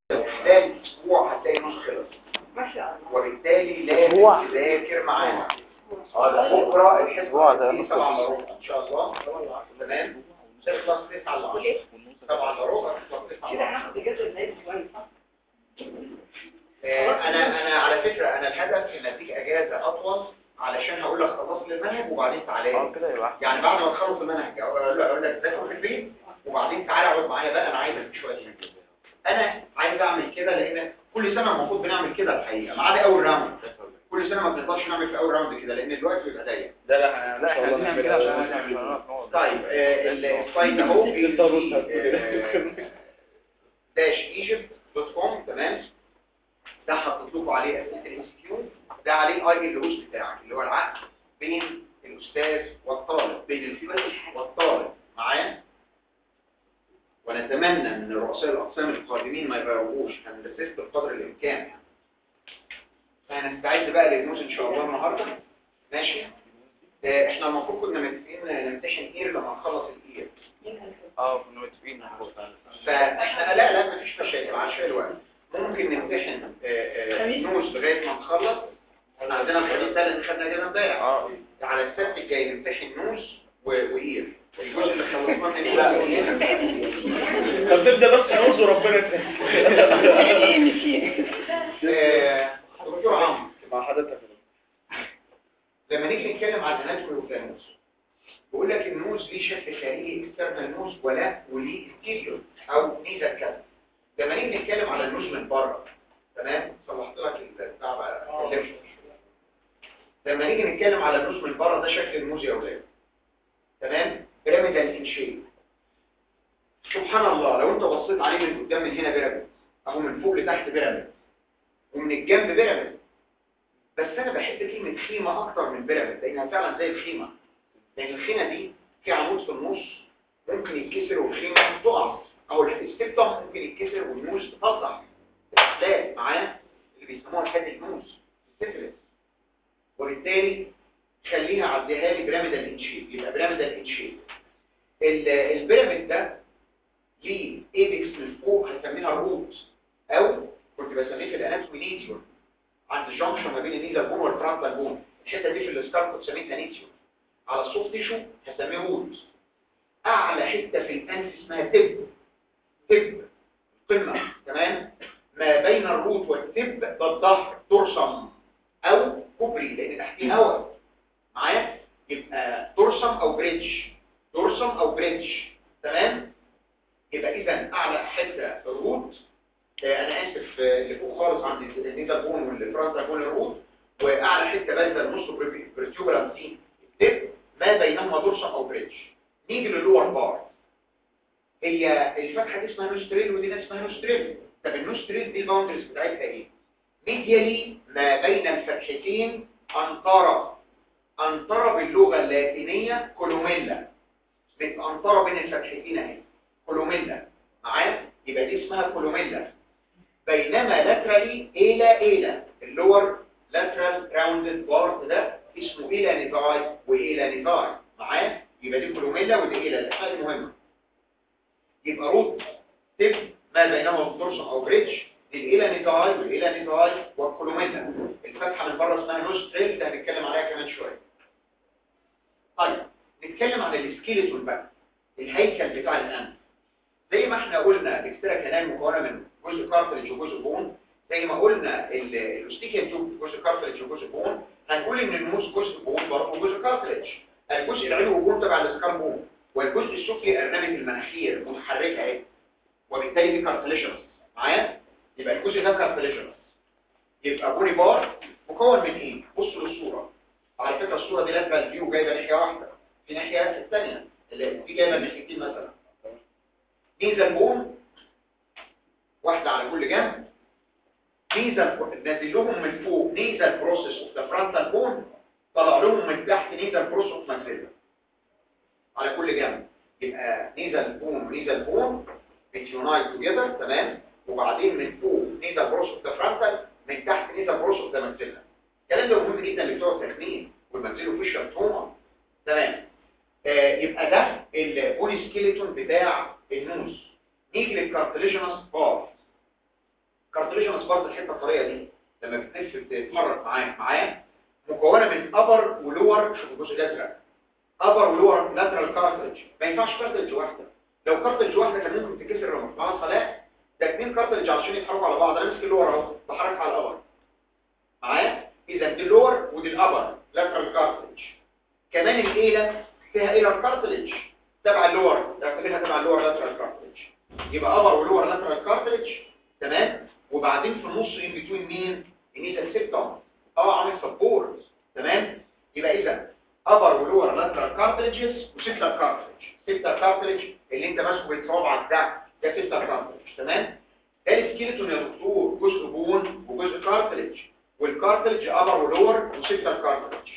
خلال اسبوع هتلاقي نص خلص ما شاء الله وبالتالي لازم أسبوع. تذاكر معانا اه ده بكره الحصه أسبوع ده دي نص 7 الا ربع ان شاء الله تمام تخلص 9 ل 10 7 الا ربع تخلص 9 ل كده 10 هناخد اجازه زي شويه صح؟ آه، انا انا على فكره انا الهدف ان اديك اجازه اطول علشان هقول لك خلص لي المنهج وبعدين تعالى اه لي كده يبقى أحسن. يعني بعد ما تخلص المنهج اقول اقول لك ذاكر في البيت وبعدين تعالى اقعد معايا بقى انا عايزك في شويه منهج. انا عايز اعمل كده لان كل سنه المفروض بنعمل كده الحقيقه ما عدا اول راوند كل سنه ما بنقدرش نعمل في اول راوند كده لان الوقت بيبقى ضيق لا لا احنا لا احنا عايزين نعمل كده عشان احنا مش هنعرف نقعد. طيب آه، السلايد اهو داش ايجيبت دوت كوم تمام ده حطيت لكم عليه اسئله الام سي كيو ده عليه الاي ال هوست بتاعك اللي هو العقد بين الاستاذ والطالب بين الفقه والطالب معايا ونتمنى ان رؤساء الاقسام القادمين ما يغيروش هندسست بقدر الامكان يعني فهنستعد بقى للنوز ان شاء الله النهارده ماشي آه، احنا المفروض كنا متفقين نمتحن اير لما نخلص الاير اه كنا متفقين فاحنا لا لا مفيش مشاكل عشان الوقت ممكن نمتحن آه، آه، خميس. نوز لغايه ما نخلص احنا عندنا الخميس ده اللي خدنا كده امبارح اه على السبت الجاي نمتحن نوز و- واير الجزء اللي خلصناه من نوز وإير. طب نبدا بس نعوذ وربنا آه، دكتور عمرو مع حضرتك لما نيجي نتكلم عن الاناتومي والفانوس بقول لك النوز ليه شكل خارجي اكسترنال نوز ولا وليه ستيريو او نيزا كده لما نيجي نتكلم على النوز من بره تمام صلحت لك البتاع بقى اتكلمش. لما نيجي نتكلم على النوز من بره ده شكل النوز يا اولاد تمام بيراميدال ان شيب سبحان الله لو انت بصيت عليه من قدام من هنا بيراميد اهو من فوق لتحت بيراميد ومن الجنب بيراميد بس انا بحب كلمة خيمة اكتر من بيراميد لانها فعلا زي الخيمة لان الخيمة دي في عمود في النص ممكن يتكسر والخيمة تقع او الستيب ده ممكن يتكسر والنوز تفضح الاحلال معاه اللي بيسموها حد النوز السيفلس وبالتالي خليها عديها لي بيراميدال انشيب يبقى بيراميدال انشيب البيراميد ده ليه ايبكس من فوق هنسميها الروت او كنت بسميه في الاناتومي ليديون عند الجنكشن ما بين النيزل بون والفرونتال بون الحته دي في السكال كنت سميتها نيتيو على السوفت تيشو هسميه روت اعلى حته في الانف اسمها تب تب قمه تمام ما بين الروت والتب ده الظهر ترسم او كوبري لان تحتيه هواء معايا يبقى ترسم او بريدج ترسم او بريدج تمام يبقى اذا اعلى حته في الروت آه، انا اسف آه، اللي فوق خالص عند النيزل بون والفرونتال بون الروت واعلى حته بارزه النص بريتيوبرال دي التب ما بينهما دورسم او بريدج نيجي للور بار هي الفتحه دي اسمها نوستريل ودي اسمها نوستريل طب النوستريل دي الباوندرز بتاعتها ايه ميديالي ما بين الفتحتين انطره انطره باللغه اللاتينيه كولوميلا انطره بين الفتحتين اهي كولوميلا معايا يبقى دي اسمها كولوميلا بينما لاترالي إلى إلى اللور لاترال راوندد بارت ده اسمه إلى نيفاي وإلى نيفاي معايا يبقى دي كولوميلا ودي إلى الأسماء المهمة يبقى روت تب ما بينهما الدورسم أو بريدج دي الإلى نيفاي والإلى نيفاي والكولوميلا الفتحة من بره اسمها نوستريل ده هنتكلم عليها كمان شوية طيب نتكلم عن السكيلتون بقى الهيكل بتاع الأنف زي ما احنا قلنا الاكسترا كانال مكونه من جزء كارتلج وجزء بون زي ما قلنا ال- الاستيكيان توب جزء كارتلج وجزء بون هنقول ان النموذج جزء بون برضه جزء كارتلج الجزء العلوي بون تبع الاسكان بون والجزء السفلي ارنبه المناخير متحركه اهي وبالتالي دي كارتليجنس معايا يبقى الجزء ده كارتليجنس يبقى بوني بار مكون من ايه بصوا للصوره على فكره الصوره دي لازمه الفيو جايبه ناحيه واحده في ناحيه الثانيه اللي دي جايبه ناحيتين مثلا ميزة بون واحدة على كل جنب ميزة نازل لهم من فوق نيزل بروسيس اوف ذا فرونتال بون طلع لهم من تحت نيزل بروسيس اوف ماكسيلا على كل جنب يبقى نيزل بون ونيزل بون بتيونايت توجذر تمام وبعدين من فوق نيزل بروسيس اوف ذا فرونتال من تحت نيزل بروسيس اوف ذا ماكسيلا الكلام ده مهم جدا لبتوع التخمين والماكسيلو فيشر توما تمام آه، يبقى ده البولي سكيلتون بتاع النوز نيجي للكارتليجينس بار الكارتليجنس برضه الحته الطريه دي لما بتلف بتتحرك معاك معايا مكونه من ابر ولور شوف الجزء الازرق ابر ولور لاترال كارتليج ما ينفعش كارتليج واحده لو كارتليج واحده كان ممكن تتكسر لو مع صلاح ده اتنين كارتليج علشان يتحركوا على بعض انا ماسك اللور اهو بحرك على الابر معايا اذا دي اللور ودي الابر لاترال كارتليج كمان الايله فيها ايلر كارتليج تبع اللور اعتبرها تبع اللور لاترال كارتليج يبقى ابر ولور لاترال كارتليج تمام وبعدين في النص ان بتوين مين النيزل سيبتوم اه عامل سبورت تمام يبقى اذا ابر ولور لاترال كارتليجز وسيبتال كارتليج سيبتال كارتليج اللي انت ماسكه بصوابعك ده ده سيبتال كارتليج تمام ده السكيلتون يا دكتور جزء بون وجزء كارتليج والكارتليج ابر ولور وسيبتال كارتليج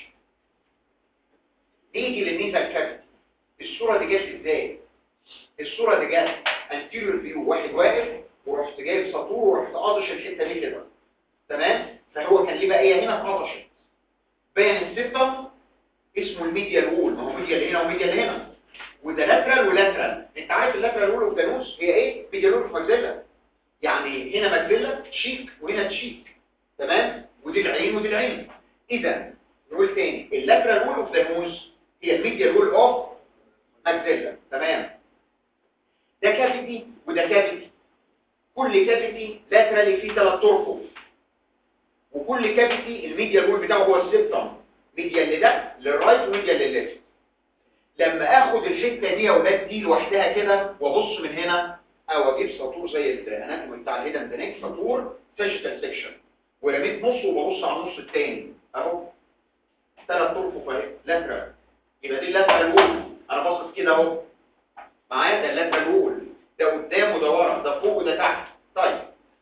نيجي للنيزل كافيتي الصوره دي جت ازاي الصوره دي جت انتيريور فيو واحد واقف ورحت جايب سطور ورحت قاطش الحته دي كده تمام فهو كان ليه بقيه هنا اتقطشت بين السيبتم اسمه الميديال وول ما هو ميديال هنا وميديال هنا وده لاترال ولاترال انت عارف اللاترال وول اوف ذا نوز هي ايه ميديال وول اوف ماكسيلا يعني هنا ماكسيلا شيك وهنا تشيك تمام ودي العين ودي العين اذا نقول تاني اللاترال وول اوف ذا نوز هي الميديال وول اوف ماكسيلا تمام ده كافيتي وده كافيتي كل كافيتي لاترالي فيه ثلاث طرق وكل كافيتي الميديال وول بتاعه هو السبتم ميديال لده للرايت وميديال للليفت لما اخد الحته دي يا اولاد دي لوحدها كده وابص من هنا او اجيب سطور زي الاناتومي بتاع الهيدن دنيك سطور فيجيتال سيكشن ورميت نص وببص على النص الثاني اهو ثلاث طرق اهي لاترال يبقى دي اللاترال وول انا باصص كده اهو معايا ده اللاترال وول ده قدام وده ورا ده فوق وده تحت طيب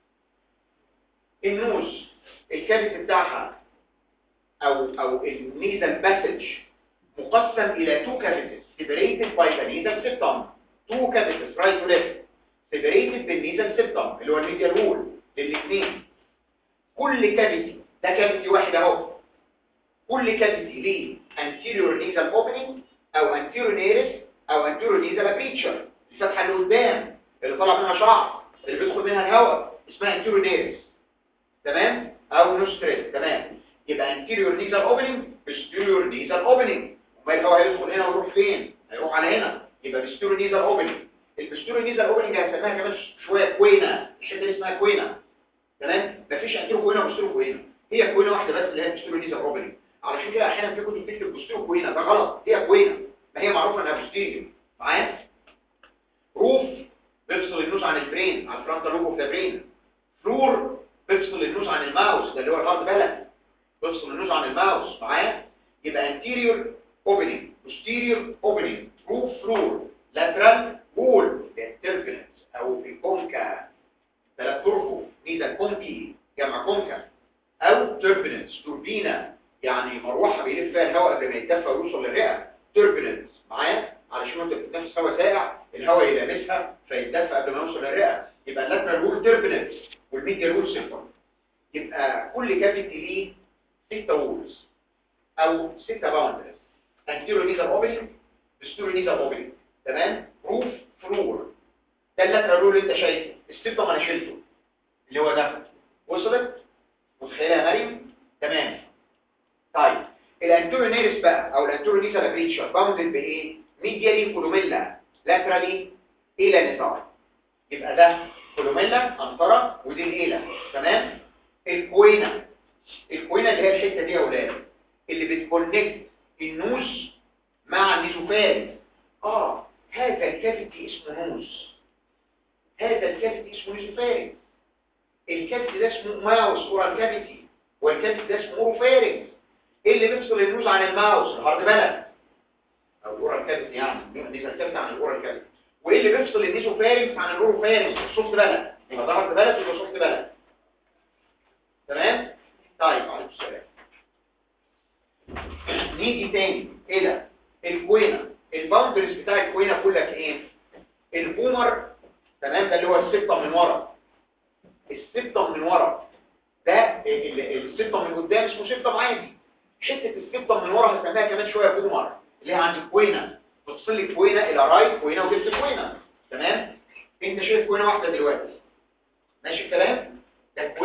النوز الكابت بتاعها او او النيزل باسج مقسم الى تو كافيتس separated by the nasal septum two cavities right to left separated بالنيزل septum اللي هو الميديال وول للاثنين كل كافيتي ده كافيتي واحد اهو كل كافيتي ليه anterior nasal opening او anterior nares او anterior nasal aperture الفتحه اللي قدام اللي طالع منها شعر اللي بيدخل منها الهواء اسمها anterior nares تمام او نوستريل تمام يبقى anterior nasal opening posterior nasal opening وما الهواء هيدخل هنا ويروح فين هيروح على هنا يبقى posterior nasal opening البستوري نيزل اوبننج هنسميها كمان شويه كوينه الحته دي اسمها كوينه تمام مفيش انتيرو كوينه وبستوري كوينه هي كوينه واحده بس اللي هي البستوري نيزل اوبننج علشان كده احيانا في كتب بتكتب بستوري كوينه ده غلط هي كوينه ما هي معروفه انها بستيريو معايا روف بيفصل النوز عن البرين عن الفرونتال لوب اوف ذا برين فلور بيفصل النوز عن الماوس ده اللي هو الهارد بالانس بيفصل النوز عن الماوس معايا يبقى anterior opening posterior opening roof floor lateral wall turbulence او في كونكا ثلاث طرفه ميزة كونكي جمع كونكا او turbulence توربينة يعني مروحة بيلف فيها الهواء قبل ما يتدفى ويوصل للرئة turbulence معايا علشان انت بتتنفس هواء ساقع الهواء يلامسها فيتدفى قبل ما يوصل للرئة يبقى اللاترال وول turbulence والميديال وول سيمبل يبقى كل كافيتي ليه ستة وولز او ستة باوندرز anterior nasal opening posterior nasal opening تمام روف فلور ده اللاترال وول اللي انت شايفه السبتم انا شلته اللي هو ده وصلت متخيلها يا مريم تمام طيب الانتوريو نيرس بقى او الانتوريو نيسال ابريتشر باوندد بايه ميديالي كولوميلا لاترالي الى نزار يبقى ده كولوميلا انطره ودي الاله تمام الكوينه الكوينه اللي هي الحته دي يا اولاد اللي بتكونكت النوز مع النيزوفارينج اه هذا الكافيتي اسمه نوز هذا الكافيتي اسمه نيزوفارينج الكافيتي ده اسمه ماوس اورال كافيتي والكافيتي ده اسمه اوروفارينج ايه اللي بيفصل النوز عن الماوس الهارد بلد او الاورال كافيتي يعني النيزل كافيتي عن الاورال كافيتي وايه اللي بيفصل النيزوفارينج عن الاوروفارينج السوفت بلد يبقى ده هارد بلد يبقى سوفت بلد تمام طيب عليكم السلام نيجي تاني الى الكوينه الباوندرز بتاع الكوينه كلك ايه البومر تمام ده اللي هو السبتم من ورا السبتم من ورا ده ال- ال- السبتم من قدام اسمه سبتم عادي حته السبتم من ورا هنسميها كمان شويه بومر اللي هي عند الكوينه بتفصل لي كوينه الى رايت كوينه وليفت كوينه تمام انت شايف كوينه واحده دلوقتي ماشي الكلام ده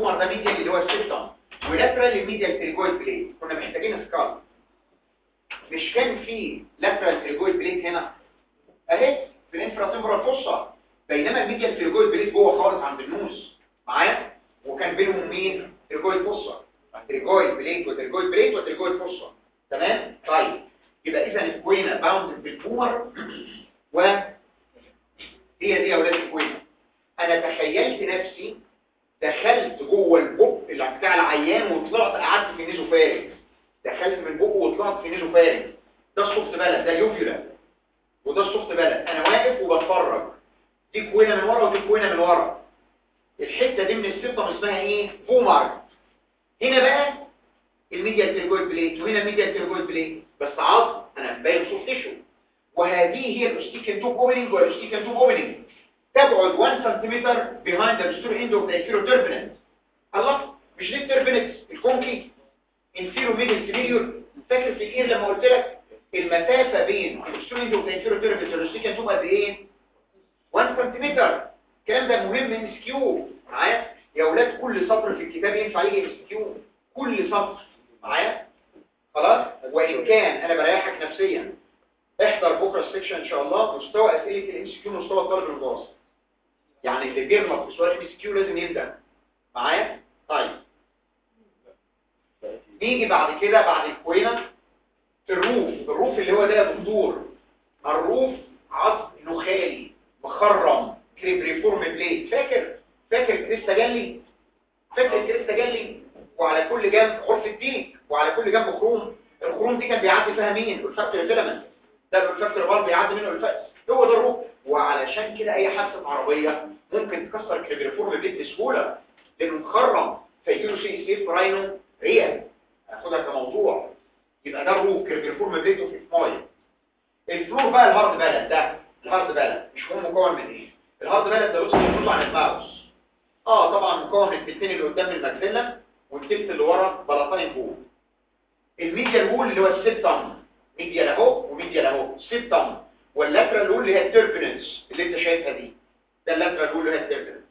الفومر ده ميديال اللي هو السيبتم ولاترال الميديال تريجويد بليت كنا محتاجين سكال مش كان في لاترال تريجويد بليت هنا اهي في الانفراتمبرال فوسا بينما الميديال تريجويد بليت جوه خالص عند النوز معايا وكان بينهم مين تريجويد فوسا تريجويد بليت وتريجويد بليت وتريجويد فوسا تمام طيب يبقى اذا الكوينه باوند بالفومر و هي دي يا اولاد الكوينه انا تخيلت نفسي دخلت جوه البق اللي بتاع العيان وطلعت قعدت في نيزو فارغ دخلت من بقه وطلعت في نيزو فارغ ده السوفت بلد ده اليوفيولا وده السوفت بلد انا واقف وبتفرج دي كوينه من ورا ودي كوينه من ورا الحته دي من السيبتم اسمها ايه فومر هنا بقى الميديا تيرجويد بليت وهنا الميديا تيرجويد بليت بس عظم انا باين سوفت تيشو وهذه هي الاستيكن توب اوبننج والاستيكن توب اوبننج تبعد 1 سنتيمتر behind the posterior end of the inferior turbinate الله مش دي التربنت الكونكي inferior middle superior فاكر في الاير لما قلت لك المسافة بين الposterior end of the inferior turbinate والاستيكن توب قد ايه 1 سنتيمتر الكلام ده مهم ام اس كيو معايا يا اولاد كل سطر في الكتاب ينفع يجي ام اس كيو كل سطر معايا خلاص وان كان انا بريحك نفسيا احضر بكره السكشن ان شاء الله مستوى اسئله الام اس كيو مستوى الطالب المتوسط يعني اللي بيغلط في سؤال ام اس كيو لازم يبدا معايا طيب نيجي بعد كده بعد الكوينه الروف الروف اللي هو ده يا دكتور الروف عظم نخالي مخرم كريبريفورم بليد فاكر فاكر كريستا جالي فاكر كريستا جالي وعلى كل جنب غرفه ديك وعلى كل جنب خروم الخروم دي كان بيعدي فيها مين الفاكتور فيلامنت ده الفاكتور بال بيعدي منه الفاس هو ده الروف وعلشان كده اي حادثه عربيه ممكن تكسر كريبريفورم بليد بسهوله لانه مخرم فيجيله شيء سيف راينو ريال هاخدها كموضوع يبقى ده الروف كريبريفورم بليد وفي مايه الفلور بقى الهارد بالانس ده الهارد بالانس مش هو مكون من ايه الهارد بالانس ده بص بيطلع عن الماوس اه طبعا مكون من التلتين اللي قدام الماكسيلا والتلت اللي ورا بلاطين فوق الميديال وول اللي هو السيبتم ميديال اهو وميديال اهو سيبتم واللاترال وول اللي هي التربننس اللي انت شايفها دي ده اللاترال وول اللي هي التربننس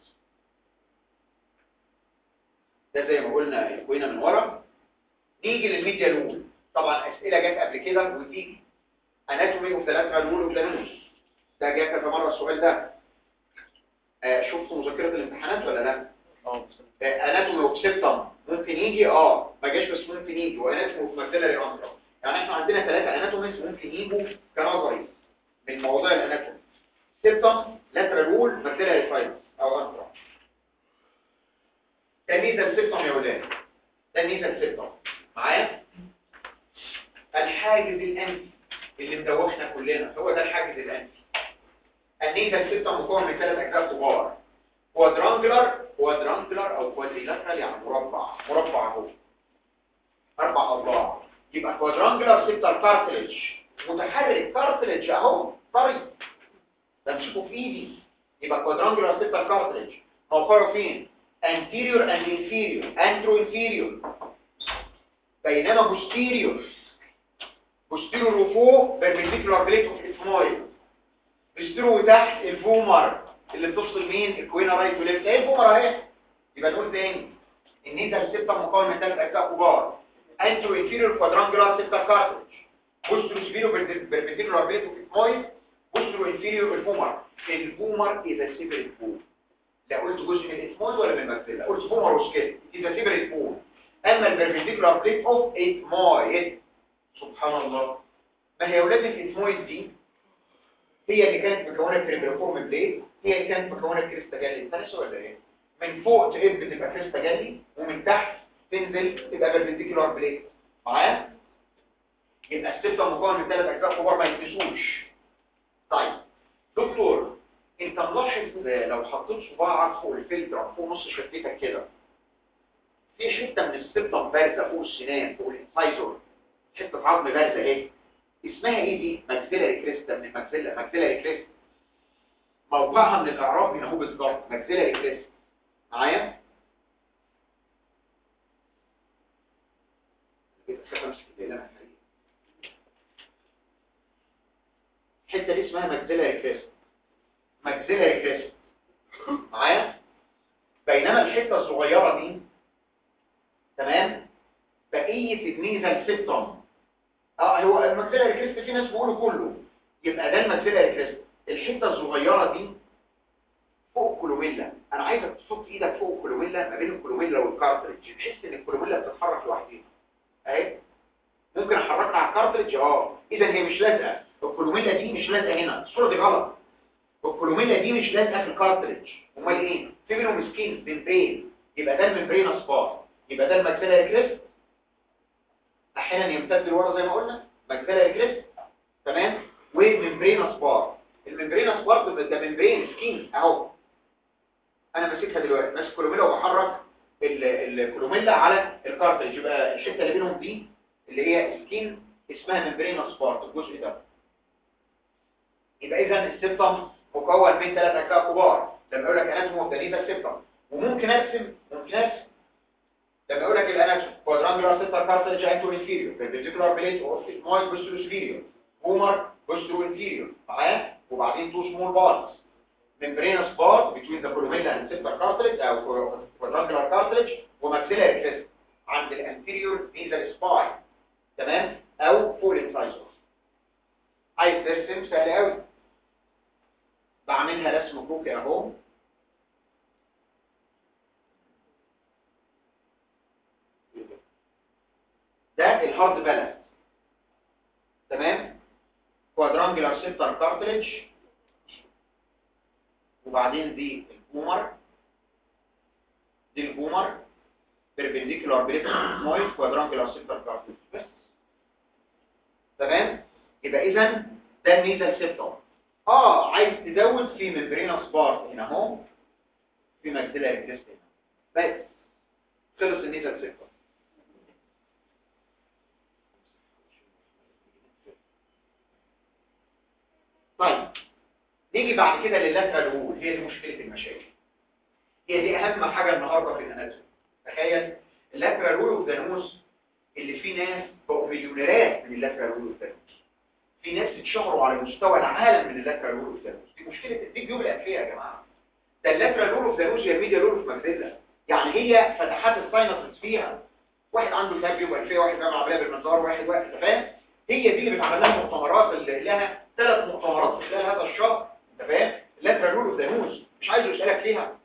ده زي ما قلنا الكوينه من ورا نيجي للميديال وول طبعا اسئله جت قبل كده وتيجي اناتومي اوف ذا لاترال وول اوف ذا نوز ده جه كذا مره السؤال ده آه شفتوا مذكره الامتحانات ولا لا اه اناتومي اوف سيبتم ممكن يجي اه ما جاش بس ممكن يجي واناتومي اوف ماكسيلاري انترا يعني احنا عندنا ثلاثه اناتوميز ممكن يجوا كنظري من موضوع الاناتومي سيبتم لاترال وول ماكسيلاري فايبر او انترا ده ميزه سيبتم يا ولاد ده ميزه سيبتم معايا الحاجز الانفي اللي مدوخنا كلنا هو ده الحاجز الانفي النيزل سيستم مكون من ثلاث اجزاء كبار كوادرانجلر كوادرانجلر او كوادريلاترال يعني مربع مربع اهو اربع اضلاع يبقى كوادرانجلر سيبتال كارتلج متحرك كارتلج اهو طري بمسكه في ايدي يبقى كوادرانجلر سيبتال كارتلج موقعه فين anterior and inferior antro inferior بينما posterior posterior وفوق perpendicular plate of ethmoid بيستروا تحت الفومر اللي بتفصل مين الكوينة رايت وليفت ايه الفومر اهي يبقى نقول تاني النيزل سيبتم مكون من ثلاث اجزاء كبار انترو انفيريور كوادرانجولار سيبتال كارتريج بوسترو سبيرو بيربنديكولار بليت اوف اتمويد بوسترو انفيريور الفومر الفومر اذا سيبريت فوم لا قلت جزء من الاتمويد ولا من الماكسيلا قلت فومر وسكيل اذا سيبريت فوم اما البيربنديكولار بليت اوف اتمويد سبحان الله ما هي اولاد الاتمويد دي هي اللي كانت مكونه كريبريفورم بليد هي اللي كانت مكونه كريستا جالي تنسوا ولا ايه من فوق تقب تبقى كريستا جالي ومن تحت تنزل تبقى بيربنديكولار بليد معايا يبقى السيبتم مكون من ثلاث اجزاء كبار ما يتنسوش طيب دكتور انت ملاحظ لو حطيت صباعك فوق الفلتر فوق نص شفتك كده في حته من السيبتم بارزه فوق السنان فوق الانسايزور حته عظم بارزه اهي اسمها ايه دي ماكسيلاري كريستا من الماكسيلا ماكسيلاري كريست موقعها من الاعراب هنا هو بالظبط ماكسيلاري كريست معايا الحته دي اسمها ماكسيلاري كريست ماكسيلاري كريست معايا بينما انما الحته الصغيره دي تمام بقيه النيزل سيبتوم اه هو الماكسيلاري كريست في ناس بيقولوا كله يبقى ده الماكسيلاري كريست الحته الصغيره دي فوق الكولوميلا انا عايزك تحط ايدك فوق الكولوميلا ما بين الكولوميلا والكارتريدج تحس ان الكولوميلا بتتحرك لوحدها اهي ممكن احركها على الكارتريدج اه اذا هي مش لازقه الكولوميلا دي مش لازقه هنا الصوره دي غلط الكولوميلا دي مش لازقه في الكارتريدج امال ايه في بينهم سكين ممبرين يبقى ده الممبرين اصفار يبقى ده الماكسيلاري كريست احيانا يمتد لورا زي ما قلنا ماكسيلاري كريست تمام وممبرين اصفار الممبرين اصفار ده ممبرين سكين اهو انا ماسكها دلوقتي ماسك كولوميلا وبحرك ال- الكولوميلا على الكارتريج يبقى الحته اللي بينهم دي اللي هي سكين اسمها ممبرين اصفار الجزء ده يبقى اذا السيبتم مكون من ثلاث اجزاء كبار لما اقول لك اناتوم اوف ذا نيزل سيبتم وممكن ارسم ممكن ارسم لما اقول لك الاناتوم كوادرانجولار سيبتال كارتريج انتو انفيريور بيربنديكولار بليت اوف مويد بوسترو سفيريور بومر بوسترو انفيريور معايا وبعدين تو سمول بارز membranous part between the columella and septal cartilage او quadrangular cartilage وماكسيلاري كريست عند الانتيريور nasal spine تمام او فوق الانسايزور عايز ترسم سهل قوي بعملها رسم كوكي اهو ده الهارد بالانس تمام كوادرانجولار سيبتال كارتليج وبعدين دي البومر دي البومر بيربنديكولار بريكمويد كوادرانجولار سيبتال كارتليج بس تمام يبقى اذا ده النيزل سيبتال اه عايز تزود في ممبرينوس بارت هنا اهو في ماكسيلاري كريست هنا بس خلص النيزل سيبتال طيب نيجي بعد كده للاترال وول هي دي مشكله المشاكل هي دي اهم حاجه النهارده في الاناتومي تخيل اللاترال وول اوف ذا نوز اللي فيه ناس بقوا مليونيرات من اللاترال وول اوف ذا نوز في ناس اتشهروا على مستوى العالم من اللاترال وول اوف ذا نوز دي مشكله دي جيوب الانفيه يا جماعه ده اللاترال وول اوف ذا نوز هي الميديا وول اوف ماكسيلا يعني هي فتحات الساينسز فيها واحد عنده التهاب جيوب انفيه واحد بيعمل عمليه بالمنظار واحد واحد أنت فاهم هي دي اللي بتعمل لها مؤتمرات اللي لها ثلاث مؤتمرات في خلال هذا الشهر انت فاهم اللاترال وول اوف ذا نوز مش عايز يسالك ليها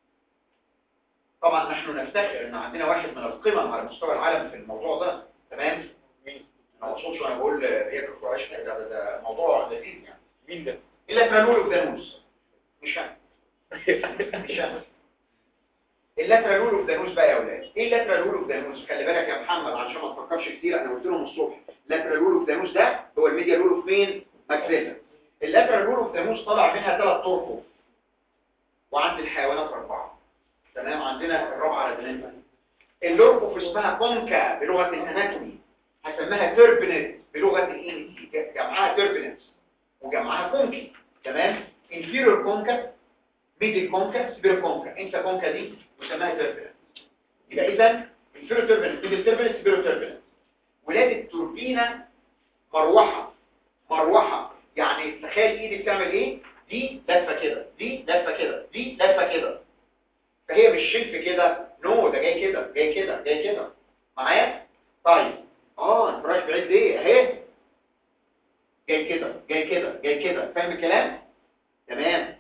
طبعا نحن نفتخر ان عندنا واحد من القمم على مستوى العالم في الموضوع ده تمام مين انا ما اقصدش وانا بقول ياكل كويس ده ده, ده موضوع لذيذ يعني مين ده؟ اللاترال وول اوف ذا نوز مش انا مش انا اللاترال وول اوف ذا نوز بقى يا اولاد ايه اللاترال وول اوف ذا نوز خلي بالك يا محمد علشان ما تفكرش كتير انا قلت لهم الصبح اللاترال وول اوف ذا نوز ده هو الميديا وول اوف مين ماكسيلا اللاترال وول اوف ذا نوز طلع منها ثلاث طرق وعند الحيوانات اربعه تمام عندنا الرابعه رجلين اللوربوف اسمها كونكا بلغه الاناتومي هسميها تربنت بلغه الان جمعها تربنت وجمعها كونكي تمام انفيرور كونكا ميدل كونكا سبيرو كونكا انت كونكا دي وسماها تربنت يبقى اذا انفيرور تربنت ميدل تربنت سبيرو تربنت ولاد التوربينه مروحه مروحه يعني تخيل ايدي بتعمل ايه دي لفه كده دي لفه كده دي لفه كده فهي مش شلف كده نو ده جاي كده جاي كده جاي كده معايا طيب اه انت رايح بعيد ليه اهي جاي كده جاي كده جاي كده فاهم الكلام تمام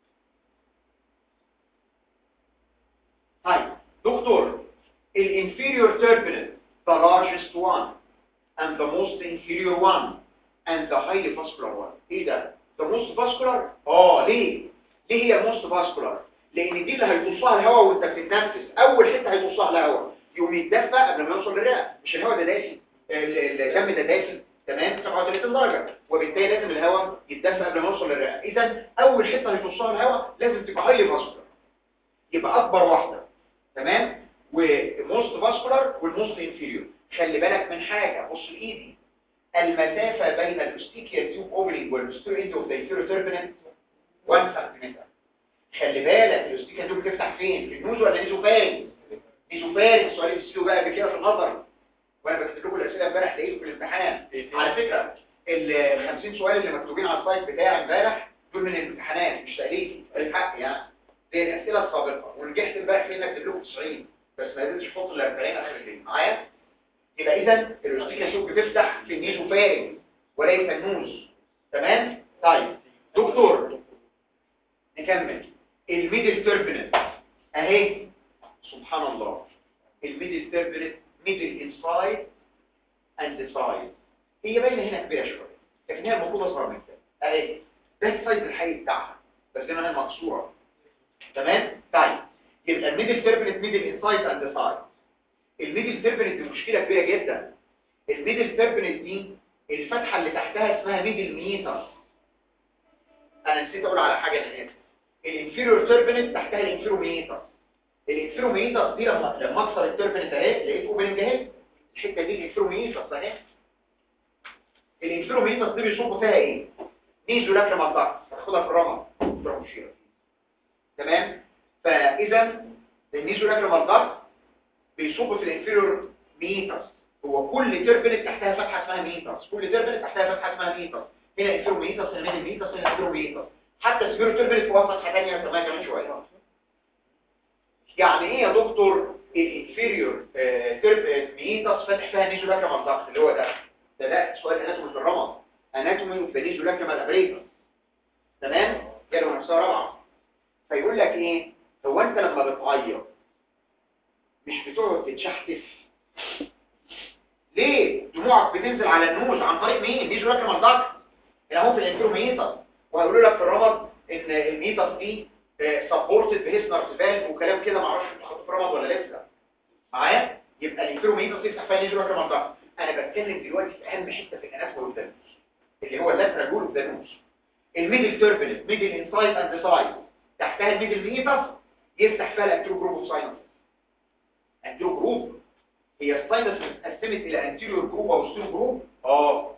طيب دكتور الانفيريور turbinate the largest one and the most inferior one and the highly vascular one ايه ده the most vascular اه ليه ليه هي الموست vascular لان دي اللي هيوصلها الهواء وانت بتتنفس اول حته هيوصلها الهواء يقوم يتدفى قبل ما يوصل للرئه مش الهواء ده دافي ال- الدم ده دافي تمام 37 درجه وبالتالي لازم الهواء يتدفى قبل ما يوصل للرئه اذا اول حته هيوصلها الهواء لازم تبقى هايلي فاسكولار يبقى اكبر واحده تمام وموست فاسكولار والموست انفيريور خلي بالك من حاجه بص لايدي المسافه بين الاستيكيا تيوب اوبننج والستور اند اوف ذا انفيريور تيربنت 1 سم خلي بالك الاستيكا دول بتفتح فين في النوز ولا نيزوفاري نيزوفاري السؤال اللي بيسيبه بقى قبل كده في النظري وانا بكتب لكم الاسئله امبارح لقيته في الامتحان على فكره ال 50 سؤال اللي مكتوبين على السايت بتاعي امبارح دول من الامتحانات مش تاليفي الحق يعني زي الاسئله السابقه ونجحت امبارح في انك تجيب 90 بس ما قدرتش تحط ال 40 اخر الليل معايا يبقى اذا الاستيكا شوك بتفتح في النيزو فارنج وليس النوز تمام طيب دكتور نكمل الميدل تربنت اهي سبحان الله الميدل تربنت ميدل انسايد اند سايد هي باينه هنا كبيره شويه لكن هي المفروض اصغر من كده اهي ده السايز الحقيقي بتاعها بس هنا هي مكسوره تمام طيب يبقى الميدل تربنت ميدل انسايد اند سايد الميدل تربنت دي مشكله كبيره جدا الميدل تربنت دي الفتحه اللي تحتها اسمها ميدل ميتر انا نسيت اقول على حاجه انا اسف الانفيريور تربنت تحتها الانفيروميتر الانفيروميتر دي لما لما اكسر التربنت اهي لقيت اوبننج اهي الحته دي الانفيروميتر اهي الانفيروميتر دي بيصب فيها ايه نيزو لاكريمال الضغط هتاخدها في الرمل تروح مشيره تمام فاذا النيزو لاكريمال الضغط بيصب في الانفيريور ميتر هو كل تربنت تحتها فتحه اسمها ميتر كل تربنت تحتها فتحه اسمها ميتر هنا انفيروميتر هنا ميدل ميتر هنا انفيروميتر حتى السبيرو تربنت فيها فتحه ثانيه كمان كمان شويه يعني ايه يا دكتور الانفيريور ميتر فاتح فيها نيزو لاكريمال الضغط اللي هو ده ده ده سؤال اناتومي في الرمل اناتومي اوف ذا نيزو لاكريمال ابريتر تمام جاله نفسها رابعه فيقول لك ايه هو انت لما بتعيط مش بتقعد تتشحتف ليه دموعك بتنزل على النوز عن طريق مين نيزو لاكريمال الضغط هنا هو في الانفيروميتر وهيقولوا لك في الرمد ان الميتر دي سبورتد بهيسنرز فالف وكلام كده ما اعرفش انتوا خدتوا في الرمد ولا لسه معايا يبقى الانفيروميتر تفتح فيها نيزو لاكريمال الضغط انا بتكلم دلوقتي في اهم حته في الاناتومي والدانوس اللي هو اللاترال وول والدانوس الميدل تربنت ميدل انسايد اند سايد تحتها الميدل ميتر يفتح فيها الانتيرو جروب اوف ساينس انتيرو جروب هي الساينس اتقسمت الى انتيريور جروب او ستيرو جروب اه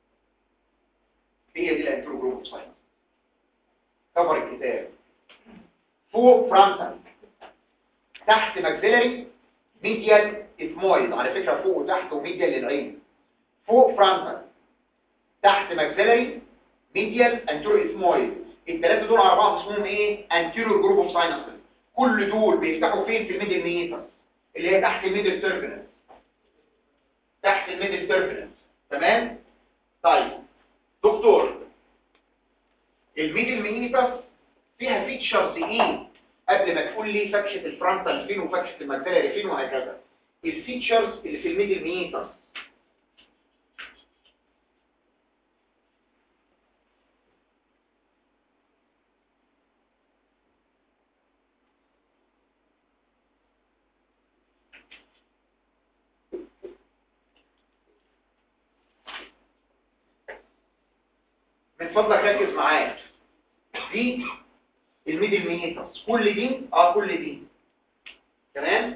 هي دي الانتيرو جروب اوف ساينس كفر الكتاب فوق فرونتال تحت ماكسيلري ميديال اتمويد على فكره فوق وتحت وميديال للعين فوق فرونتال تحت ماكسيلري ميديال انتيرو اتمويد الثلاثه دول على بعض اسمهم ايه انتيريور جروب اوف ساينس كل دول بيفتحوا فين في الميدل ميتر اللي هي تحت الميدل تيربنس تحت الميدل تيربنس تمام طيب دكتور الميدل ميتر فيها فيتشرز ايه قبل ما تقول لي فكشه الفرونتال فين وفكشه الماكسيلاري فين وهكذا الفيتشرز اللي في الميدل ميتر من فضلك ركز معايا دي الميدل ميترز كل دي اه كل دي تمام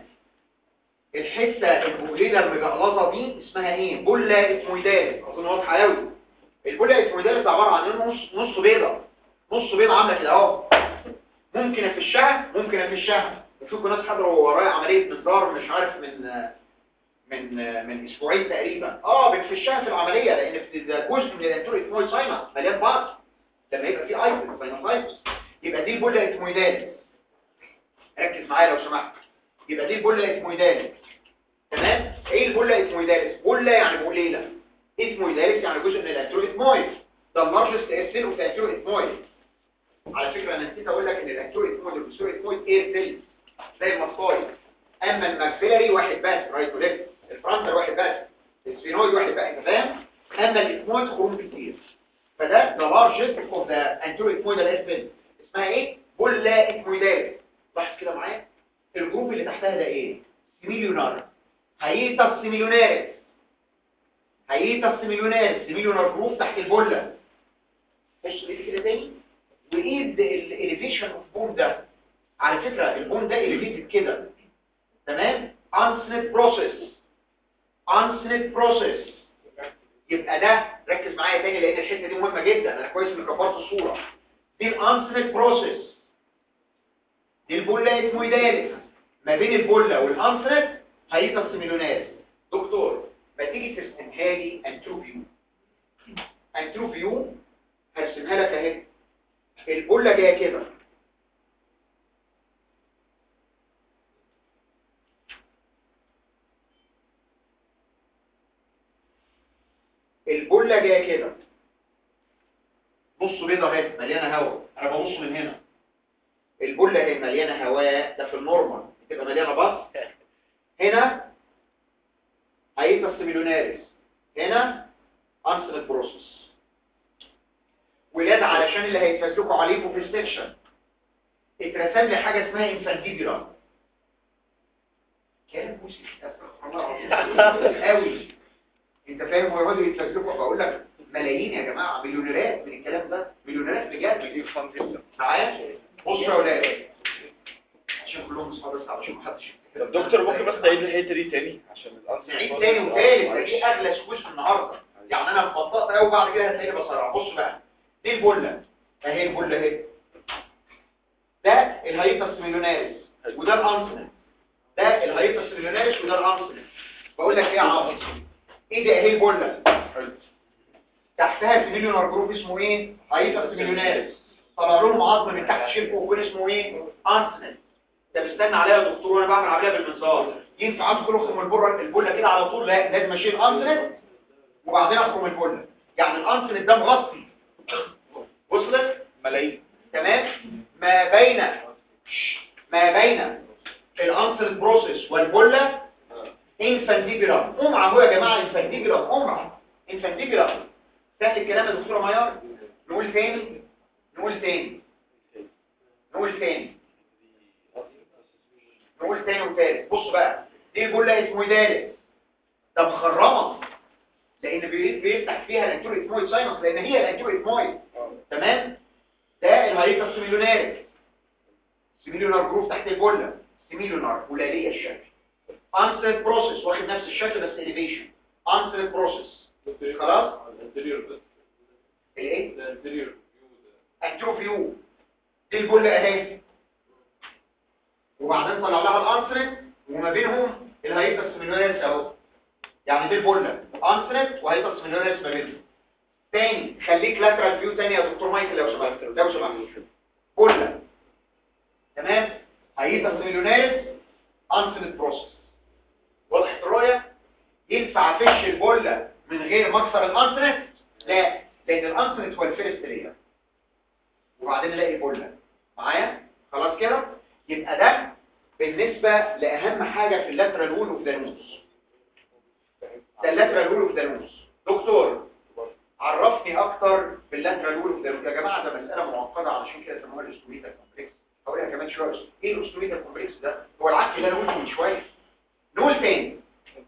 الحته البوليله المجهلظه دي اسمها ايه بولا اسمويدالس اظن واضحه قوي البولا اسمويدالس عباره عن إيه؟ نص نص بيضه نص بيضه عامله كده اهو ممكن افشها ممكن افشها بشوف ناس حضروا ورايا عمليه منظار مش عارف من من من اسبوعين تقريبا اه بنفشها في العمليه لان ده جزء من الانتوري اسمويد ساينس مليان بعض لما يبقى في ايتم ساينوسايتس يبقى دي البوله اسمويدالس ركز معايا لو سمحت يبقى دي البوله اسمويدالس تمام ايه البوله اسمويدالس بوله يعني بوليله اسمويدالس يعني جزء من الانتوري اسمويد ده اللارجست سيل اوف الانتوري اسمويد على فكره انا نسيت اقول لك ان الانتوري اسمويد والانتوري اسمويد اير سيل زي المصايد اما الماكسيلاري واحد بس رايت وليفت الفرونتال واحد بس السفينويد واحد بس انت فاهم اما الاسمويد خروم كتير فده the largest of the anteroesmoidal اسمين اسمها ايه بولا اسمويدال لاحظ كده معايا الجروب اللي تحتها ده ايه سيميليونار هيتا سيميليوناريس هيتا سيميليوناريس سيميليونار جروب تحت البولا مش ليه كده تاني وايه الاليفيشن اوف بون ده على فكره البون ده اليفيتد كده تمام unsnip process unsnip process يبقى ده ركز معايا تاني لان الحته دي مهمه جدا انا كويس اني كبرت الصوره دي الانسنت بروسيس دي البوله اسمويدالس ما بين البوله والانسنت هيطلع سيميلوناريس دكتور ما تيجي ترسمها لي انترو فيو انترو فيو هرسمها لك اهي البوله جايه كده البله جايه كده نص بيضه اهي مليانه هواء انا ببص من هنا البله اهي مليانه هواء ده في النورمال بتبقى مليانه بط هنا هيبقى مليوناريس هنا انسلت بروسس ولاد علشان اللي هيتفزلكوا عليكم في السكشن اترسم لي حاجه اسمها انفانتيبيولار كلام موسيقى استغفر الله قوي انت فاهم ويقعدوا يتفزلكوا بقول لك ملايين يا جماعه مليونيرات من الكلام ده مليونيرات بجد معايا بصوا يا ولاد عشان كلهم اصحاب بس علشان محدش طب دكتور ممكن بس تعيد الحته دي تاني عشان الانسر نعيد تاني وتالت ده دي اغلى سكوش النهارده يعني انا بطأت قوي بعد كده هتلاقيني بسرع بص بقى دي البله اهي البله اهي ده الهايبس ميليوناريس وده الانسلين ده الهايبس ميليوناريس وده الانسلين بقول لك ايه يا عمرو ايه ده اهي البله تحتها مليونر جروب اسمه ايه هايبس ميليوناريس طلع لهم عظم من تحت شبكه ويكون اسمه ايه انسلين ده بستنى عليها يا دكتور وانا بعمل عمليه بالمنظار ينفع ادخل اخرم البره البله كده على طول لا لازم اشيل انسلين وبعدين اخرم البله يعني الانسلين ده مغطي وصلت ملايين تمام ما بين ما بين الانسلين بروسيس والبله انفانديبيولار قمعه اهو يا جماعه انفانديبيولار قمعه انفانديبيولار سهل الكلام يا دكتوره ميار نقول تاني نقول تاني نقول تاني نقول تاني وتالت بص بقى دي البله اسمه دالت ده مخرمه لان بي- بيفتح فيها الانتورو اثمويد ساينس لان هي الانتورو اثمويد تمام ده الهايبر سيميلوناري سيميلونار جروف تحت البله سيميلونار ولاليه الشكل انسلت بروسيس واخد نفس الشكل بس اليفيشن انسلت بروسيس خلاص الايه انترو فيو دي البله اهي وبعدين طلع لها الانسلت وما بينهم الهايبر سيميلوناريس اهو يعني دي البله انسلت وهايبر سيميلوناريس ما بينهم تاني خليك لاترال فيو تاني يا دكتور مايكل لو سمحت لو سمحت بله تمام هايبر سيميلوناريس انسلت بروسيس واضح الرؤيه ينفع افش البله من غير ما اكسر الانسلت لا لان الانسلت هو الفيرست لير وبعدين الاقي بله معايا خلاص كده يبقى ده بالنسبه لاهم حاجه في اللاترال وول اوف ذا نوز ده اللاترال وول اوف ذا نوز دكتور عرفني اكتر باللاترال وول اوف ذا نوز يا جماعه ده مساله معقده علشان كده سموها الاستوميتا كومبلكس هقولها كمان شويه ايه الاستوميتا كومبلكس ده هو العكس اللي انا قلته من شويه نقول تاني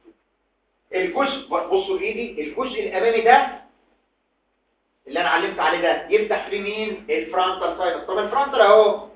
الجزء بصوا ايدي الجزء الامامي ده اللي انا علمت عليه ده يفتح في مين الفرونتال ساينس طب الفرونتال اهو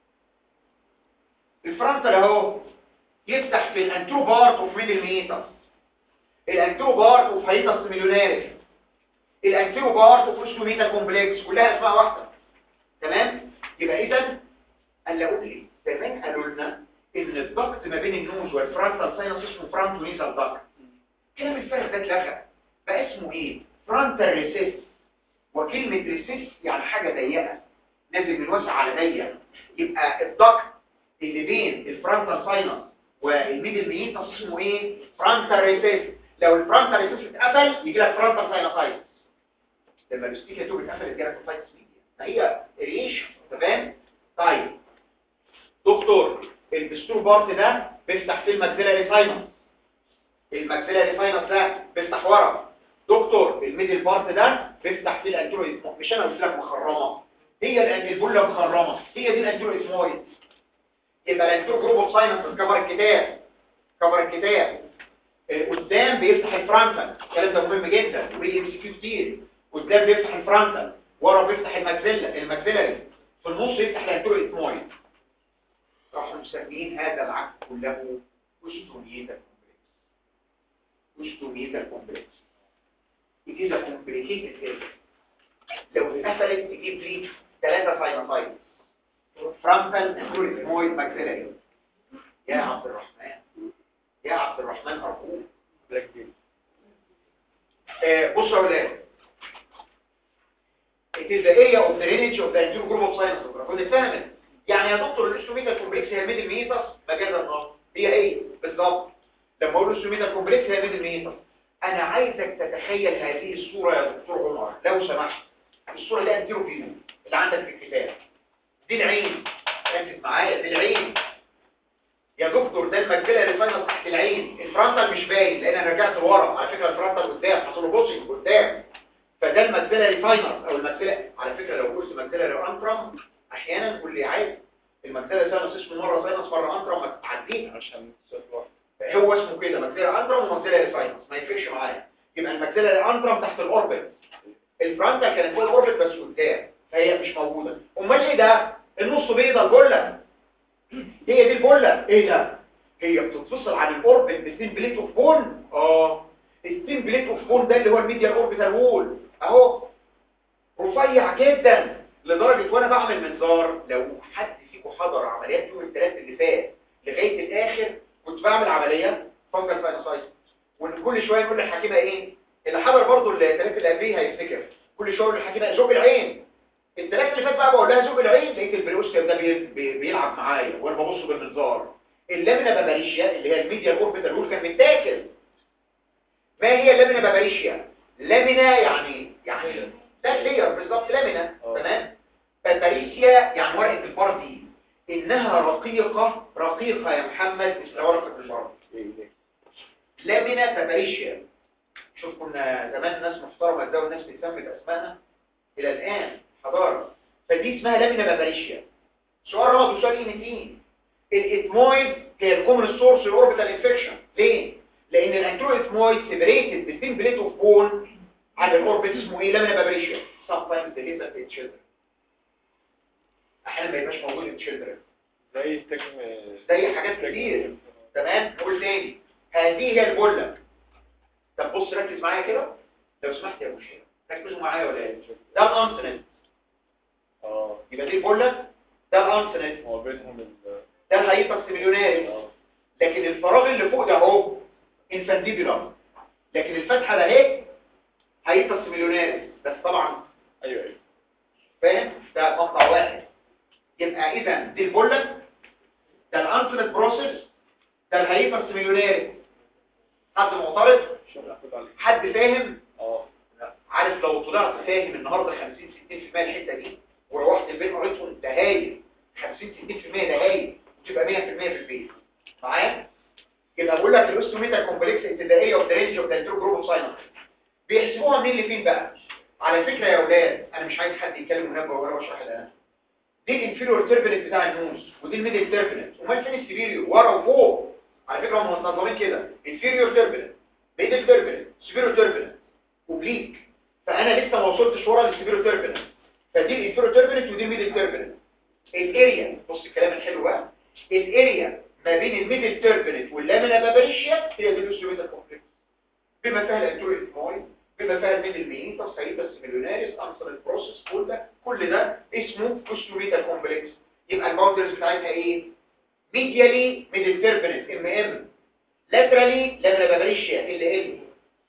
الفرونتال اهو يفتح في الانترو بارت اوف ميدل ميتس الانترو بارت اوف هايتس مليوناريس الانترو بارت اوف اوستوميتا كومبلكس كلها اسمها واحده تمام يبقى اذا قال اقول لي زمان قالوا لنا ان الضغط ما بين النوز والفرونتال ساينس اسمه فرونتو نيزال ضغط كلام الفرق ده اتلغى بقى اسمه ايه فرونتال ريسيس وكلمه ريسيس يعني حاجه ضيقه نازل من واسع على ضيق يبقى الضغط اللي بين الفرونتال ساينس والميدل ميتس اسمه ايه فرونتال ريسيس لو الفرونتال ريسيس اتقفل يجي لك فرونتال ساينسايتس لما الاستيكا توب اتقفل يجي لك ساينس ميديا هي ريش تمام طيب دكتور البستور بارت ده بيفتح في الماكسيلاري ساينس الماكسيلاري ساينس ده بيفتح ورا دكتور الميدل بارت ده بيفتح في الانترويد مش انا قلت لك مخرمه هي الأن- البله مخرمه هي دي الانترويد مويد يبقى الانترو جروب اوف ساينس كفر الكتاب كفر الكتاب آه، قدام بيفتح الفرونتال الكلام ده مهم جدا وبيجي ام سي كيو كتير قدام بيفتح الفرونتال ورا بيفتح الماكسيلا الماكسيلاري في النص يفتح الانترو اثمويد راحوا مسميين هذا العقد كله وشتوميتا كومبلكس وشتوميتا كومبلكس It is a complicated case. لو اتقفلت تجيب لي ثلاثة ساينوسايد فرونتال انترويد ماكسيلاري يا عبد الرحمن يا عبد الرحمن أرجوك آه، بصوا يا ولاد It is the area of drainage of the anterior group of sinus كنت فاهم يعني يا دكتور الاستوميتا كومبلكس هي ميدل ميتس مجازا النص هي ايه بالظبط لما اقول الاستوميتا كومبلكس هي ميدل ميتس انا عايزك تتخيل هذه الصورة يا دكتور عمر لو سمحت الصورة دي انتيرو فيو اللي عندك في الكتاب دي العين ركز معايا دي العين يا دكتور ده المجدله ريفاينس تحت العين الفرونتال مش باين لان انا رجعت لورا على فكره الفرونتال قدام حصل له بوسنج قدام فده المجدله ريفاينس او المجدله على فكره لو قلت مجدله ريانترم احيانا كل عادي المجدله ساينس اسمه مره ساينس مره انترم ما تعديها عشان السؤال واحد. هو اسمه كده مجدله انترم ومجدله ريفاينس ما يفرقش معايا يبقى المجدله انترم تحت الاوربت الفرونتال كانت فوق الاوربت بس قدام فهي مش موجوده امال ايه ده النص بيضه البله هي دي البله ايه ده هي بتتفصل عن الاوربت بسين بليت اوف بون اه السين بليت اوف بون ده اللي هو الميديال اوربيتال وول اهو رفيع جدا لدرجه وانا بعمل منظار لو حد فيكم حضر عمليات يوم الثلاث اللي فات لغايه الاخر كنت بعمل عمليه فانجل ساينوسايتس وان كل شويه يقول للحكيمه ايه اللي حضر برضه الثلاث اللي قبليه هيفتكر كل شويه يقول للحكيمه زوج العين الثلاث اللي فات بقى بقول لها زوج العين لقيت البريوستيوم ده بي- بي- بيلعب معايا وانا ببص بالمنظار اللامينا باباريشيا اللي هي الميديال اوربيتال رول كان متاكل ما هي اللامينا باباريشيا لامينا يعني يعني ده لير بالظبط لامينا آه. تمام باباريشيا يعني ورقه البردي انها رقيقه رقيقه يا محمد مثل ورقه البرد ايه ليه؟ لامينا باباريشيا شوف كنا زمان ناس محترمه ازاي والناس بتسمي باسمائها الى الان حضاره فدي اسمها لامينا باباريشيا سؤال رابط وسؤال ان تي الاتمويد هي الكومن سورس الاوربيتال انفكشن ليه لان الانترو اتمويد سيبريتد بين بليت اوف بون عن الاوربت اسمه ايه لامينا باباريشيا sometimes the lizard in children احيانا ما يبقاش موجود in children زي تكم زي حاجات كتير تمام نقول تاني هذه هي البله طب بص ركز معايا كده لو سمحت يا ابو شيخ ركزوا معايا ولا ايه ده الانسنت اه يبقى دي البله ده الانسنت هو بينهم ال ده الهايبكس مليوناري اه لكن الفراغ اللي فوق ده اهو انفانديبولار لكن الفتحه ده اهي هايبكس مليوناري بس طبعا ايوه ايوه فاهم ده مقطع واحد يبقى اذا دي البله ده الانسنت بروسيس ده الهايبكس مليوناري حد معترض شغل اخد عليك حد فاهم اه عارف لو طلعت فاهم النهارده 50 60% الحته دي وروحت البيت قريتهم ده هايل 50 60% ده هايل وتبقى 100% في البيت معايا يبقى بقول لك الاوستوميتا كومبلكس ابتدائيه اوف ذا رينج اوف ذا جروب اوف ساينس بيحسبوها منين لفين بقى على فكره يا اولاد انا مش عايز حد يتكلم منبه وانا بشرح الان دي الانفيريور تيربنت بتاع النوز ودي الميدل تيربنت امال فين السبيريور ورا وفوق على فكره هم منظمين كده انفيريور تيربنت ميدل تيربنت سبيريور تيربنت وبليك فانا لسه ما وصلتش ورا للسبيرو تيربنت فدي الانفيرو تيربنت ودي الميدل تيربنت الاريا بص الكلام الحلو بقى الاريا ما بين الميدل تيربنت واللامينا باباريشيا هي دي الاوستيوميتا كومبلكس بما فيها الانترو اثمويد بما فيها الميدل مينيتا سايبس ميليوناريس انصر البروسيس كل ده كل ده اسمه اوستيوميتا كومبلكس يبقى الباوندرز بتاعتها ايه ميديالي ميدل تيربنت ام ام لاترالي لامينا باباريشيا ال ال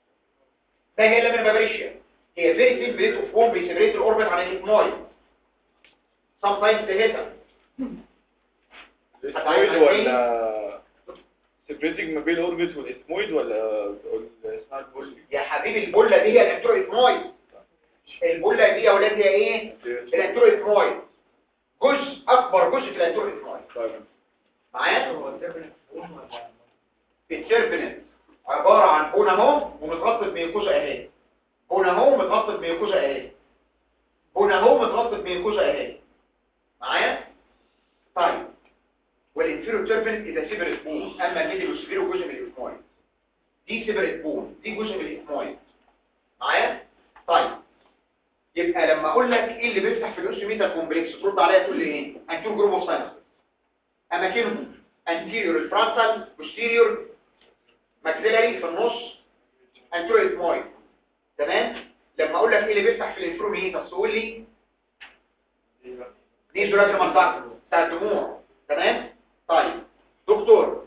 ما هي لامينا باباريشيا هي very thin plate of foam بيسيبريت الاوربت عن الاثمويد sometimes تهتا الاسمويد ولا سيبريتنج ما بين الاوربت والاثمويد ولا ولا اسمها البولي يا حبيبي البله دي هي الانترو اثمويد البله دي يا اولاد هي ايه الانترو اثمويد جزء اكبر جزء في الانترو اثمويد طيب معايا التربنت عباره عن بون اهو ومتغطى بميكوزا اهي بون اهو متغطى بميكوزا اهي بون اهو متغطى بميكوزا اهي معايا طيب والانفيرو تربنت اذا سيبرت بون اما الميدل والسبيرو جزء من الاثمويد دي سيبرت بون دي جزء من الاثمويد معايا طيب يبقى لما اقول لك ايه اللي بيفتح في الاوسيوميتا كومبلكس ترد عليا تقول لي ايه انتور جروب اوف ساينس اماكنهم anterior الفرونتال posterior maxillary في النص anterior ethmoid تمام لما اقول لك ايه اللي بيفتح في الانفروميتاس تقول لي دي زولاجرام داكت بتاع الدموع تمام طيب دكتور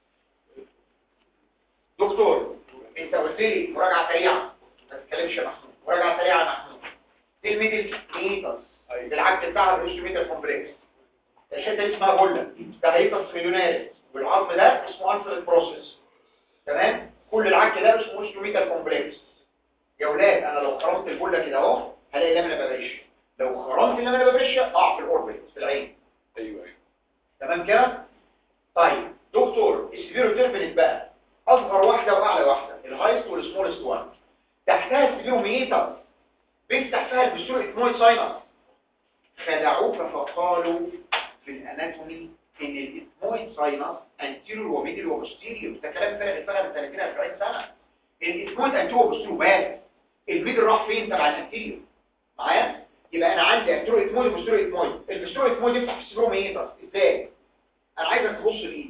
دكتور انت قلت لي مراجعه سريعه ما تتكلمش يا محمود مراجعه سريعه يا محمود دي الميدل ميتاس بالعكس بتاعها الاوستوميتال كومبلكس الحته دي اسمها بولا ده هيبقى مليوناري والعظم ده اسمه انفل بروسيس تمام كل العك ده اسمه اوستوميتال كومبلكس يا ولاد انا لو خرمت البوله كده اهو هلاقي لامينا بابريشيا لو خرمت اللامينا بابريشيا اقع في الاوربت في العين ايوه ايوه تمام كده طيب دكتور السبيرو تيربنت بقى اصغر واحده واعلى واحده الهايست والسمولست وان تحتها السبيرو ميتر بيفتح فيها البسور اتمويد ساينس خدعوك فقالوا في الاناتومي ان الاتمويد ساينس انتيريور وميدل وبوستيريور ده كلام فارغ الفرق من 30 40 سنه الاتمويد انتيريور وبوستيريور بس الميدل راح فين تبع الانتيريور معايا يبقى انا عندي انتيريور اتمويد وبوستيريور اتمويد البوستيريور اتمويد يفتح في السبيرو ميتر ازاي انا عايزك تبص لايدي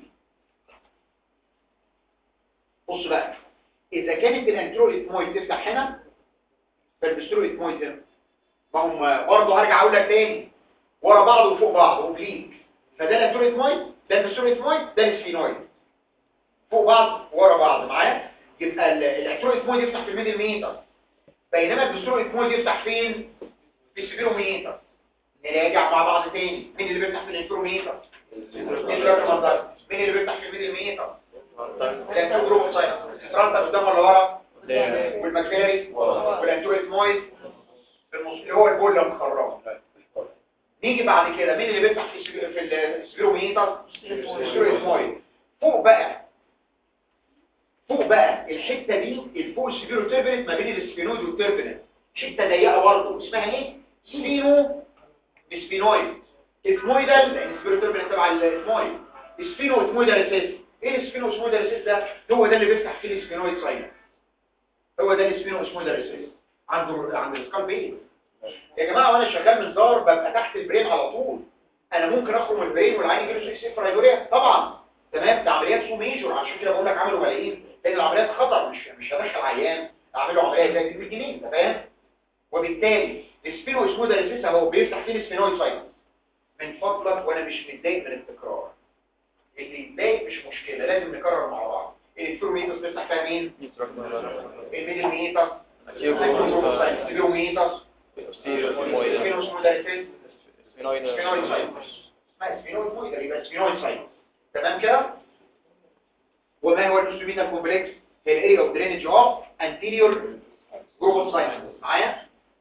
بص بقى اذا كانت الانترو اتمويد تفتح هنا فالبسترو اتمويد هنا ما هم برضه هرجع اقول لك تاني ورا بعض وفوق بعض اوبليك فده الانترو اتمويد ده البسترو اتمويد ده السفينويد فوق بعض ورا بعض معايا يبقى ال- الانترو اتمويد يفتح في الميدل ميتر بينما البسترو اتمويد يفتح فين في السفيرو ميتر نراجع مع بعض تاني مين اللي بيفتح في الانترو ميتر مين اللي بيفتح في الميدل ميتر الانترو جروب ساينس الترانتا قدام ولا ورا والمكاري والانترو اتمويد في النص اللي هو البول اللي مخرمه نيجي بعد كده مين اللي بيفتح في السبيرو- في السبيروميتر السبيروميتر فوق بقى فوق بقى الحته دي الفوق السبيرو تيربنت ما بين السفينويد والتيربنت حته ضيقه برضه اسمها ايه سفينو سفينويد اسمويدال لان السبيرو تيربنت تبع الاسمويد سفينو اسمويدال اساس ايه السفينو اسمويدال اساس ده هو ده اللي بيفتح فيه السفينويد ساينس هو ده السفينو اسمويدال اساس عنده عند السكال بين يا جماعه وانا شغال منظار ببقى تحت البرين على طول انا ممكن اخرم البرين والعين يجي له سي صفر هيدوريا طبعا تمام ده عمليات سو ميجور عشان كده بقول لك عملوا ملايين لان العمليات خطر مش مش هدخل عيان اعمل له عمليه زي 100 جنيه انت فاهم وبالتالي السبينو اسمودا اساسا هو بيفتح فيه السفينويد ساينس من فضلك وانا مش متضايق من التكرار اللي يتضايق مش مشكله لازم نكرر مع بعض الفيروميتر بيفتح فيها مين الميدل ميتر السبيرو ميتر السفينو اسمودا اساسا سفينويد ساينس اسمها سفينويد مويدر يبقى سفينويد ساينس تمام كده وما هو الاستوميتال كومبلكس هي الاريا اوف درينج اوف انتيريور جروب ساينس معايا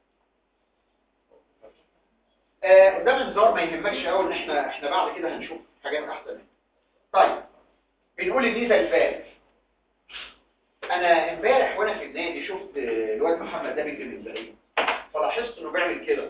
آه ده منظار ما يهمكش قوي ان احنا احنا بعد كده هنشوف حاجات احسن منه. طيب بنقول الميزه الفات انا امبارح وانا في النادي شفت آه، الواد محمد ده بيجري من بعيد فلاحظت انه بيعمل كده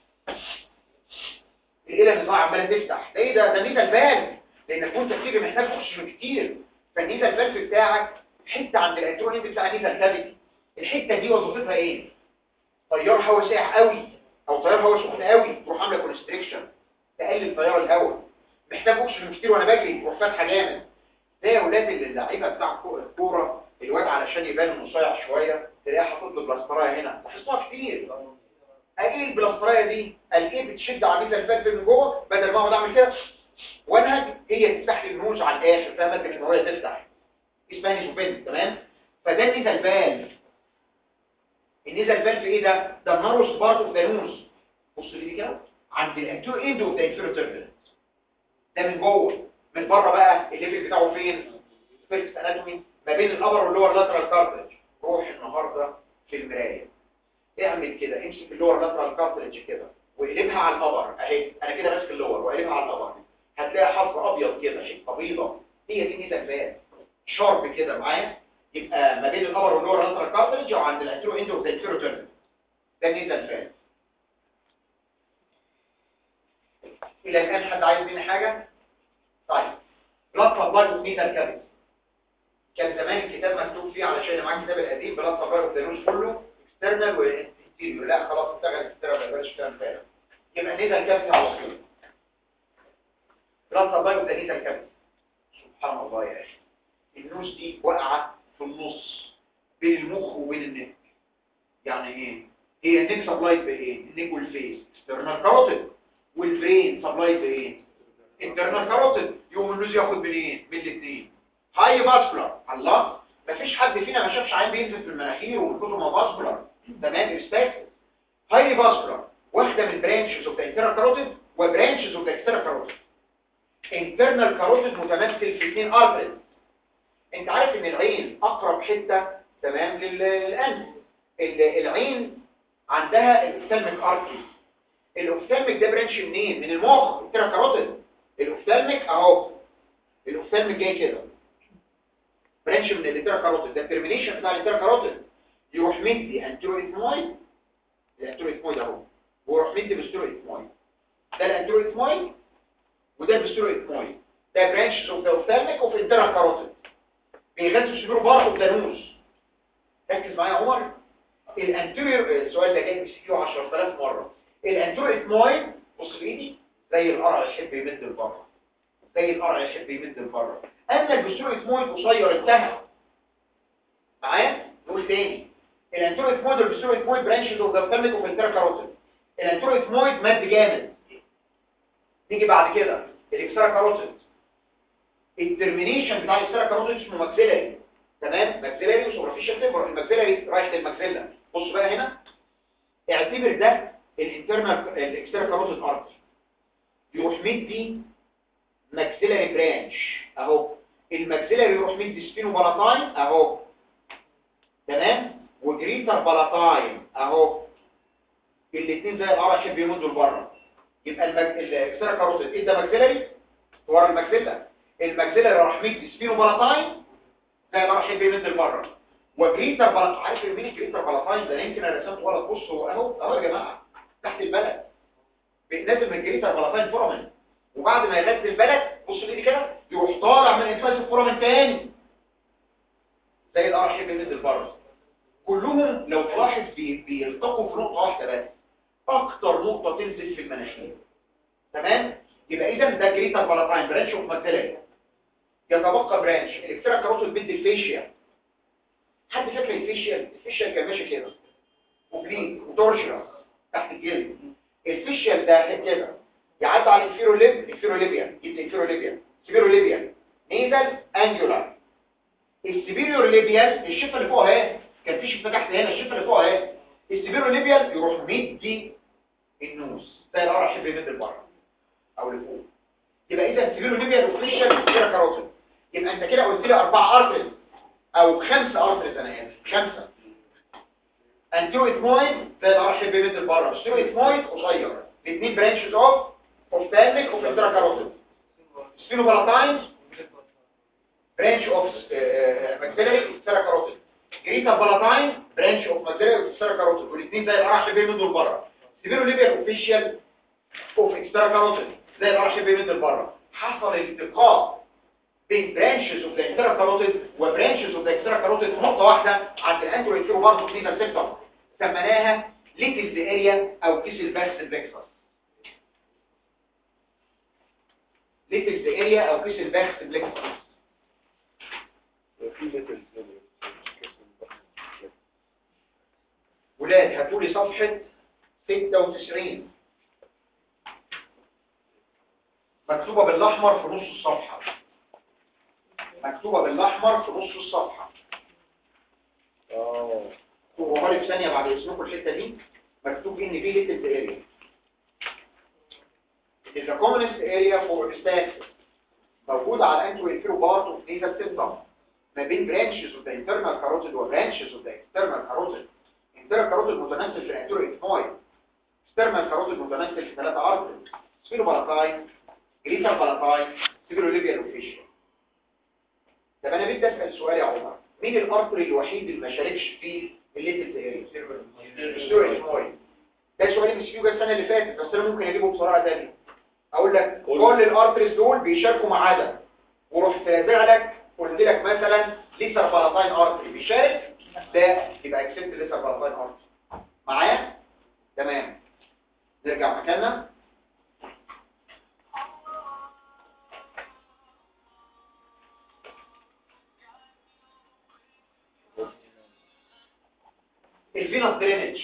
الاله النظام عماله تفتح ده ايه ده ده نيزل فالف لانك وانت بتيجي محتاج اكسجين كتير فالنيزل فالف بتاعك حته عند الالكترونيك بتاع النيزل كافيتي الحته دي وظيفتها ايه تيار هواء ساقع قوي او تيار هواء سخن قوي تروح عامله كونستريكشن تقلل تيار الهواء محتاج اكسجين كتير وانا بجري تروح فاتحه جامد ده يا ولاد اللعيبه بتاع الكو- الكوره الواد علشان يبان انه صايع شويه تلاقيه حاطط له بلاسترايه هنا لاحظتوها كتير ايه البلاسترايه دي قال ايه بتشد على الميزه الفلف من جوه بدل ما اقعد اعمل كده وانهج هي تفتح لي النوز على الاخر فاهم انت ان هي تفتح اسمها نيزوفين تمام فده النيزل فالف النيزل فالف ايه ده ده الناروس بارت اوف ذا نوز بص لي كده عند الانتور اند اوف ذا انفيرو تيربنت ده من جوه من بره بقى الليفل بتاعه فين فيرست اناتومي ما بين الابر واللور لاترال كارتريج روح النهارده في المرايه اعمل كده امسك اللور لاترال كارتريج كده واقلبها على الابر اهي انا كده ماسك اللور واقلبها على الابر هتلاقي حرف ابيض كده حته بيضه هي دي ميزه فات شارب كده معايا يبقى ما بين الابر واللور لاترال كارتريج وعند الانترو اند اوف ذا انفيرو تيربنت ده ميزه الفات الى الان حد عايز مني حاجه طيب بلاد سبلاي اوف ميتال كابيتال كان زمان الكتاب مكتوب فيه علشان اللي معاه الكتاب القديم بلاد سبلاي اوف ذا كله اكسترنال وانتيريور لا خلاص اشتغل اكسترنال ما يبقاش اشتغل فعلا يبقى نيزل كابيتال على طول بلاد سبلاي اوف ذا نيزل كابيتال سبحان الله يا اخي النوز دي واقعه في النص بين المخ وبين النك يعني ايه هي النك سبلايد بايه النك والفيس اكسترنال كاروتيد والبرين سبلايد بايه انترنال كاروتيد يقوم النوز ياخد منين من الاثنين هاي فاسكولار الله مفيش حد فينا ما شافش عين بينزل في المناخير ومن كتر ما فاسكولار تمام ريسبكت هاي فاسكولار واحده من برانشز اوف ذا انترنال كاروتيد وبرانشز اوف ذا اكسترنال كاروتيد انترنال كاروتيد متمثل في اثنين ارتريز انت عارف ان العين اقرب حته تمام لل- للانف ال- العين عندها الاوفتالميك ارتري الاوفتالميك ده برانش منين من المخ التراكاروتيد الاوفتالميك اهو الاوفتالميك جاي كده برانش من التراكاروتيد ده الترمينيشن بتاع التراكاروتيد يروح مدي انترو اثمويد الانترو اثمويد اهو ويروح مدي بسترو اثمويد ده الانترو اثمويد وده البسترو اثمويد ده برانش اوف ذا اوفتالميك اوف التراكاروتيد بيغذوا السبيرو بارت اوف ذا نوز ركز معايا يا عمر الانتيريور السؤال ده جاي بي سي كيو 10000 مره الانتيريور اثمويد بص لايدي زي القرع يحب يمد لبره زي القرع يحب يمد لبره اما البسترو اثمويد قصير انتهى معايا نقول تاني الانتيريور اثمويد والبسترو اثمويد برانشز اوف ذا اوفتالميك اوف التراكاروتيد الانتيريور اثمويد مد جامد نيجي بعد كده الاكسترا كاروتيد الترمينيشن بتاع الاكسترا كاروتيد اسمه ماكسيلاري تمام ماكسيلاري وسوبرفيشال تمبر الماكسيلاري رايح للماكسيلا بص بقى هنا اعتبر ده الانترنال الاكسترا كاروتيد ارتري يروح مدي ماكسيلاري برانش اهو الماكسيلاري يروح مدي سبينو بالاتاين اهو تمام وجريتر بالاتاين اهو الاثنين زي القرع شبه يمدوا لبره يبقى المك... الاكسترا كاروتيد ايه ده ماكسيلاري ورا الماكسيلا الماكسيلاري راح مدي سبينو بالاتاين زي ما راح يمد لبره وجريتر بلط عارف مين الجريتر بلطاين ده يمكن انا رسمته غلط بصوا اهو اهو يا جماعه تحت البلد نازل من الجريتر بلطاين فورامين وبعد ما يغذي البلد بص ايدي كده يروح طالع من انفاس الفورامين تاني زي القرح يمد لبره كلهم لو تلاحظ بي- بيلتقوا في نقطه واحده بس اكتر نقطه تنزل في المناخير تمام يبقى اذا ده جريتر بلطاين برانش اوف ماكسيلاري يتبقى برانش الاكسترا كاروتيد بيد الفيشيا حد فاكر الفيشيا الفيشيا كان ماشي كده وبلين وتورشيا تحت الجلد الفيشيا ده كده يعدي على الفيروليب الفيروليبيا يبدا الفيروليبيا سيبيروليبيا نيزل انجولار السيبيريور ليبيال الشفه اللي فوق اهي كان في شفه تحت هنا الشفه اللي فوق اهي السيبيروليبيال يروح مدي النوز ده القرع شبه يمد لبره او لفوق يبقى اذا سيبيروليبيال اوفيشال كده كاروتيد يبقى انت كده قلت لي اربع ارترز او خمسه ارترز انا اسف خمسه انتيرو اثمويد ده القرع شبه يمد لبره ستيرو اثمويد قصير الاثنين برانشز اوف اوفتالميك اوف انترا كاروتيد سبينو بالاتاين برانش اوف ماكسيلاري سيرا كاروتيد جريتا بالاتاين برانش اوف ماكسيلاري سيرا كاروتيد والاثنين زي القرع شبه يمدوا لبره سيبيرو ليبيال اوفيشال اوف اكسترا كاروتيد زي القرع شبه يمد لبره حصل التقاء بين برانشز اوف ذا اكسترا كاروتيد وبرانشز اوف ذا اكسترا كاروتيد في نقطه واحده عند الانترو انترو برضه كلينيكال سيستم سميناها ليتلز اريا او كيس الباكس بلكسس ليتلز اريا او كيس الباكس بلكسس في ليتل ولاد هاتوا لي صفحة 96 مكتوبة بالأحمر في نص الصفحة مكتوبة بالأحمر في نص الصفحة اه تقروها لي في ثانية بعد اسمكم الحتة دي مكتوب إن في ليتل اريا It is a commonest area for stasis موجودة على الانترو انفيرو بارت اوف nasal septum ما بين branches of the internal carotid و branches of the external carotid internal carotid متناسل في الانترو اثمويد external carotid متناسل في ثلاثة ارتر سبيرو بالاتاين جريتال بالاتاين سبيرو ليبيال اوفيشال طب انا بدي اسال سؤال يا عمر مين الارتر الوحيد اللي ما شاركش في الليتل اريا السبيرو اثمويد ده سؤال مش فيه السنه اللي فاتت بس انا ممكن اجيبه بسرعه ثانيه اقول لك كل الارترز دول بيشاركوا ما عدا ورحت رازع لك قلت لك مثلا ليسر بالاتاين ارتري بيشارك ده يبقى اكسبت ليسر بالاتاين ارتري معايا تمام نرجع مكاننا الفينوس درينج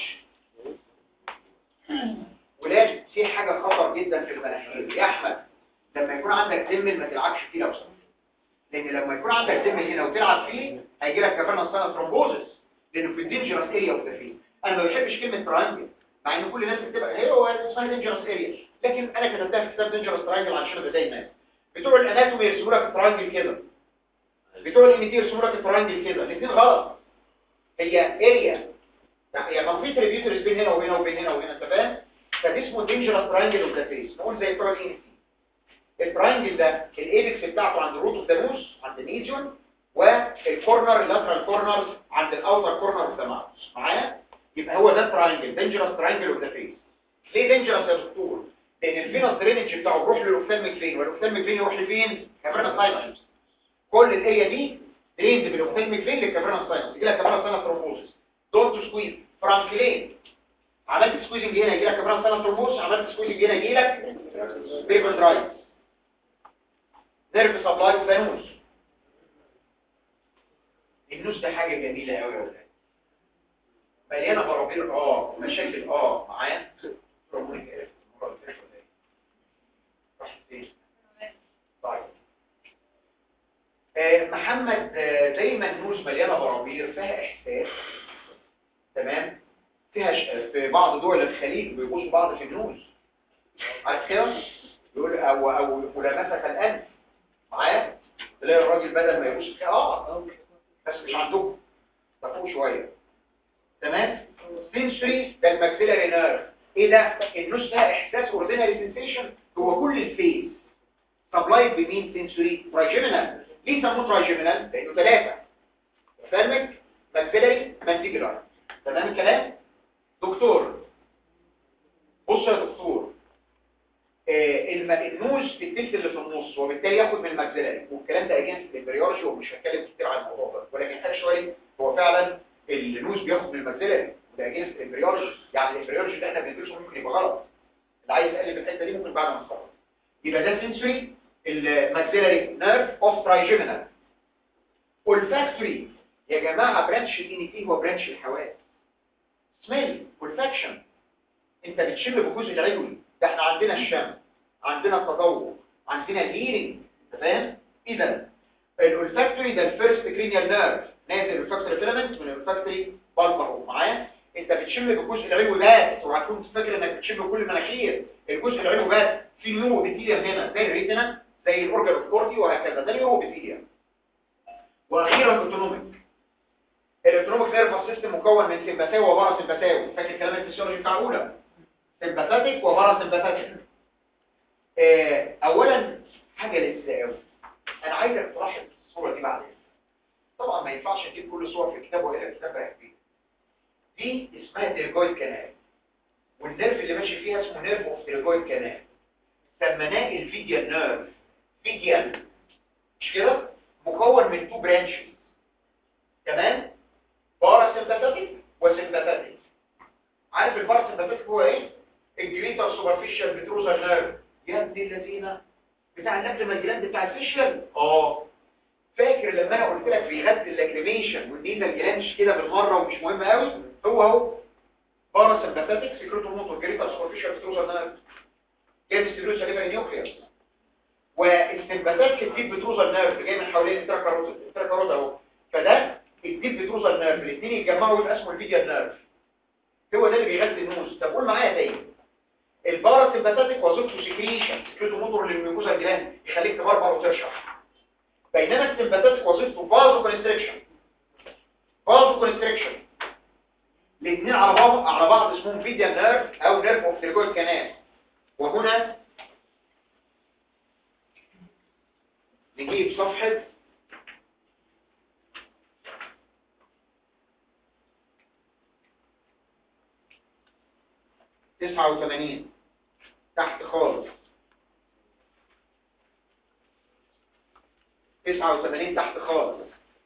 ولاد في حاجة خطر جدا في المناخير يا احمد لما يكون عندك دم ما تلعبش فيه لو سمحت لان لما يكون عندك دم هنا وتلعب فيه هيجي لك كمان سنه ثرومبوزس لانه في الدينجرس اريا اوف ذا فيل انا ما بحبش كلمه ترانجل مع ان كل الناس بتبقى هي هو اسمها دينجرس اريا لكن انا كتبتها في كتاب دينجرس ترانجل عشان ابقى زي الناس بتوع الاناتومي يرسموا لك الترانجل كده بتوع الان تي يرسموا لك الترانجل كده الاثنين غلط هي اريا يعني كان في تريبيوترز بين هنا وهنا وبين هنا وهنا انت فاهم فده اسمه دينجرس ترانجل اوف ذا فيس نقول زي بتوع الان تي الترانجل ده الايبكس بتاعته عند الروت اوف ذا نوز عند الميديون والكورنر اللاترال كورنر عند الاوتر كورنر اوف ذا ماوس معايا يبقى هو ده ترانجل دينجرس ترانجل اوف ذا فيس ليه دينجرس يا دكتور لان الفينوس درينج بتاعه بيروح للاوفثالميك فين والاوفثالميك فين يروح لفين كافرنا ساينس كل الاريا دي دريند من الاوفثالميك فين للكافرنا ساينس يجي لك كافرنا ساينس ترومبوسيس دونت سكويز فرانكلين عملت سكويزنج هنا يجي لك كافرنا ساينس ترومبوسيس عملت سكويزنج هنا يجي لك بيبر درايف نيرف سبلاي وده نوز النوز ده حاجه جميله قوي يا ولاد مليانه برابير اه مشاكل اه معايا ربنا يعرف المره اللي فاتت ولا ايه راح فين طيب آه، محمد آه، دايما النوز مليانه برابير فيها احساس تمام فيها ش... في بعض دول الخليج بيبوسوا بعض في النوز عارف كده يقول او او ملامسه الانف معايا تلاقي الراجل بدل ما يبوس كده اه بس مش عندكم تفوق شويه تمام سنسوري ده الماكسيلاري نيرف ايه ده النوز ده احساس اوردينري سنسيشن هو كل الفيس سبلايد بمين سنسوري ترايجيمينال ليه سموه ترايجيمينال لانه ثلاثه فالمك ماكسيلاري مانديبولار تمام الكلام دكتور بص يا دكتور آه الم... النوز في التلت اللي في النص وبالتالي ياخد من الماكسيلاري والكلام ده اجانس الامبريولوجي ومش هتكلم كتير عن الموضوع ده ولكن اكشوالي هو فعلا النوز بياخد من الماكسيلاري وده اجانس الامبريولوجي يعني الامبريولوجي اللي احنا بندرسه ممكن يبقى غلط اللي عايز يقلب الحته دي ممكن بعد ما نخلص يبقى ده سنسوري الماكسيلاري نيرف اوف ترايجيمينال olfactory يا جماعه برانش الانيتي هو برانش الحواس سميل olfaction انت بتشم بالجزء العلوي ده احنا عندنا الشم عندنا التذوق عندنا الهيرنج فاهم اذا الاولفاكتوري ده الفيرست كرينيال نيرف نازل الفاكتوري فيلامنت من الفاكتوري بالبر معايا انت بتشم بالجزء العلوي بس وهتكون فاكر انك بتشم كل المناخير الجزء العلوي بس في نيورو بيتيليوم هنا زي الريتنا زي الاورجان الكورتي وهكذا ده نيورو بيتيليوم واخيرا اوتونوميك الاوتونوميك نيرفس سيستم مكون من سمباثاوي وبارا سمباثاوي فاكر كلام الفسيولوجي بتاع الاولى سمباثيك وبارا سمباثيك اه اولا حاجه لسه قوي انا عايزك تلاحظ الصوره دي بعدين طبعا ما ينفعش نجيب كل صور في الكتاب والا الكتاب بقى كبير دي اسمها تيرجويد كانال والنيرف اللي ماشي فيها اسمه نيرف اوف تيرجويد كانال سميناه الفيديال نيرف فيديال مش كده مكون من تو برانشز تمام باراسمباثيك وسمباثيك عارف الباراسمباثيك هو ايه الجريتر سوبرفيشال بتروزال نيرف يا ابن اللذينه بتاع اللاكريمال جلاند بتاع الفيشل اه فاكر لما انا قلت لك بيغذي اللاكريميشن والنيزل جلاندش كده بالمره ومش مهم قوي هو اهو باراسمباثيك سكريتو موتور جريتر سوبرفيشال بتروزال نيرف جاي ستيروس سليفري نيوكليوس والسمباثيك الديب بتروزال نيرف جاي من حوالين التراكاروت التراكاروت اهو فده الديب بتروزال نيرف الاثنين يتجمعوا يبقى اسمه الفيديال نيرف هو ده اللي بيغذي النوز طب قول معايا تاني الباراسمباثيك وظيفته سكريشن سكريتو موتور للميوكوزا جلاند يخليك تبربر وترشح بينما السمباثيك وظيفته فازو كونستريكشن فازو كونستريكشن الاثنين على بعض على بعض اسمهم فيديال نيرف او نيرف اوف تيرجويد كانال وهنا نجيب صفحة تسعة وثمانين تحت خالص تسعة وثمانين تحت خالص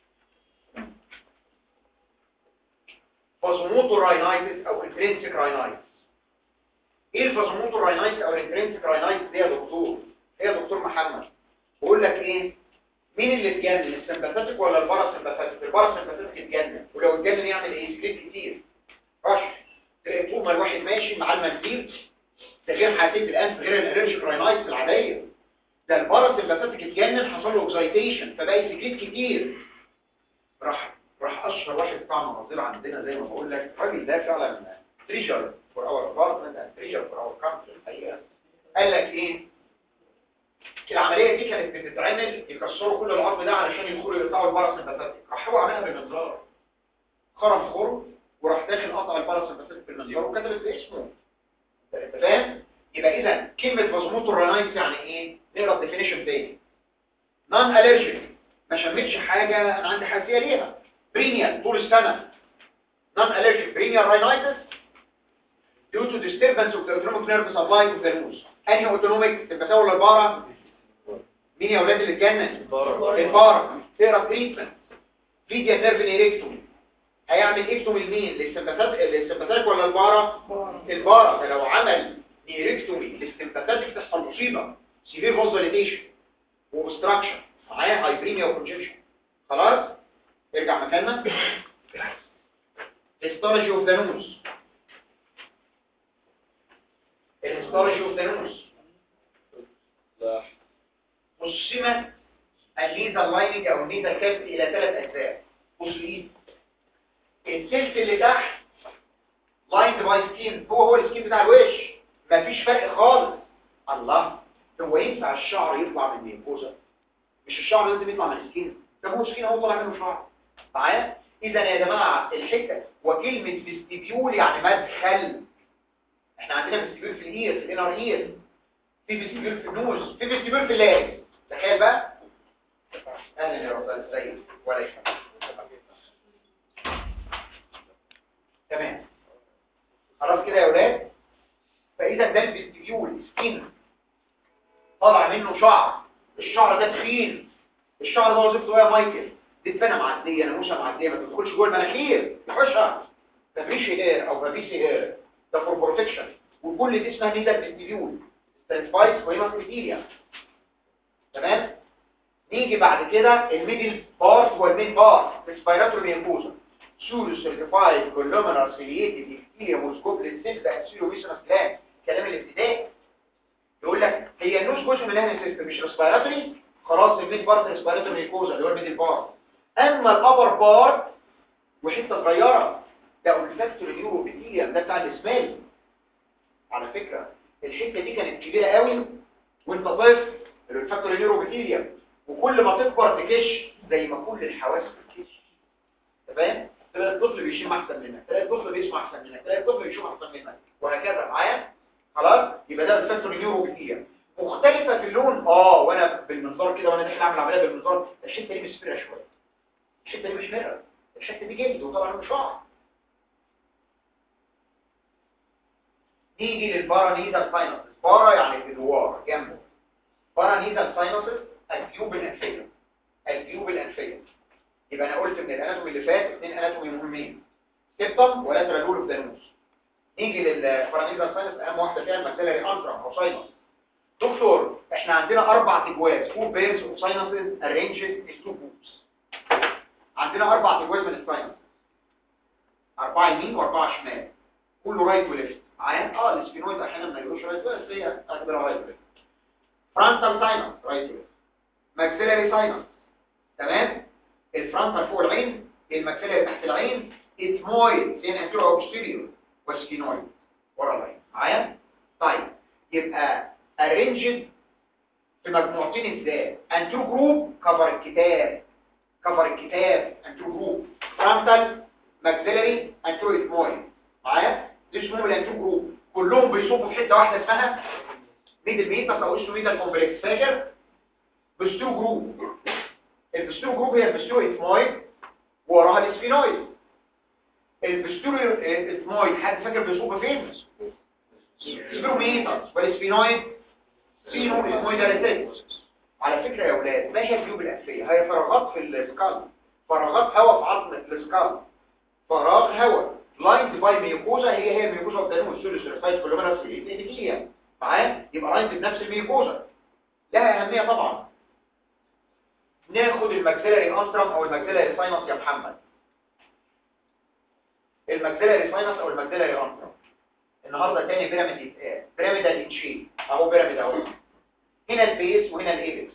فازوموتو راينايتس او انترنسك راينايتس ايه الفازوموتو راينايتس او الانترنسك راينايتس دي يا دكتور ايه يا دكتور محمد بقول لك ايه مين اللي اتجنن السمباثيك ولا الباراسمباثيك الباراسمباثيك اتجنن ولو اتجنن يعمل ايه سكريت كتير رشح تلاقي طول ما الواحد ماشي مع المنديل ده غير حاسين الانف غير الالرجيك راينايتس العاديه ده الباراسمباثيك اتجنن حصل له اكسايتيشن فبقى سكريت كتير راح راح اشهر واحد بتاع مناظير عندنا زي ما بقول لك الراجل ده فعلا تريجر فور اور ابارتمنت اند تريجر فور اور كانتري الحقيقه قال لك ايه العمليه دي كانت بتتعمل يكسروا كل العظم ده علشان يدخلوا يقطعوا الباراسمباثيك راح هو عملها بالمنظار خرم خرم وراح داخل قطع الباراسمباثيك بالمنظار وكتبت باسمه أنت فاهم يبقى اذا كلمه فازموتو رانايتس يعني ايه نقرا الديفينيشن تاني نون الرجيك ما شمتش حاجه انا عندي حساسيه ليها برينيال طول السنه نون الرجيك برينيال راينايتس due to disturbance of the autonomic nerve supply of the nose انهي اوتونوميك البتاع ولا البارا مين يا اولاد اللي اتجنن البارا تقرا تريتمنت فيديا نيرف ايريكتومي هيعمل اكتومي لمين للسمباثيك للسمباثيك ولا البارا البارا فلو عمل نيركتومي للسمباثيك تحصل مصيبه سيفير فوزوليتيشن وابستراكشن معايا هايبريميا وكونجكشن خلاص ارجع مكاننا هيستولوجي اوف ذا نوز الهيستولوجي اوف ذا نوز لا قسم الليزر لايننج او الليزر كابت الى ثلاث اجزاء بص ايه الثلث اللي تحت لايند باي سكين هو هو السكين بتاع الوش مفيش فرق خالص الله هو ينفع الشعر يطلع من الميكوزا مش الشعر لازم يطلع من السكين طب هو السكين هو طالع منه شعر معايا اذا يا جماعه الحته وكلمه فيستيبيول يعني مدخل احنا عندنا فيستيبيول في الاير في الانر اير في فيستيبيول في النوز في فيستيبيول في اللاري تخيل بقى اهلا يا رب ازيك ولا يهمك تمام خلاص كده يا ولاد فاذا ده الفيستيبيول سكين طالع منه شعر الشعر ده تخين الشعر ده وظيفته ايه يا مايكل دي دفنه معديه ناموسه معديه ما تدخلش جوه المناخير تحوشها مفيش هير او مفيش هير ده فور بروتكشن وكل دي اسمها ميزه فيستيبيول ستراتيفايد سكويموس ابيثيليا تمام نيجي بعد كده الميدل بارت هو المين بارت ريسبيراتوري ميوكوزا سولو سيرتيفايد كولومينار سيليتد ابيثيليوم وسكوبلت سيلز اكسيلو ميسنس جلاند كلام الابتدائي يقول لك هي النوز جزء من الهنا سيستم مش ريسبيراتوري خلاص الميد بارت ريسبيراتوري ميوكوزا اللي هو الميدل بارت اما الابر بارت وحته صغيره ده اولفاكتوري نيوروبيثيليوم ده بتاع الاسمال على فكره الحته دي كانت كبيره قوي وانت طفل الفاكتور نيوروبيثيليوم وكل ما تكبر تكش زي ما كل الحواس بتكش تمام تلاقي الطفل بيشم احسن منك تلاقي الطفل بيسمع احسن منك تلاقي الطفل بيشوف احسن منك وهكذا معايا خلاص يبقى ده الفاكتور نيوروبيثيليوم مختلفه في اللون اه وانا بالمنظار كده وانا داخل اعمل عمليه بالمنظار الحته دي مسفره شويه الحته دي مش مرة الحته دي جلد وطبعا مش شعر نيجي للبارانيزال ساينسز بارا يعني في دوار جنبه بارانيزال ساينسز الجيوب الانفيه الجيوب الانفيه يبقى انا قلت من الاناتومي اللي فات اثنين اناتومي مهمين سيبتم ولاترال لول اوف ذا نوز نيجي للبارانيزال ساينس اهم واحده فيها الماكسيلاري انترم او ساينس دكتور احنا عندنا اربع تجواز فور بيرز اوف ساينسز ارينجد ان تو جروبس عندنا اربع تجواز من الساينس اربعه يمين واربعه شمال كله رايت وليفت معايا اه السفينويد احيانا ما يقولوش رايت بس هي اعتبرها رايت وليفت فرونتال ساينس رايت وليفت ماكسيلاري ساينس تمام الفرونتال فوق العين الماكسيلاري تحت العين اتمويد سين انتيرو او بوستيريور والسفينويد ورا العين معايا طيب يبقى ارينجد في مجموعتين ازاي انترو جروب كفر الكتاب كفر الكتاب انترو جروب فرونتال ماكسيلاري انترو اتمويد معايا دي اسمهم الانترو جروب كلهم بيصبوا في حته واحده اسمها ميدل ميتس او اسمه ميدل كومبلكس فاكر بسترو جروب البسترو جروب هي البسترو اتمويد ووراها الاسفينويد البسترو اتمويد حد فاكر بيصب فين سبرو ميتس والاسفينويد سينو اتمويد اريتيكس على فكره يا اولاد ما هي الجيوب الانفيه هي فراغات في السكال فراغات هواء في عظم السكال فراغ هواء لايند باي ميوكوزا هي هي الميوكوزا والدانوس سوليسيرفايد كولومينال سيليتيكيا معايا يبقى لايند بنفس الميوكوزا لها اهميه طبعا ناخد الماكسيلاري انسترم او الماكسيلاري ساينس يا محمد الماكسيلاري ساينس او الماكسيلاري انسترم النهارده تاني بيراميد يتقال بيراميدال ان شيب اهو بيراميد اهو هنا البيس وهنا الايبكس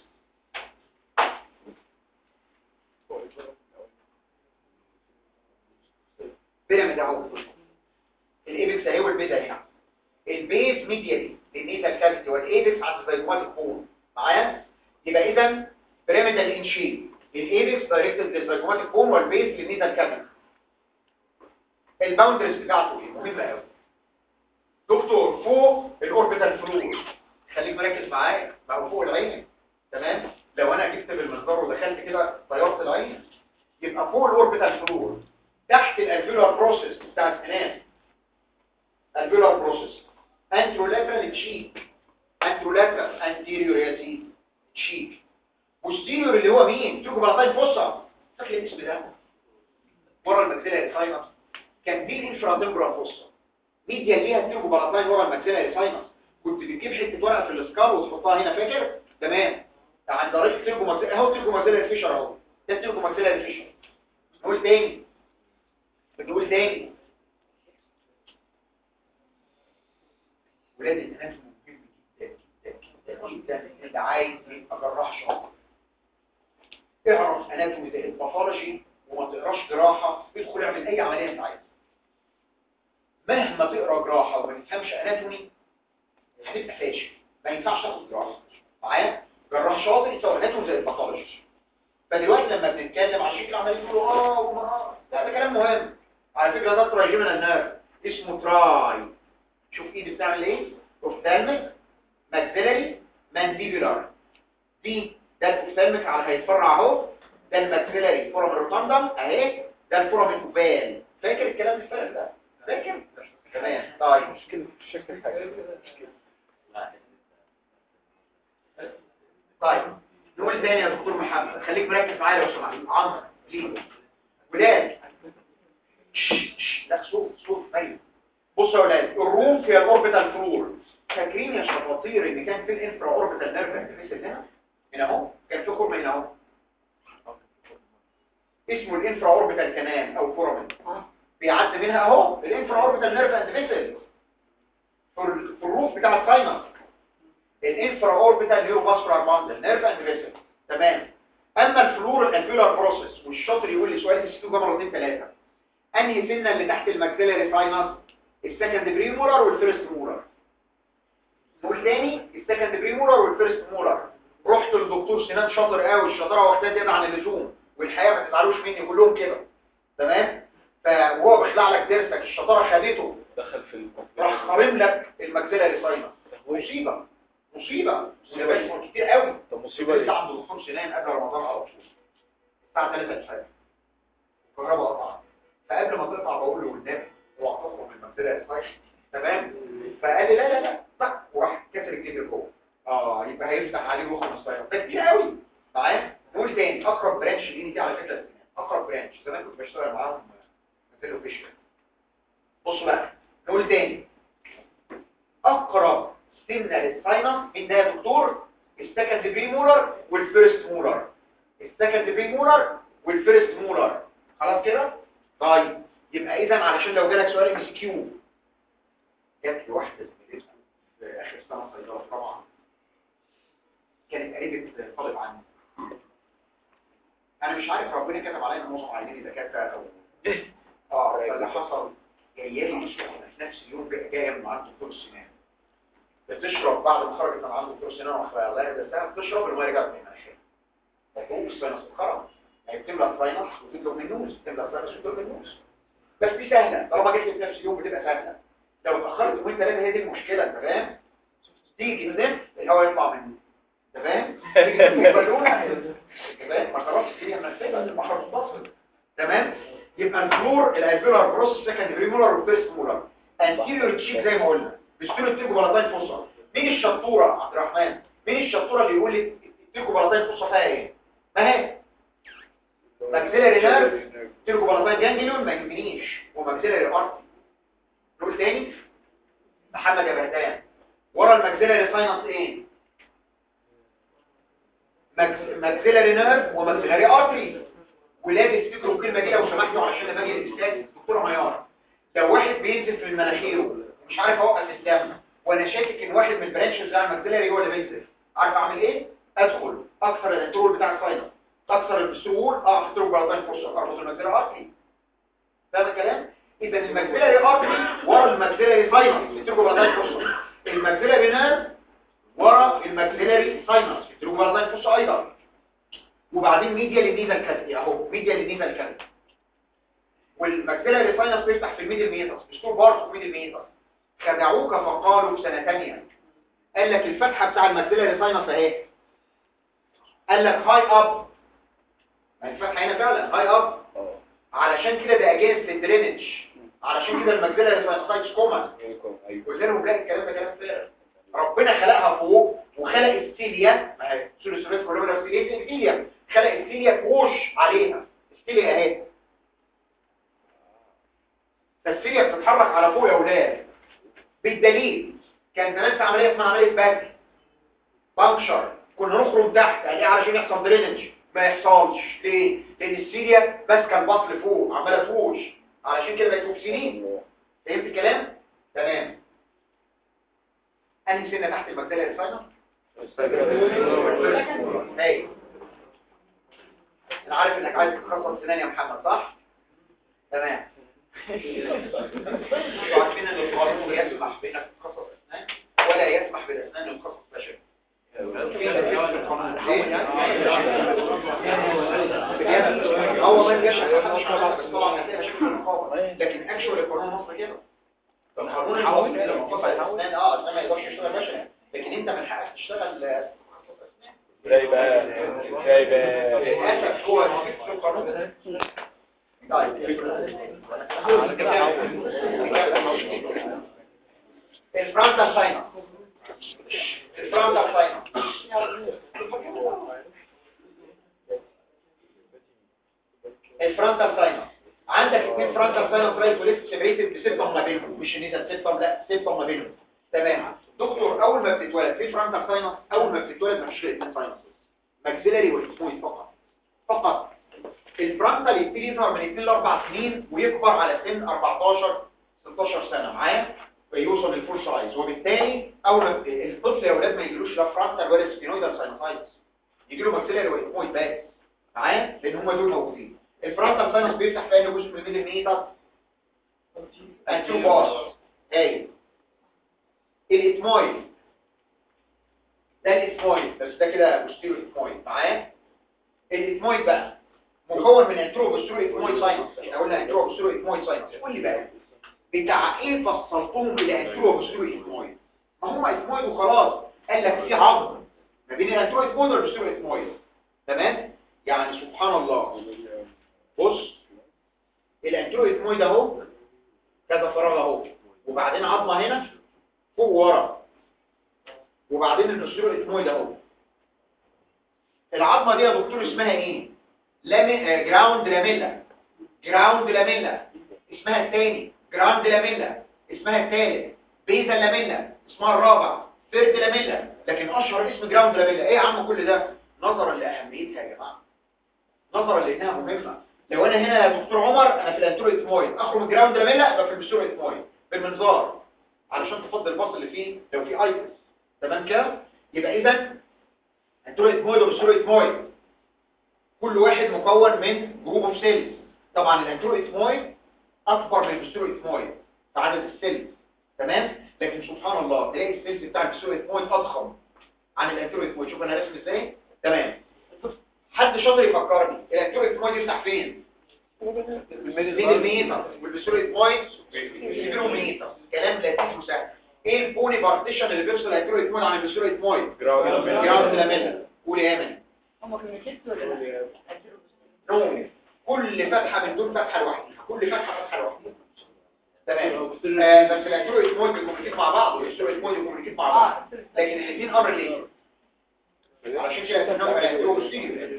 بيراميد اهو الايبكس اهي والبيز اهي البيز ميديالي للنيزل كافيتي والايبكس عند زيجومات الكون معايا يبقى اذا بيراميدال ان شيب الايبكس دايركتد للزيجوماتيك بون والبيز للنيزل كابل الباوندرز بتاعته ايه مهمه قوي دكتور فوق الاوربيتال فلور خليك مركز معايا ما هو فوق العين تمام لو انا جبت بالمنظار ودخلت كده طيرت العين يبقى فوق الاوربيتال فلور تحت الالفيولار بروسيس بتاع السنان الفيولار بروسيس انترولاترال تشيك انترولاترال انتيريور يا سيدي تشيك بوستيريور اللي هو مين تيجوا بلاطين فوسا فاكر الاسم ده ورا الماكسيلاري ساينس كان دي الانفراتمبرال فوسا ميديا ليها تيجوا بلاطين ورا الماكسيلاري ساينس كنت بتجيب حته ورقه في الاسكار وتحطها هنا فاكر تمام عند طريق تيجوا ماكسيلاري اهو تيجوا ماكسيلاري فيشر اهو ده تيجوا ماكسيلاري فيشر نقول تاني بنقول تاني ولاد الاناتومي مهم جدا جدا جدا اللي عايز يبقى جراح شاطر اعرف اناتومي زي الباثولوجي وما تقراش جراحه ادخل اعمل اي عمليه انت عايزها مهما تقرا جراحه وما تفهمش اناتومي هتبقى فاشل ما ينفعش تاخد جراحه معايا جراح شاطر يسوي اناتومي زي الباثولوجي فدلوقتي لما بنتكلم على شكل عمليه يقولوا اه وما اه لا ده كلام مهم على فكره ده تراجمنا النيرف اسمه تراي شوف ايدي بتعمل ايه اوفتالميك ماكسيلاري مانديبولار دي ده الاوفتالميك على هيتفرع اهو ده الماكسيلاري فورم الروتاندم اهي ده الفورم الاوفال فاكر الكلام الفارغ ده فاكر تمام طيب مشكلة في شكل حاجة مشكلة طيب نقول تاني يا دكتور محمد خليك مركز معايا لو سمحت عمرو ليه ولاد شش، شش، لا صوت صوت طيب بصوا يا ولاد الروم في الاوربيتال فلور فاكرين يا شطاطير ان كان في الانفرا اوربيتال نيرف انترفيس هنا هنا اهو كان في خرم هنا اهو اسمه الانفرا اوربيتال كانال او فورامين بيعدي منها اهو الانفرا اوربيتال نيرف انترفيس في ال- في الروف بتاع الساينس الانفرا اوربيتال نيورو فاسكولار باندل نيرف اند فيسل تمام اما الفلور الانفيولار بروسيس والشاطر يقول لي سؤال تسكتوا جمره مرتين ثلاثه انهي سنه اللي تحت الماكسيلاري ساينس السكند بريمولار والفيرست مولار نقول تاني السكند بريمولار والفيرست مولار رحت للدكتور سنان شاطر قوي الشطاره واخدها زياده عن اللزوم والحقيقه ما تزعلوش مني كلهم كده تمام فهو بيخلع لك ضرسك الشطاره خدته دخل في راح خارم لك الماكسيلاري ساينس مصيبه مصيبه وده بيحصل كتير قوي طب مصيبة لسه ليه؟ عنده دكتور سنان قبل رمضان على طول الساعه 3 الفجر الكهرباء قطعت فقبل ما تقطع بقول له والنبي اوعى تخرج من المنزله الصيف تمام فقال لي لا لا لا طق وراح كسر الجدر جوه اه يبقى هيفتح عليه روح من الصيف ده كتير قوي معايا نقول تاني اقرب برانش ليني دي على فكره السنان اقرب برانش زمان كنت بشتغل معاهم مثل فيشر بصوا بقى نقول تاني اقرب سنه للساينس مين ده يا دكتور السكند بري مولر والفيرست مولر السكند بري مولر والفيرست مولر خلاص كده طيب يبقى اذا علشان لو جالك سؤال ام سي كيو جات لي واحده زميلتكم في اخر سنه صيدله طبعا كانت قريبه طالب عندي انا مش عارف ربنا كتب علينا معظم عينين دكاتره او اه فاللي حصل جايه لي مش في نفس اليوم جايه من عند دكتور السنان بتشرب بعد ما خرجت من عند دكتور سنان واخويا الله يهدى السنه بتشرب الميه رجعت من مناخيرها فوق الساينس اتخرج يعني بتملى الساينس وتطلب من النوز بتملى الساينس وتطلب من النوز بس دي سهله طالما جت لي في نفس اليوم بتبقى سهله لو اتاخرت يومين ثلاثه هي دي المشكله انت فاهم تيجي تنزل الهواء يطلع منه انت فاهم تيجي تنزل بالونه انت فاهم ما خلاص الدنيا منفذه البحر متصل تمام يبقى الفلور الالفيولار بروسس سكند بريمولار والفيرست مولار انتيريور تشيك زي ما قلنا بستور التيجو بلاطين فصة مين الشطوره عبد الرحمن مين الشطوره اللي يقول لي التيجو بلاطين فصة فيها ايه ما هي ماكسيلاري نيرف تيجو بلاطين جانجليون ما يهمنيش وماكسيلاري ارتي نقول تاني محمد يا بهدان ورا الماكسيلاري ساينس ايه ماكس- ماكسيلاري نيرف وماكسيلاري ارتري ولاد افتكروا الكلمه دي لو سمحتوا عشان لما اجي الاستاذ دكتوره ميار لو واحد بينزل في مناخيره مش عارف اوقف الدم وانا شاكك ان واحد من البرانشز بتاع الماكسيلاري هو اللي بينزل عارف اعمل ايه ادخل اكسر الانترول بتاع الساينس اكسر البسترول اه احترق بلطين فرصه اربط الماكسيلاري ارتري فاهم الكلام اذا الماكسيلاري ارتري ورا الماكسيلاري ساينس احترق بلطين فرصه الماكسيلاري نيرف ورا الماكسيلاري ساينس التروفارداين فوسا ايضا وبعدين ميديا للنيزل كافيتي اهو ميديا للنيزل كافيتي والماكسيلاري ساينس بيفتح في الميدل ميتاس بستور بارت في الميدل ميتاس خدعوك فقالوا في سنه ثانيه قال لك الفتحه بتاع الماكسيلاري ساينس اهي قال لك هاي اب ما الفتحه هنا فعلا هاي اب اه علشان كده ده اجانس للدرينج علشان كده الماكسيلاري ساينس كومن ايوه قلت لهم لا الكلام ده كلام فارغ ربنا خلقها فوق وخلق السيليا ما هي سوري كولومينال سيليا السيليا خلق السيليا كوش عليها السيليا اهي فالسيليا بتتحرك على فوق يا اولاد بالدليل كان زمان في عمليه اسمها عمليه باك بانكشر كنا نخرج تحت يعني إيه علشان يحصل درينج ما يحصلش ليه لان السيليا ماسكه البطن فوق عماله تفوش علشان كده بقت توكسينين فهمت الكلام تمام انهي سنه تحت المجدله الفاينل هاي انا عارف انك عايز تتخصص سنان يا محمد صح تمام انتوا عارفين ان القانون يسمح بانك تتخصص اسنان ولا يسمح بالاسنان ان تتخصص بشري هو ما يجيش بس طبعا هتلاقي مشاكل في الرقابه لكن اكشوال القانون مصر كده القانون المصري كده مقاطع الاسنان اه اسنان ما يقدرش يشتغل بشري لكن انت من حقك تشتغل تخصص اسنان ازاي بقى ازاي بقى للاسف هو موجود في القانون طيب الفرونتال ساينس الفرونتال ساينس الفرونتال ساينس عندك اثنين فرونتال ساينس رايت وليفت سيبريتد بسيبتم ما بينهم مش النيزل سيبتم لا سيبتم ما بينهم تمام دكتور اول ما بتتولد في فرونتال ساينس اول ما بتتولد مفيش غير اثنين ساينس ماكسيلاري والاسمويد فقط فقط الفرونتال يبتدي يظهر من 2 ل 4 سنين ويكبر على سن 14 16 سنه معايا فيوصل للفول سايز وبالتالي اول ما الطفل يا اولاد ما يجيلوش لا فرونتال ولا سبينويدال ساينوسايتس يجي له ماكسيلاري والاسمويد بس معايا لان هم دول موجودين الفرونتال ساينس بيفتح في اي جزء من الميدل ميتر انتو باس ايوه الاتمويد ده الاتمويد بس ده كده بوستيرو اتمويد معايا الاتمويد بقى مكون من انترو بوستيرو اتمويد ساينس احنا قلنا انترو بوستيرو اتمويد ساينس قول لي بقى بتاع ايه فصلتهم الى انترو بوستيرو اتمويد ما هم اتمويد وخلاص قال لك في عظم ما بين الانترو اتمويد والبوستيرو اتمويد تمام يعني سبحان الله بص الانترو اتمويد اهو كذا فراغ اهو وبعدين عظمه هنا فوق ورا وبعدين البوستيرو اتمويد اهو العظمه دي يا دكتور اسمها ايه لامي جراوند لاميلا جراوند لاميلا اسمها الثاني جراوند لاميلا اسمها الثالث بيزا لاميلا اسمها الرابع ثيرد لاميلا لكن اشهر اسم جراوند لاميلا ايه يا عم كل ده نظرا لاهميتها يا جماعه نظرا لانها مهمه لو انا هنا يا دكتور عمر انا في الانترو اتمويد اخرج من جراوند لاميلا يبقى في البستور اتمويد بالمنظار علشان تفضل الباص اللي فيه لو في ايتس تمام كده يبقى اذا انترو اتمويد وبستور اتمويد كل واحد مكون من جروب اوف سيلز طبعا الانترو اتمويد اكبر من البستور اتمويد في عدد السيلز تمام لكن سبحان الله تلاقي السيلز بتاع البستور اتمويد اضخم عن الانترو اتمويد شوف انا راسم ازاي تمام حد شاطر يفكرني الانترو اتمويد يفتح فين بين الميتر والبستور اتمويد بيسيبوا ميتر كلام لطيف وسهل ايه البوني بارتيشن اللي بيفصل الانترو اتمويد عن البستور اتمويد جراوند لاميلا قول يا امل هم كانوا ست ولا لا؟ نوم كل فتحة من دول فتحة لوحدها كل فتحة فتحة لوحدها تمام آه بس الانترو اتمويد بيكوميونيكيت مع بعض والبستور اتمويد بيكوميونيكيت مع بعض اه لكن الاثنين امر ليه علشان كده اسمهم الانترو والبستور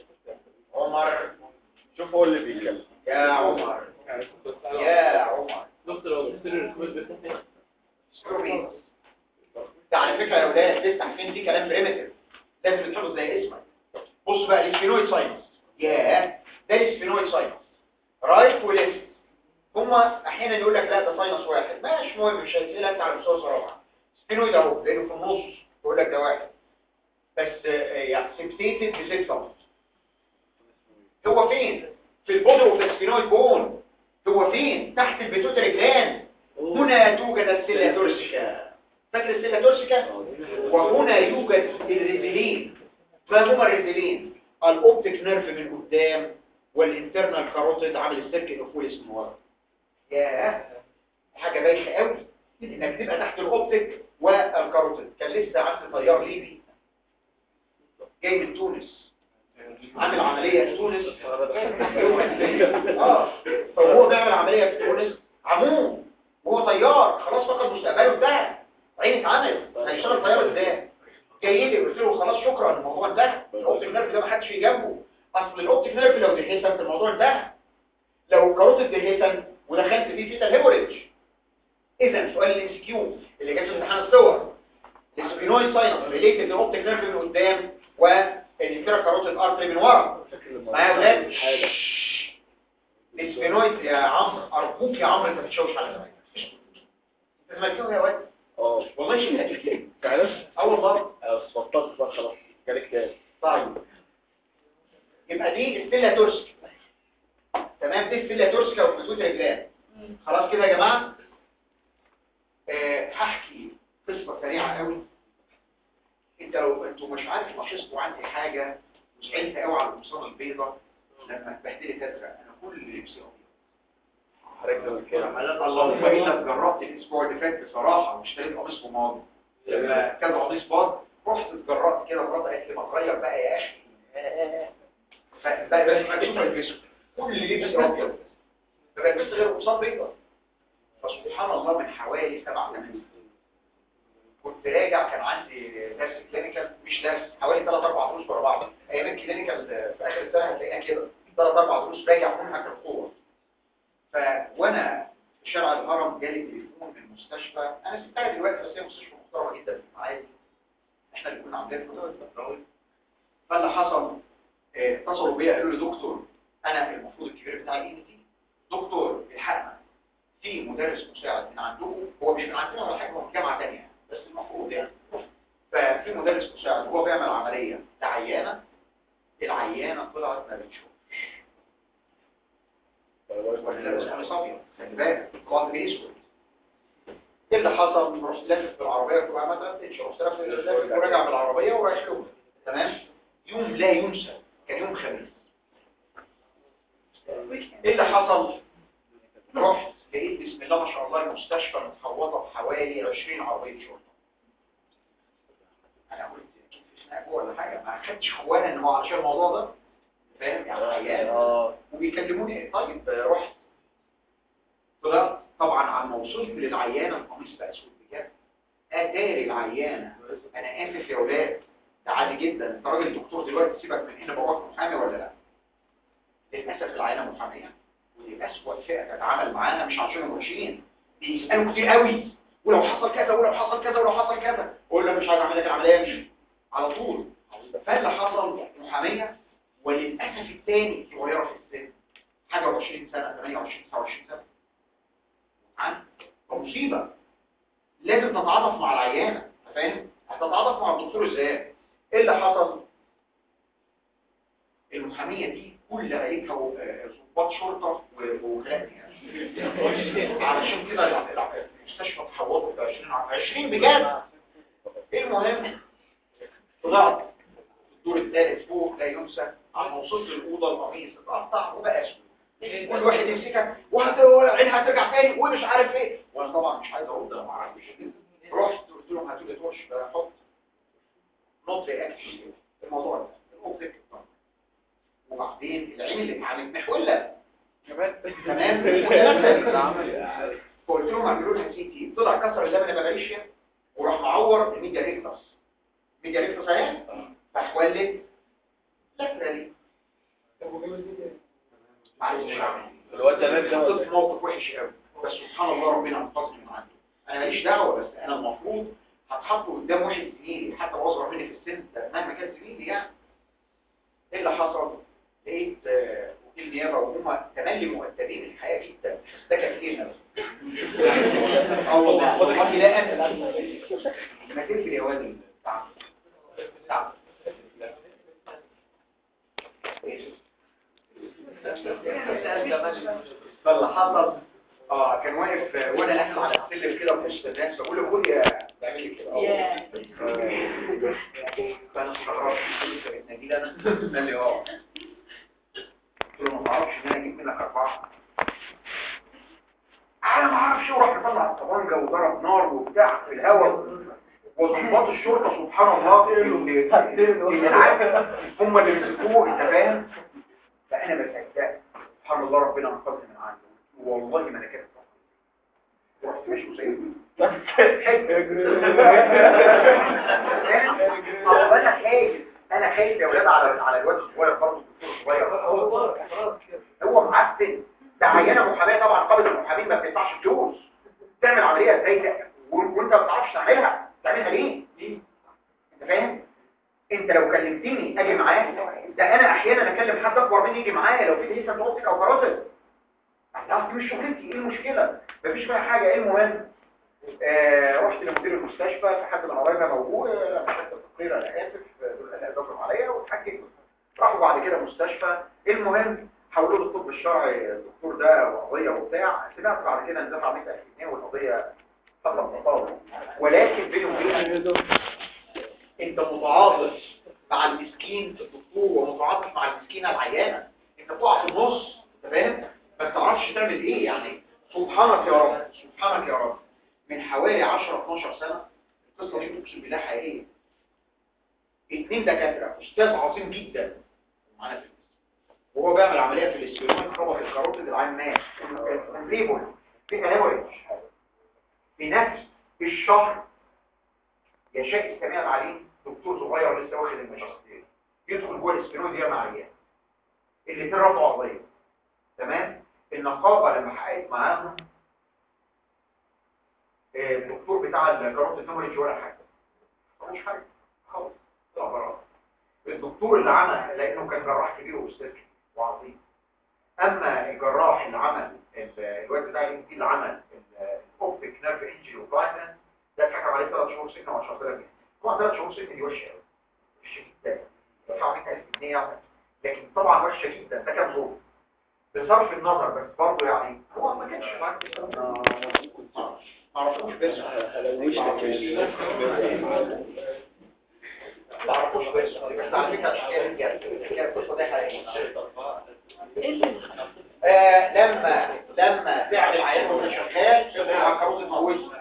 عمر شوف هو اللي بيتكلم يا عمر يا عمر دكتور لو بتصير الريكوست بتفتح سكرومين ده على فكرة يا ولاد تفتح فين دي كلام بريمتيف لازم تحفظ زي اسمك بص بقى الاسفينويد ساينس ياه ده الاسفينويد ساينس رايت وليفت هما احيانا يقول لك لا ده ساينس واحد مش مهم مش هتسألها انت على مستوى صراحة سفينويد اهو لانه في النص يقول لك ده واحد بس آه، يعني سبتيتد بسيبتم هو فين في البودر اوف السفينويد بون هو فين تحت البيتوتري جلاند هنا توجد السيلا تورسيكا فاكر السيلا تورسيكا وهنا يوجد الريزلين ما هما الريزلين الاوبتيك نيرف من قدام والانترنال كاروتيد عامل السيركل اوفوليس من ورا ياه حاجه بايخه قوي انك تبقى تحت الاوبتيك والكاروتيد كان لسه عندي طيار ليبي جاي من تونس عامل عمليه في تونس اه فهو بيعمل عمليه في تونس عموم وهو طيار خلاص فقد مستقبله انتهى عيني اتعمل هيشتغل طيار ازاي جاي لي قلت له خلاص شكرا الموضوع انتهى الاوبتيك نيرف ده ما حدش يجي جنبه اصل الاوبتيك نيرف لو دهيسن الموضوع انتهى لو الكاروتيد دهيسن ودخلت فيه فيتال هيموريدج اذا سؤال الام سي كيو اللي جاب في امتحان الصور السبينويد ساينس ريليتد للاوبتيك نيرف من قدام والانترا كاروتيد ارتري من ورا معايا يا ولاد السبينويد يا عمرو ارجوك يا عمرو انت بتشوش على زمايلك انت زملكاوي يا واد اه والله شيء هتفكر فعلا اه والله بطلت بقى خلاص جالك تاني طيب يبقى دي السيلا تورسكا تمام دي السيلا تورسكا وخطوط رجلان خلاص كده يا جماعه آه هحكي قصه سريعه قوي انت لو انتوا مش عارف لاحظتوا عندي حاجه وزعلت قوي على القمصان البيضاء لما اتبهدلت ازرق انا كل لبسي ابيض حضرتك زمان كده اللهم انك جربت الاسبوع اللي فات بصراحه واشتريت قميص رمادي لما كان قميص باض رحت اتجرأت كده مرات قالت لي ما تغير بقى يا اخي فبقى بس مكتوب البسه كل لبس ابيض ما بلبسش غير قمصان بيضاء فسبحان الله من حوالي سبع ثمان سنين كنت راجع كان عندي درس كلينيكال مش درس حوالي ثلاث اربع دروس ورا بعض ايام الكلينيكال في اخر السنه هتلاقينا كده ثلاث اربع دروس راجع منها كالقوه ف وانا في شارع الهرم جالي تليفون من المستشفى انا سبتها دلوقتي بس هي مستشفى محترمه جدا في المعادي احنا اللي كنا عاملين في فاللي حصل اه، اتصلوا بيا قالوا لي دكتور انا المفروض الكبير بتاعي ايه دي دكتور الحقنا في مدرس مساعد من عندكم هو مش من عندنا ولا حاجه هو من جامعه ثانيه بس المفروض يعني ففي مدرس مساعد هو بيعمل عمليه لعيانه العيانه طلعت ما بتشوفش ولا لابس قميص ابيض خلي بالك طلعت باسود ايه اللي حصل رحت لافف بالعربيه كنت بعمل تفتش رحت لافف لافف وراجع بالعربيه ورايح له تمام يوم لا ينسى كان يوم خميس ايه اللي حصل رحت لقيت بسم الله ما شاء الله المستشفى متحوطه بحوالي 20 عربيه شرطه انا قلت اكيد في خناقه جوه ولا حاجه ما خدتش اخوانا ان هو علشان الموضوع ده فاهم يعني عيان اه وبيكلموني طيب رحت طلعت طبعا على ما وصلت للعيانه القميص بقى اسود بجد اتاري العيانه انا اسف يا ولاد ده عادي جدا انت راجل دكتور دلوقتي سيبك من هنا باباك محامي ولا لا للاسف العيانه محاميه ودي اسوء فئه تتعامل معاها مش عشان وحشين بيسالوا كتير قوي ولو حصل كذا ولو حصل كذا ولو حصل كذا اقول له مش عايز اعمل لك العمليه امشي على طول فاللي حصل محاميه وللاسف الثاني صغيره في السن حاجه 20 سنه 28 29 سنه عن مصيبه لازم تتعاطف مع العيانه أنت فاهم هتتعاطف مع الدكتور ازاي ايه اللي حصل المحاميه دي كل عيبها و- آه، ضباط شرطه و- وغني يعني علشان كده ال- ال- المستشفى اتحولت ب 20 ع- 20 بجد المهم طلعت الدور الثالث فوق لا ينسى عم وصلت الاوضه القميص اتقطع وبقى اسود كل واحد يمسكك وهت- عينها هترجع تاني ومش عارف ايه وانا طبعا مش عايز ارد انا ما اعرفش رحت قلت لهم هاتوا لي تورش حط نوت رياكشن الموضوع ده الاوبتيك وبعدين العين اللي اتعملت محوله تمام فقلت لهم اعملوا لها سي تي طلع كسر اللبن باباليشيا وراح معور الميديا ريكتس ميديا ريكتس اهي فحولت لاترالي معلش الواد ده مات ده ولا حطيت في موقف وحش قوي بس سبحان الله ربنا انقذني من عنده انا ماليش دعوه بس انا المفروض هتحط قدام واحد زميلي حتى لو اصغر مني في السن ده مهما كان زميلي يعني ايه اللي حصل لقيت آه، وكيل نيابه وهم تملي مؤدبين الحياه جدا ده كان كتير قوي اه والله والله لا انا ما تقفل يا وادي تعال تعال فاللي حصل اه كان واقف آه، وانا قاعد على السلم كده في وسط الناس بقول له قول يا تعمل لي كده ياه. فانا استغربت قلت له انت نجيل انا قال لي اه قلت له ما تعرفش ان انا اجيب منك اربعه انا ما اعرفش وراح مطلع الطبانجه وضرب نار وبتاع في الهواء وضباط الشرطه سبحان الله اللي اللي عارف هم اللي مسكوه انت فاهم فانا بصدق سبحان الله ربنا انقذني من عنده والله ما انا كده ورحت ماشي وسايبه طب انا خايف انا خايف يا ولاد على على الواد الصغير برضه الدكتور الصغير هو معفن ده عينه محاماه طبعا قابل المحامين ما بتدفعش فلوس تعمل عمليه ازاي ده و- وانت ما بتعرفش تعملها تعملها ليه انت فاهم انت لو كلمتني اجي معاه ده انا احيانا اكلم حد اكبر مني يجي معايا لو في لسه اوبتيك او كاراتل اصل دي مش شغلتي ايه المشكله مفيش فيها حاجه ايه المهم آه رحت لمدير المستشفى في حد من قرايبها موجود آه، لما خدت التقرير انا اسف آه، دول انا ضغط عليا واتحكم راحوا بعد كده مستشفى المهم حولوا له الطب الشرعي الدكتور ده وقضيه وبتاع سمعت بعد كده ان دفع 100000 جنيه والقضيه حصل تطاول ولكن بيني وبينك انت متعاطف مع المسكين الدكتور ومتعاطف مع المسكينه العيانه انت بتقع في النص انت فاهم ما بتعرفش تعمل ايه يعني سبحانك يا رب سبحانك يا رب من حوالي 10 12 سنه القصه دي اقسم بالله حقيقيه اثنين دكاتره استاذ عظيم جدا معانا في القسم. وهو بيعمل عمليه في الاستيرويد خبط الكاروتيد العين مات انفيبل في هيموريج في نفس الشهر يشاء السميع عليه دكتور صغير لسه واخد الماجستير يدخل جوه الاستيرويد يرمى عيان الاثنين رفعوا قضيه تمام النقابه لما حققت معاهم آه، الدكتور بتاع الكاروتيد هيموريج ولا حاجه مش حاجه خالص طلع براءه الدكتور اللي عمل لانه كان جراح كبير واستاذ كبير وعظيم اما الجراح اللي عمل ال- الواد بتاع الام اللي عمل الاوبتيك نيرف انجري وبلايندنس ده اتحكم عليه ثلاث شهور سجن و 10000 جنيه طبعا ثلاث شهور سجن دي وحشه قوي وحشه جدا دفع 100000 جنيه يعني لكن طبعا وحشه جدا ده كان ظلم بصرف النظر بس برضه يعني هو ما كانش معاك ما اعرفوش بس ما اعرفوش بس بس على فكره الحكايه دي جد الحكايه القصه دي حقيقيه ايه اللي آه لما لما فعل العيان وهو شغال يقدر على الكاروت الموز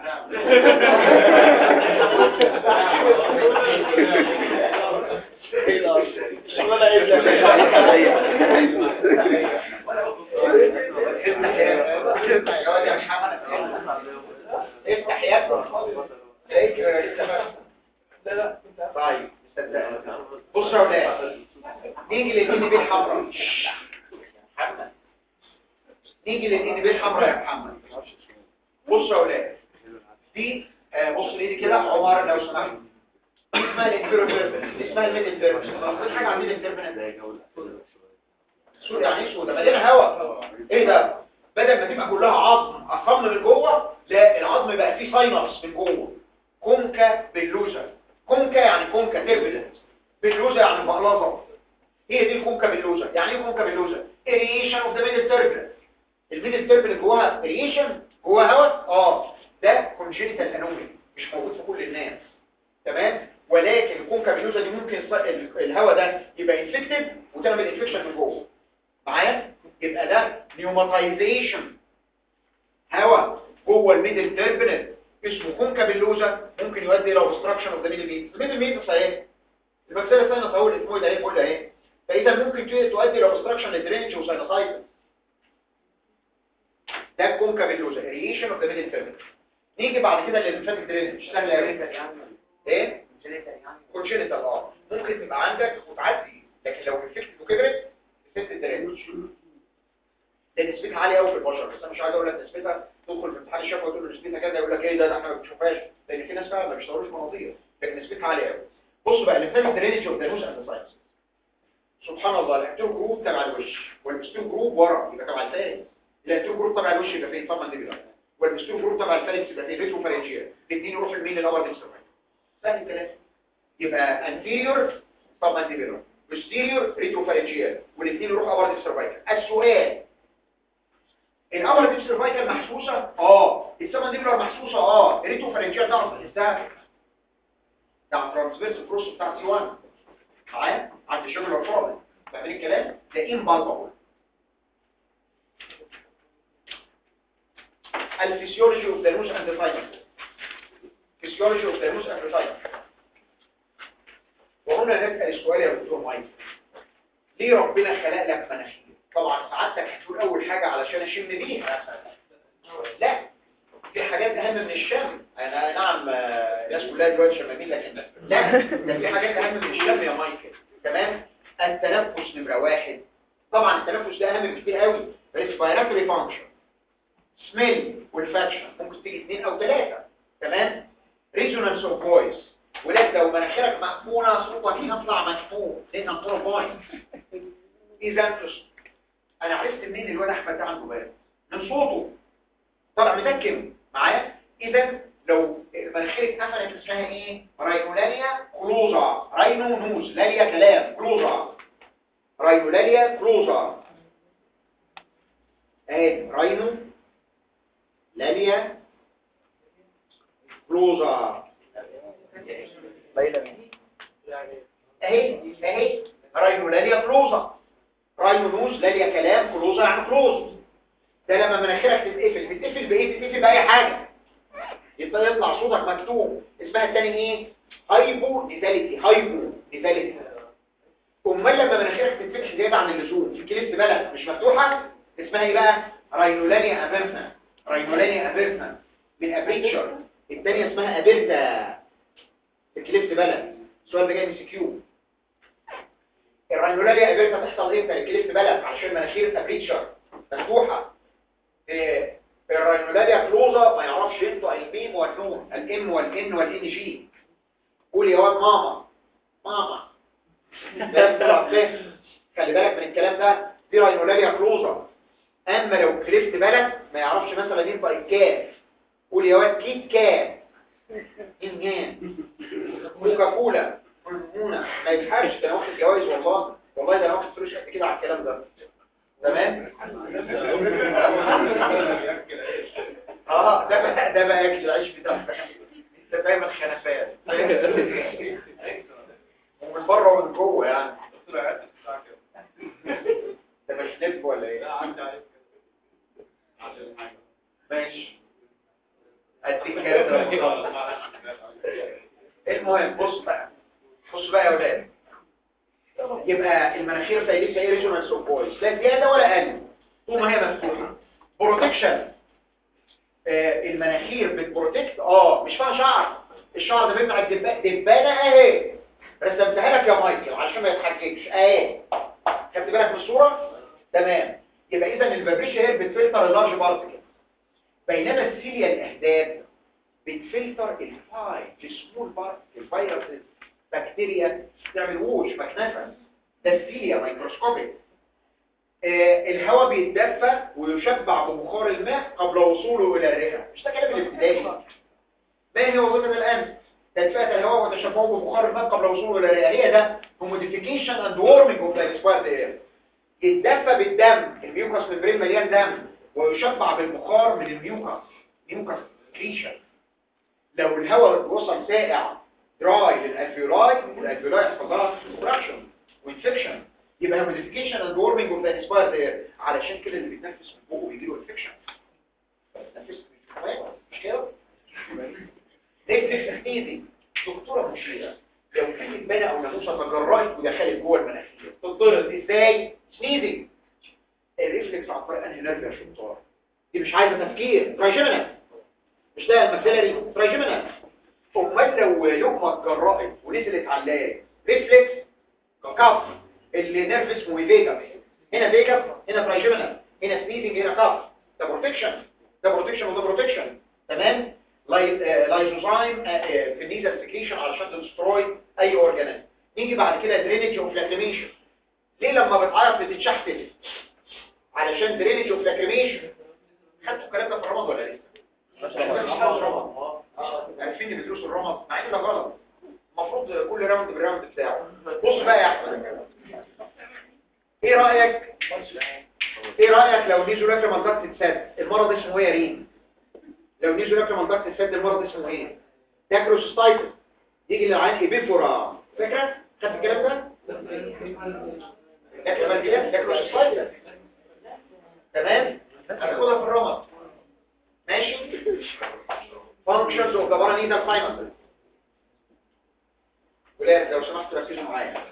افتح يا ابني تلاقيك لسه فاهم. لا لا طيب صدقني بص يا ولاد نيجي للان بي الحمراء محمد نيجي للان بي الحمراء يا محمد بص يا ولاد دي آه، بص ليدي كده عمر لو سمحت دي اسمها الانفيروبيربن دي اسمها الميدل بيربن كل حاجه عن الميدل بيربن سود يعني ايه سودا مليانه هواء ايه ده بدل ما تبقى كلها عظم اصم من جوه لا العظم بقى فيه ساينس من جوه كونكا باللوزا كونكا يعني كونكا تربلنت باللوزا يعني بقلظه هي دي الكونكا باللوزا يعني ايه كونكا باللوزا اريشن اوف ذا ميدل تربلنت الميدل تربلنت جواها اريشن جواها هواء اه ده كونجينيتال انومي مش موجود في كل الناس تمام ولكن الكونكا باللوزا دي ممكن الص- ال- الهواء ده يبقى انفكتد وتعمل انفكشن من جوه معايا يبقى ده نيوماتايزيشن هواء جوه الميدل تربلنت اسمه كونكا باللوزا ممكن يؤدي الى اوبستراكشن اوف ذا ميدل ميت الميدل ميت صحيح البكتيريا ساينس اهو الاسمويد اهي كلها اهي فاذا ممكن ت- تؤدي الى اوبستراكشن للدرينج وساينوسايتس ده الكونكا باللوزا ريشن اوف ذا ميدل تربلنت نيجي بعد كده للليمفاتيك درينج سهل قوي ايه كونجنتال اه ممكن تبقى عندك وتعدي لكن لو انفكتد وكبرت ست الدرينج ده نسبتها عاليه قوي في البشر بس انا مش عايز اقول لك نسبتها تدخل في امتحان الشفوي وتقول له نسبتها كذا يقول لك ايه ده ده احنا ما بنشوفهاش لان في ناس فعلا ما بيشتغلوش مناظير لكن نسبتها عاليه قوي بصوا بقى الليمفاتيك درينج اوف ذا نوز اند ساينس سبحان الله الانتيرو جروب تبع الوش والمستيرو جروب ورا يبقى تبع الفارنج الانتيرو جروب تبع الوش يبقى فين طبعا دي والمستيرو جروب تبع الفارنج يبقى فين ريترو فارنجيا الاثنين يروحوا لمين الاول ديستروفايت سهل الكلام يبقى anterior submandibular posterior retropharyngeal والاثنين يروحوا upper cervical السؤال الأمر دي سيرفايكال محسوسة اه السمنديبلر محسوسة اه الريتو فرنجيال تعرف تحسها بتاع ترانسفيرس بروس بتاع سي 1 معايا عند الشغل الفاضي فاهمين الكلام ده امبالبابل الفسيولوجي اوف ذا نوز اند فايتر فسيولوجي اوف ذا نوز اند فايتر وهنا نسال السؤال يا دكتور مايك ليه ربنا خلق لك مناخير طبعا سعادتك هتقول اول حاجه علشان اشم بيها لا في حاجات اهم من الشم انا نعم آه، الناس كلها دلوقتي شمامين لكن لا ده في حاجات اهم من الشم يا مايكل تمام التنفس نمره واحد طبعا التنفس ده اهم بكتير قوي respiratory function smell والفاكشن ممكن تيجي اثنين او ثلاثه تمام resonance of voice ولك لو مناخيرك مقفوله صوتك هيطلع مكفوف لان الطرف بايظ اذا انا عرفت منين الواد احمد ده عنده برد من صوته طلع مدكن معايا اذا لو المناخير اتقفلت اسمها ايه راينولانيا كلوزا راينو نوز لاليا كلام كلوزا راينولانيا كلوزا اهي راينو لاليا كلوزا اهي اهي راينولانيا كلوزا راينونوز لاليا كلام كلوزا يعني كلوز ده لما مناخيرك تتقفل بتقفل بايه تتقفل باي حاجه يبقى يطلع صوتك مكتوم اسمها الثاني ايه هايبو نيزاليتي هايبو نيزاليتي امال لما مناخيرك تتفتح زياده عن اللزوم في كلمه بلد مش مفتوحه اسمها ايه بقى راينولانيا ابيرتا راينولانيا ابيرتا من ابريتشر الثانيه اسمها ابيرتا الكليبس بلد السؤال ده جاي من سي كيو الراينولاريا ابيرتا تحصل امتى الكليبس بلد عشان مناخير ابريتشر مفتوحه إيه، الراينولاريا كلوزا ما يعرفش ينطق الميم والنون الام والان والان جي قول يا واد ماما ماما لازم تبقى فاهم خلي بالك من الكلام ده دي راينولاريا كلوزا اما لو كليبس بلد ما يعرفش مثلا ينطق الكاف قول يا واد كيت كات إنجان كوكا كولا منونة ما يتحرش ده أنا واخد جوايز والله والله ده أنا واخد فلوس قد كده على الكلام ده تمام اه ده بقى ده بقى ياكل العيش بتاعك انت فاهم الخنفات فاهم؟ ومن بره ومن جوه يعني ده مش لب ولا ايه ماشي اديك كده المهم بص بقى بص بقى يا ولاد يبقى المناخير سايلين ايه ريجونال اوف فويس لا زياده ولا اقل طول ما هي مفتوحه بروتكشن آه المناخير بتبروتكت اه مش فيها شعر الشعر ده بيطلع الدبانه دبانه اهي رسمتها لك يا مايكل عشان ما يتحججش اهي خدت بالك من الصوره تمام يبقى اذا الفابريشن هي بتفلتر اللارج بارتكل بينما السيليا الاهداب بتفلتر الفاي السمول بارتكل الفيروسز بكتيريا تعمل ووش مكنفس ده السيليا مايكروسكوبيك آه الهواء بيتدفى ويشبع ببخار الماء قبل وصوله الى الرئه مش ده كلام الابتدائي ما هي وظيفه الانف تدفئه الهواء وتشبعه ببخار الماء قبل وصوله الى الرئه هي ده هوموديفيكيشن اند وورمنج اوف ذا اكسبايرد اير يتدفى بالدم الميوكس ممبرين مليان دم ويشبع بالبخار من الميوكس ميوكس كريشن لو الهواء وصل سائع دراي للالفيولاي الالفيولاي يحصل لها كونستراكشن وانفكشن يبقى موديفيكيشن اند وورمنج اوف ذا انسبايرد اير علشان كده اللي بيتنفس من بقه بيجي له انفكشن بيتنفس مش كده ريفلكس سنيزنج دكتوره مشيره لو في دبانه او ناموسه تجرأت ودخلت جوه المناخير تتضرب ازاي سنيزنج الريفلكس عن طريق انهي نرف يا شطار دي مش عايزه تفكير ترايجيمنال مش ده الماكسيلري ترايجيمنال امال لو لقمه اتجرأت ونزلت على اللاج ريفلكس كف اللي نرف اسمه فيجاس هنا فيجاس هنا ترايجيمنال هنا سنيزنج هنا كف ده بروتكشن ده بروتكشن وده بروتكشن تمام لاي- آه، لايزوزايم آه، آه، في النيزل سكريشن علشان تستروي اي اورجانيزم نيجي بعد كده درينج اوف لاكريميشن ليه لما بتعيط بتتشحتف علشان درينج اوف لاكريميشن خدتوا الكلام ده في الرمض ولا لسه عارفين اللي بيدرسوا الرمض مع ان ده غلط المفروض كل راوند بالراوند بتاعه بص بقى يا احمد ايه رايك ايه رايك لو نيزو لك منطقه اتسد المرض اسمه ايه يا ريم لو نيزو لك منطقه اتسد المرض اسمه ايه داكروسيستايتس يجي للعين ايبيفورا فاكره خدت الكلام ده داكروسيستايتس داكروسيستايتس تمام هناخدها في الرمض ماشي functions of the paranasal sinus ولاد لو سمحتوا ركزوا معايا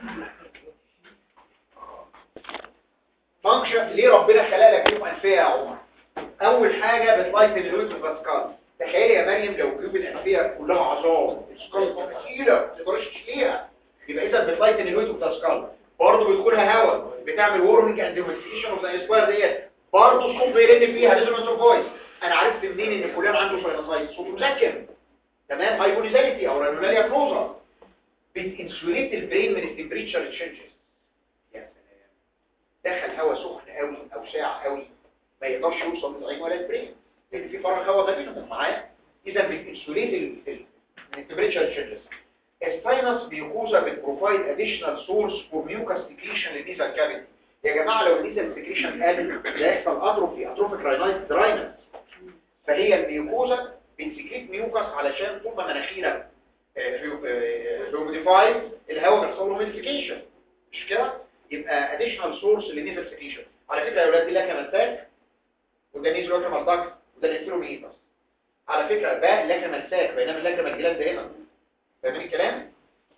فانكشن ليه ربنا خلق لك جيوب انفيه يا عمر اول حاجه بتلايت الويت والباسكال تخيل يا مريم لو جيوب الانفيه كلها عظام السكال ثقيله ما تقدرش تشيلها يبقى اذا بتلايت الويت والباسكال برضه بيدخلها هواء بتعمل وورمنج اند ديمونستريشن اوف ذا سكوير ديت برضه الصوت بيرن فيها ريزونانس اوف فويس انا عرفت منين ان فلان عنده ساينوسايتس صوته مسكن تمام هايبونيزاليتي او رانولاريا كلوزر بتنسوليت البرين من التمبريتشر تشينجز يا سلام دخل هواء سخن قوي او ساقع قوي ما يقدرش يوصل للعين ولا البرين لان في فراغ هواء ما بينهم معايا اذا بتنسوليت ال- ال- من التمبريتشر تشينجز الساينس بيكوزا بتبروفايد اديشنال سورس فور ميوكاس سكريشن للنيزل كافيتي يا جماعه لو النيزل سكريشن قل ده يحصل اتروفي اتروفيك راينايت دراينس فهي الميوكوزا بتسكريت ميوكاس علشان طول ما مناخيرك هيوميديفايد الهواء بيحصل له موديفيكيشن مش كده يبقى اديشنال سورس للنيزل سكريشن على فكره يا اولاد دي لك مساك وده نيزل لك مالداك وده الانتروميتاس على فكره ده لك مساك بينما لك الجلاند هنا فاهمين الكلام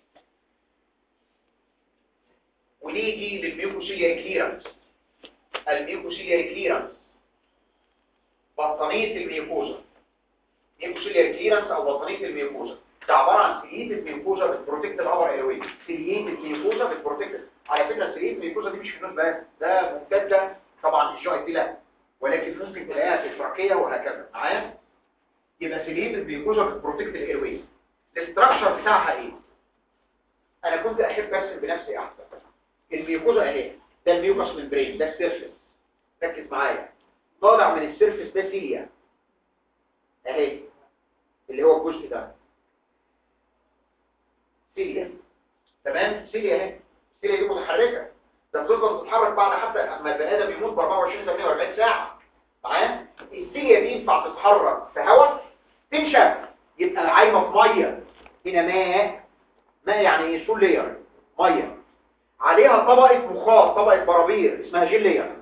ونيجي للميوكوسيليا كليرنس الميوكوسيليا كليرنس بطانيه الميوكوزا ميوكوسيليا كليرنس او بطانيه الميوكوزا ده عباره عن سيليت الميوكوزا بتبروتكت الابر ايروي سيليت الميوكوزا بتبروتكت على فكره سيليت الميوكوزا دي مش في النوز بس ده ممتده طبعا الجي اي تي لا ولكن ممكن تلاقيها في التركيه وهكذا معايا يبقى سيليت الميوكوزا بتبروتكت الايروي الاستراكشر بتاعها ايه انا كنت احب ارسم بنفسي احسن الميوكوزا اهي ده الميوكس ممبرين ده السيرفس ركز معايا طالع من السيرفس ده سيليا اهي اللي هو الجزء ده سيليا تمام سيليا اهي سيليا دي متحركه ده بتفضل تتحرك بعد حتى اما البني ادم يموت ب 24 48 ساعه معايا السيليا دي ينفع تتحرك في هواء تنشف يبقى عايمه في ميه هنا ماء ماء يعني ايه سول لير ميه عليها طبقه مخاط طبقه برابير اسمها جيل لير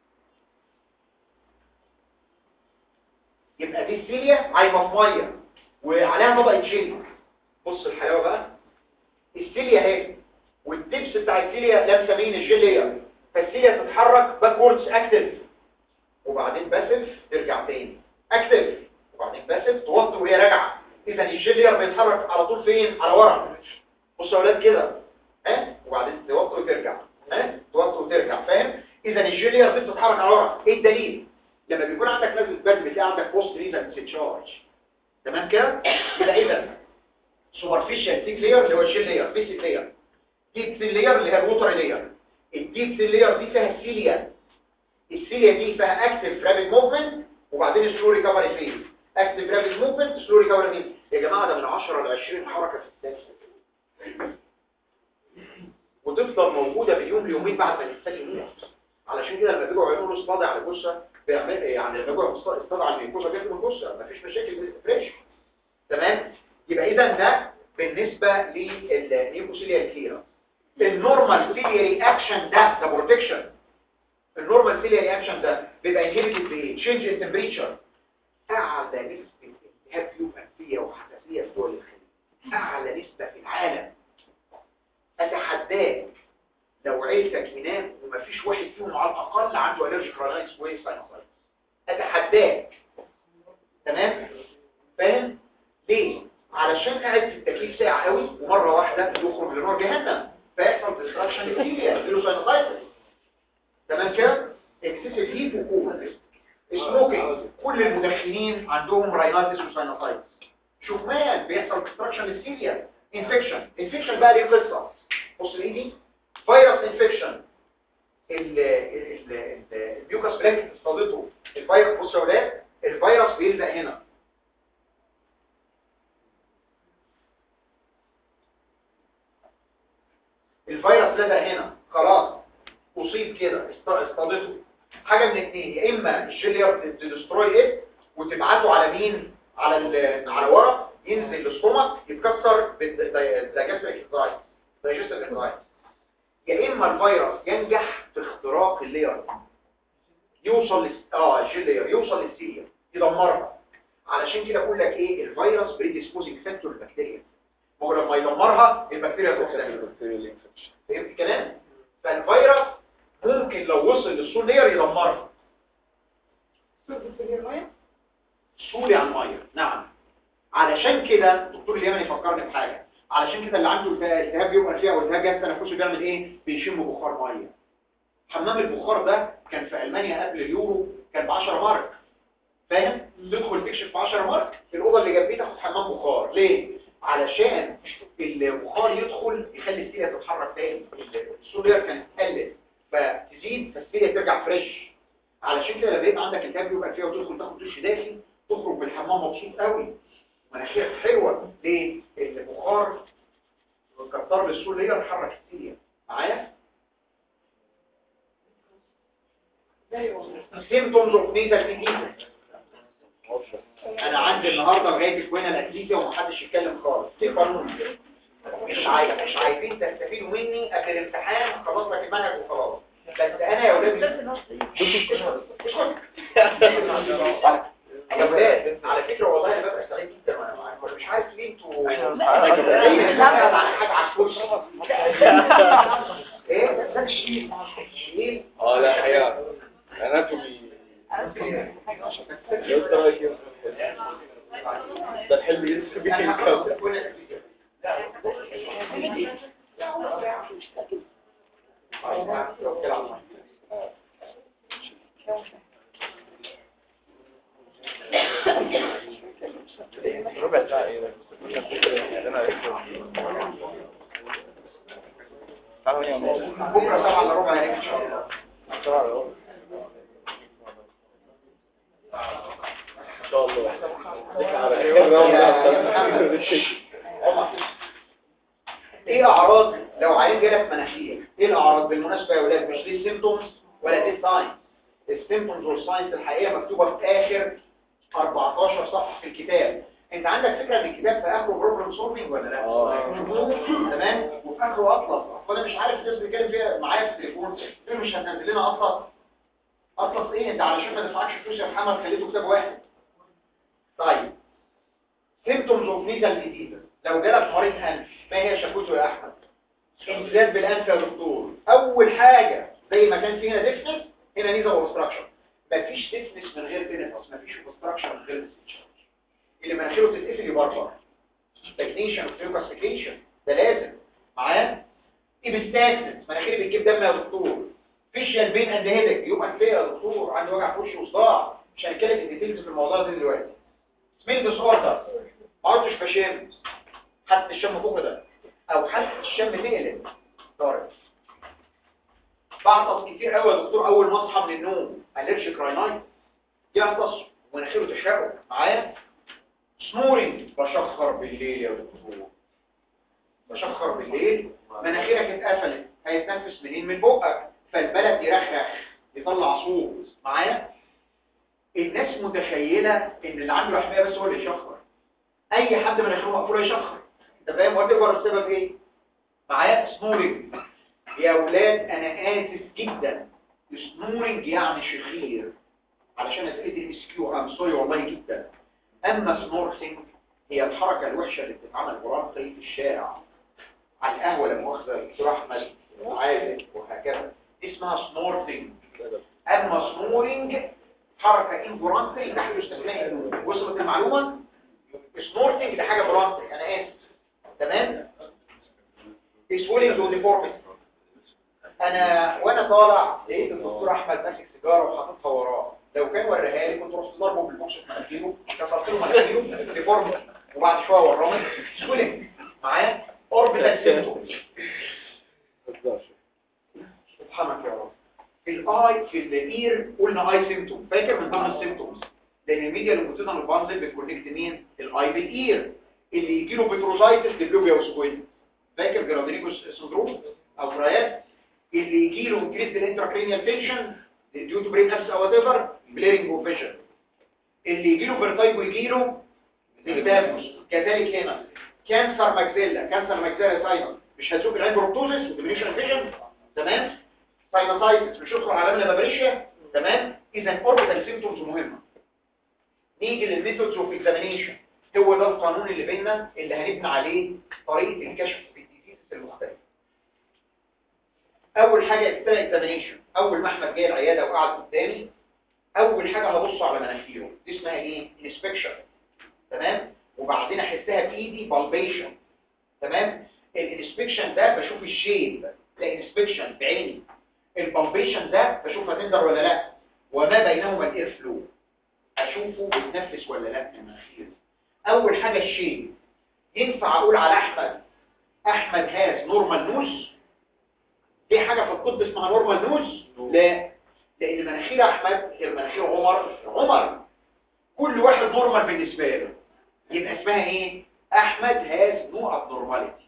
يبقى دي السيليا عايمه في ميه وعليها طبقه جيل بص الحلاوه بقى السيليا اهي والتبس بتاع السيليا لابسه مين الجيل لير فالسيليا تتحرك باكوردز اكتف وبعدين باسف ترجع تاني اكتف وبعدين باسف توطي وهي راجعه اذا الجيل لير بيتحرك على طول فين على ورا بصوا يا اولاد كده ها وبعدين توطي وترجع ها توطي وترجع فاهم اذا الجيل لير دي بتتحرك على ورا ايه الدليل لما بيكون عندك نزله برد بتلاقي عندك بوست ريزن تشارج تمام كده يبقى اذا سوبرفيشال ثيك لير اللي هو الجيل لير بيسك لير ديب ثين لير اللي هي الووتر لير الديب ثين لير دي فيها السيليا السيليا دي فيها اكتف رابيد موفمنت وبعدين سلو ريكفري فيز اكتف رابيد موفمنت سلو ريكفري فيز يا جماعه ده من 10 ل 20 حركه في الثانيه وتفضل موجوده باليوم ليومين بعد ما الانسان يموت علشان كده لما بيجوا يعملوا اصطاد على الجثه بيعمل يعني لما بيجوا اصطاد على الميكوزا بياكلوا الجثه مفيش مشاكل فريش تمام يبقى اذا ده بالنسبه للنيوكوسيليا كليرا النورمال سيليا رياكشن ده ده بروتكشن النورمال سيليا رياكشن ده بيبقى انهبيتد بايه تشينج ان تمبريتشر اعلى نسبه التهاب جيوب انفيه وحساسيه في دول الخليج اعلى نسبه في العالم اتحداك لو عيلتك هناك ومفيش واحد فيهم على الاقل عنده الرجيك راينايتس وساينوسايتس اتحداك تمام فاهم ليه علشان قاعد في التكييف ساعه قوي ومره واحده يخرج لنار جهنم فيحصل ديستراكشن للكيمياء يجيله ساينوسايتس تمام كده اكسسيف هيت وكول سموكينج كل المدخنين عندهم راينايتس وساينوسايتس شوف مان بيحصل ديستراكشن للكيمياء انفكشن انفكشن بقى ليه قصه بص الايدي فيروس انفكشن الميوكاس بلاك اصطادته الفيروس بص يا ولاد الفيروس بيلزق هنا الفيروس لزق هنا خلاص اصيب كده است- اصطادته حاجه من اثنين يا اما الجيلير تدستروي ات وتبعته على مين على ال- على ورق ينزل للسtomach يتكسر بالدايجستيف انزايم دايجستيف انزايم يا اما الفيروس ينجح في اختراق اللير يوصل لس... اه الجيلير يوصل للسيليا يدمرها علشان كده بقول لك ايه الفيروس بريديسبوزنج فاكتور البكتيريا ما هو لما يدمرها البكتيريا تروح تلاقيها فهمت الكلام فالفيروس ممكن لو وصل للسول لير يدمرها سوري عن ميه نعم علشان كده الدكتور اليمني يفكرني بحاجه علشان كده اللي عنده التهاب التهاب يبقى فيها والتهاب جهاز تنفسي بيعمل ايه بيشم بخار ميه حمام البخار ده كان في المانيا قبل اليورو كان ب 10 مارك فاهم تدخل تكشف ب 10 مارك في الاوضه اللي جنبيه تاخد حمام بخار ليه علشان البخار يدخل يخلي السيليا تتحرك تاني السولير كانت تقلل فتزيد فالسيليا ترجع فريش علشان كده لما يبقى عندك التهاب يبقى فيها وتدخل تاخد دش دافي تخرج بالحمام مبسوط قوي مناخيرك حلوه ليه البخار كتر للسول ليه يحرك السيليا معايا سيمتومز اوف نيزل اديما انا عندي النهارده لغايه الكوينه الاتليتيا ومحدش يتكلم خالص في قانون مش عايز مش عايزين تستفيدوا مني قبل الامتحان خلاص لك المنهج وخلاص بس انا يا ولاد يا ولاد على فكره والله انا ببقى سعيد جدا وانا معاكم أنا مش عارف ليه انتوا عن حاجه على الكرسي ايه ده شيء شيء اه لا هي اناتومي لو ترى كده ده الحلم يدخل بيه انا هخلص الكوكب الكوينه الاتليتيا ربع ساعة ايه ده بكره سبعة الا ربع هيك ان شاء الله ان شاء الله على خير عمر ايه اعراض لو عيان جالك مناخير ايه الاعراض بالمناسبه يا ولاد مش دي سيمبتومز ولا دي ساينز السيمبتومز والساينز الحقيقيه مكتوبه في اخر 14 صفحه في الكتاب انت عندك فكره ان الكتاب في اخره بروبلم سولفنج ولا لا آه. تمام وفي اخره اطلس فانا مش عارف الناس بتتكلم فيها معايا في التليفون ليه مش هتنزل لنا اطلس اطلس ايه انت علشان ما تدفعكش فلوس يا محمد خليته كتاب واحد طيب سيمتومز اوف نيزل ديزيز لو جالك مريض انف ما هي شكوته يا احمد انسداد بالانف يا دكتور اول حاجه زي ما كان في هنا ديفنس هنا نيزل اوبستراكشن مفيش ديفنس من غير تنفس مفيش اوبستراكشن من غير ديسنشارج اللي مناخيره تتقفل يبربر ستاجنيشن وفيوكاسيكيشن ده لازم معايا ايبستاكسس مناخيري بتجيب دم يا دكتور فيشيال بين اند هيدك يبقى كفايه يا دكتور عندي وجع في وشي وصداع مش هنتكلم في ديتيلز في الموضوع ده دلوقتي سميل ديس اوردر ما عدتش بشم حتى الشم فوق ده او حتى الشم تقلب طارق بعطس كتير قوي يا دكتور اول ما اصحى من النوم الرجيك راينايت يعطس ومناخيره تحرقه معايا سنورنج بشخر بالليل يا دكتور بشخر بالليل مناخيرك اتقفلت هيتنفس منين من بقك فالبلد يرخرخ يطلع صوت معايا الناس متخيله ان اللي عنده حمايه بس هو اللي يشخر اي حد مناخيره مقفوله يشخر انت فاهم قلت لكم السبب ايه معايا سنورنج يا اولاد انا اسف جدا سنورنج يعني شخير علشان اسئله الام اس كيو ام سوري والله جدا اما سنورسنج هي الحركه الوحشه اللي بتتعمل برانقي في الشارع على القهوه لما واخده الدكتور احمد عادل وهكذا دي اسمها سنورسنج اما سنورنج حركه انفورانتري تحدث اثناء النوم وصلت المعلومه سنورسنج ده حاجه برانتري انا اسف تمام سويلنج وديفورميتي انا وانا طالع لقيت الدكتور احمد ماسك سيجاره وحاططها وراه لو كان وريها لي كنت رحت ضربه بالبوكس في مناخيره كسرت له مناخيره ديفورميتي وبعد شويه وراني سويلنج معايا اوربيتال سيمتومز سبحانك يا رب في الاي في الاير قلنا اي سيمتوم فاكر من ضمن السيمتومز لان الميديا لونجيتودينال بانزل بتكونكت مين الاي بالاير اللي يجي له بتروزايتس ديبلوبيا وسكويد فاكر جرادينيكوس سندروم او ترايات اللي يجي له انكريز بالانتراكرينيال تنشن ديو تو برين ابس او وات ايفر بليرنج اوف فيجن اللي يجي له فيرتايجو يجي له نيستافوس كذلك هنا كانسر ماكسيلا كانسر ماكسيلا ساينس مش هتشوف العين بروبتوزس وديمينيشن فيجن تمام ساينوسايتس مش هتدخل على لامينا بابريشيا تمام اذا اوربيتال سيمبتومز مهمه نيجي للميثودز اوف اكزامينيشن هو ده القانون اللي بيننا اللي هنبني عليه طريقه الكشف في الديزيز المختلفه اول حاجه اكسترا اكزامينيشن اول ما احمد جاي العياده وقعد قدامي اول حاجه هبص على مناخيره دي اسمها ايه انسبكشن تمام وبعدين احسها بايدي بالبيشن تمام الانسبكشن ده بشوف الشيب ده انسبكشن بعيني البالبيشن ده بشوف هتندر ولا لا وما بينهما الاير فلو اشوفه بيتنفس ولا لا من المناخير اول حاجه الشيب ينفع اقول على احمد احمد هاز نورمال نوز دي حاجه في الطب اسمها نورمال نوز لا لان مناخير احمد غير مناخير عمر عمر كل واحد نورمال بالنسبه له يبقى اسمها ايه احمد هاز نو ابنورماليتي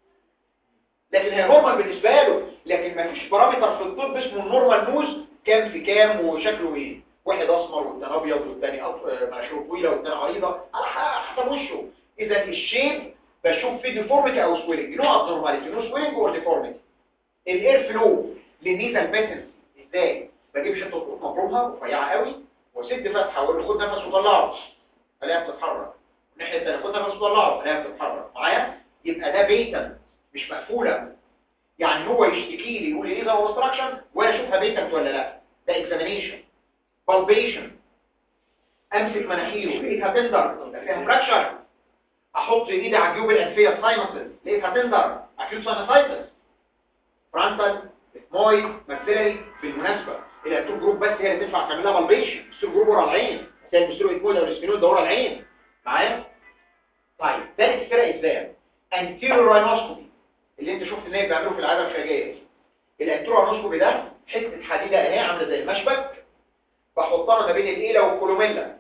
لكن هي نورمال بالنسبه له لكن ما فيش بارامتر في الطب اسمه النورمال نوز كام في كام وشكله ايه واحد اسمر والتاني ابيض والتاني أط- مناخيره طويله والتاني عريضه على ح- حسب وشه اذا الشيب بشوف فيه ديفورميتي او سويلنج نو ابنورماليتي نو سويلنج اور ديفورميتي الاير فلو للنيزل باتنس ازاي بجيب شطه خطوط مبرومها رفيعه قوي واسد فتحه واقول له خد نفس وطلعه الاقيها بتتحرك الناحيه الثانيه خد نفس وطلعه الاقيها بتتحرك معايا يبقى ده بيتا مش مقفوله يعني هو يشتكي لي يقول لي ايه ده اوبستراكشن وانا اشوفها بيتا ولا لا ده اكزامينيشن بالبيشن امسك مناخيره لقيتها تندر يبقى فيها فراكشر احط ايدي على الجيوب الانفيه ساينسز لقيتها تندر اكيوت ساينسايتس فرانتال موي ماكسيلري بالمناسبه الانتو جروب بس هي اللي تنفع تعمل لها بالبيشن السيرو جروب ورا العين زي البسترو ايكويد او الاسفينود ده ورا العين معايا طيب ده الاكسترا ازاي انتيرو راينوسكوبي اللي انت شفت ان هي بيعملوه في العاده الخارجيه الانتيرو راينوسكوبي ده حته حديده اهي عامله زي المشبك بحطها ما بين الايله والكولوميلا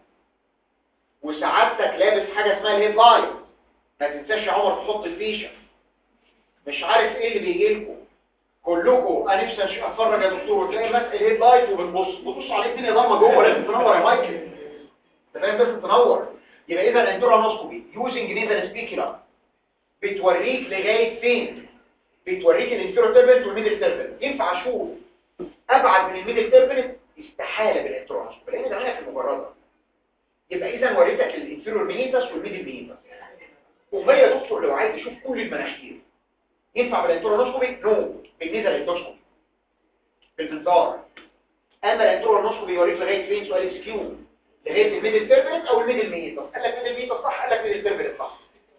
وسعادتك لابس حاجه اسمها الهيد لايت ما تنساش يا عمر تحط الفيشه مش عارف ايه اللي بيجي لكم كلكم انا نفسي أش- اتفرج يا دكتور وتلاقي ماسك الهيد لايت وبتبص بتبص عليه الدنيا ضلمه جوه لازم تنور يا مايكل انت فاهم لازم تنور يبقى اذا الانترانوسكوبي يوزنج نيزل سبيكيلا بتوريك لغايه فين بتوريك الانفيرو تيربنت والميدل تيربنت ينفع اشوف ابعد من الميدل تيربنت استحاله بالانترانوسكوبي لان ده عينك المجرده يبقى اذا وريتك الانفيرو مينيتس والميدل مينيتس امال يا دكتور لو عايز اشوف كل المناخير ينفع بالانترانوسكوبي نو بالنيزل اندوسكوبي بالمنظار اما الانترانوسكوبي يوريك لغايه فين سؤال اكس كيو لغايه الميدل تيربنت او الميدل مينيتس قال لك ميدل مينيتس صح قال لك ميدل تيربنت صح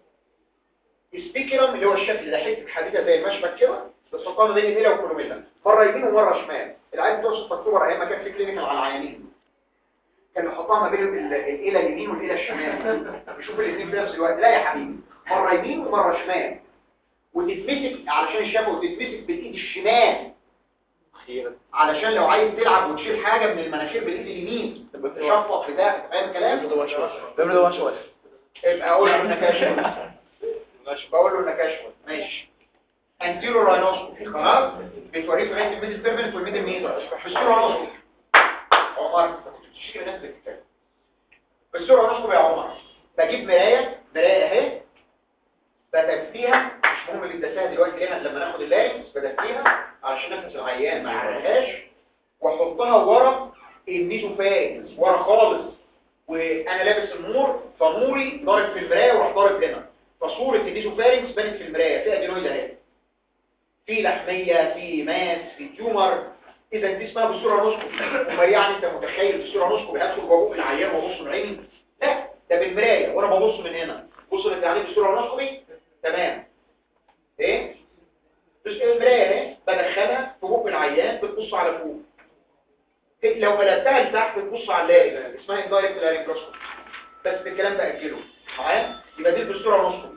السبيكرم اللي هو الشكل ده حته حديده زي المشبك كده بالسلطانه بين الاله والكولوميلا مره يمين ومره شمال العيان بتوع 6 اكتوبر ايام ما كان في كلينيكال على العيانين كان يحطها ما بين ال- الاله اليمين والاله الشمال بيشوف الاثنين في نفس الوقت لا يا حبيبي مره يمين ومره شمال وتتمسك علشان الشفه وتتمسك بالايد الشمال علشان لو عايز تلعب وتشيل حاجه من المناخير بالايد اليمين تشفط بتاع فاهم الكلام بيعمل ده وش وش يبقى اقول له انك اشوف بقول له انك اشوف ماشي انتيرو راينوسكوبي خلاص بتوريك لغايه الميدل تيربنت والميدل مين بالصوره راينوسكوبي عمر انت كنت بتشتكي من نفسك كده بالصوره راينوسكوبي يا عمر بجيب مرايه مرايه اهي بدفيها مش مهم بتدفيها دلوقتي ليه لما ناخد اللارنكس بدفيها علشان نفس العيان ما يعرقهاش واحطها ورا النيزوفاجز ورا خالص وانا لابس النور فنوري ضارب في المرايه وراح ضارب هنا فصوره النيزوفارينكس بانت في المرايه في ادينويد اهي في لحميه في ماس في تيومر اذا دي اسمها بالسورانوسكوبي امال يعني انت متخيل بالسورانوسكوبي هدخل ببص العيان وابص من عيني لا ده بالمرايه وانا ببص من هنا بص اللي عليه بالسورانوسكوبي تمام ايه بس المرايه اهي بدخلها في بق العيان بتبص على فوق لو قلبتها لتحت بتبص على اللاري اسمها اندايركت لارينجوسكوبي بس الكلام ده اجله معايا يبقى دي البستورانوسكوبي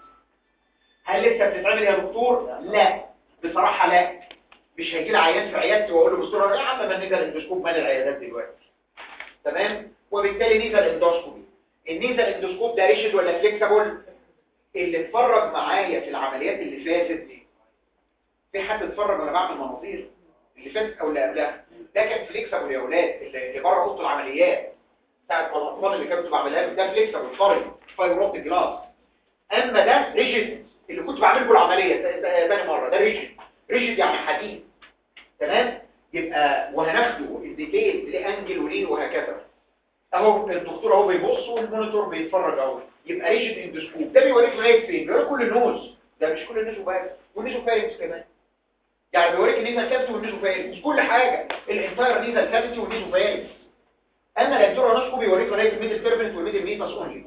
هل لسه بتتعمل يا دكتور لا بصراحه لا مش هيجي لي عيان في عيادتي واقول له بستورة يا عم ما نيزل اندوسكوب مال العيادات دلوقتي تمام وبالتالي نيزل اندوسكوبي النيزل اندوسكوب ده ريشد ولا فليكسبل اللي اتفرج معايا في العمليات اللي فاتت دي في حد اتفرج وانا بعمل مناظير اللي فاتت او اللي قبلها ده كان فليكسبل يا اولاد اللي اللي بره اوضه العمليات ساعه ما الاطفال اللي كانت بتبقى عاملها ده فليكسبل طري فايبروت جلاس اما ده ريجيد اللي كنت بعمل له العمليه ت- ت- تاني مره ده ريجيد ريجيد يعني حديد تمام يبقى وهناخده الديتيل لانجل ولين وهكذا اهو الدكتور اهو بيبص والمونيتور بيتفرج اهو يبقى ريجيد اندوسكوب ده بيوريك لغايه فين بيوريك كل النوز ده مش كل النوز وبس والنوز فارنكس كمان يعني بيوريك النيزل كافيتي والنيزو فارنكس كل حاجه الانتاير نيزل كافيتي والنيزو فارنكس اما الانتورانوسكوب بيوريك لغايه الميدل تيربنت والميدل ميتاس اونلي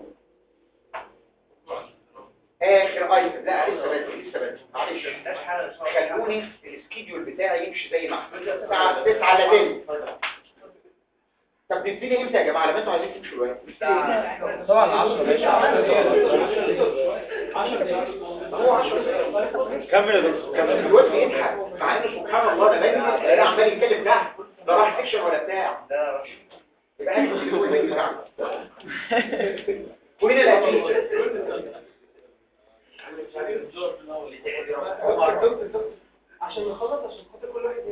اخر ايتم لا لسه بدري لسه بدري معلش خلوني السكيدول بتاعي يمشي زي ما احنا الساعه 9 الا تاني طب نبتدي امتى يا جماعه لما انتوا عايزين تمشوا الوقت طبعا 10 ماشي هو 10 دقايق كمل يا دكتور كمل الواد بيضحك مع انه سبحان الله ده باين انا عمال يتكلم تحت ده راح سكشن ولا بتاع يبقى احنا مش بنقول البيت بتاعنا وهنا الاكيد عشان نخلص عشان خاطر كل واحد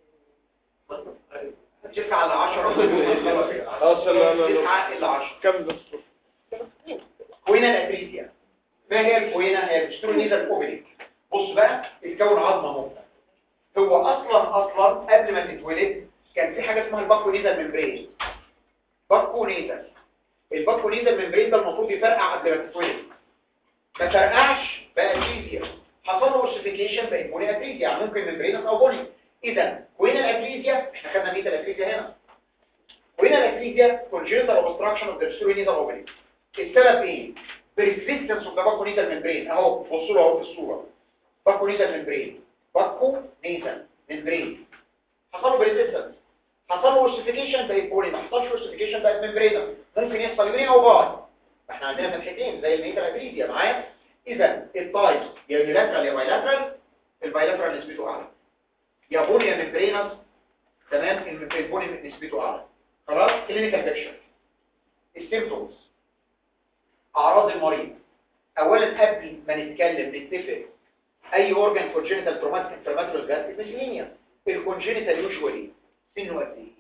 تسعة على 10 خلاص لا لا لا 9 الا 10 كمل دكتور كوينة الاتريسيا ما هي الكوينة هي السترونيزا الاوبريك بص بقى الكون عظمة اهو هو اصلا اصلا قبل ما تتولد كان في حاجة اسمها الباكونيزا ممبرين باكونيزا الباكونيزا ممبرين ده المفروض يفرقع قبل ما تتولد ما فرقعش بقى اتريسيا حصل له اوسيفيكيشن بقت بوني اتريسيا يعني ممكن ممبرينس او بوني اذا كوينة الاتريسيا احنا خدنا ميتا الاتريسيا هنا كوينة الاتريسيا congenital obstruction of the pseudonasal ovary السبب ايه؟ persistence of the buccal membrane اهو بصوا له اهو في الصوره buccal membrane buccal nasal membrane حصل له persistence حصل له ossification بقت بولي ما حصلش ossification بقت ممبرينا ممكن يحصل يمين او باي احنا عندنا فتحتين زي الميتال ابريزيا معايا اذا التايبس يا يونيلاترال يا بايلاترال البايلاترال نسبته اعلى يا بولي يا ممبرينس تمام البولي نسبته اعلى خلاص كلينيكال بيكشر السيمبتومز اعراض المريض اولا قبل ما نتكلم نتفق اي اورجان كونجنتال تروماتيك انفلاماتوري جاستريك ميسلينيا الكونجنتال يوجوالي سنه قد ايه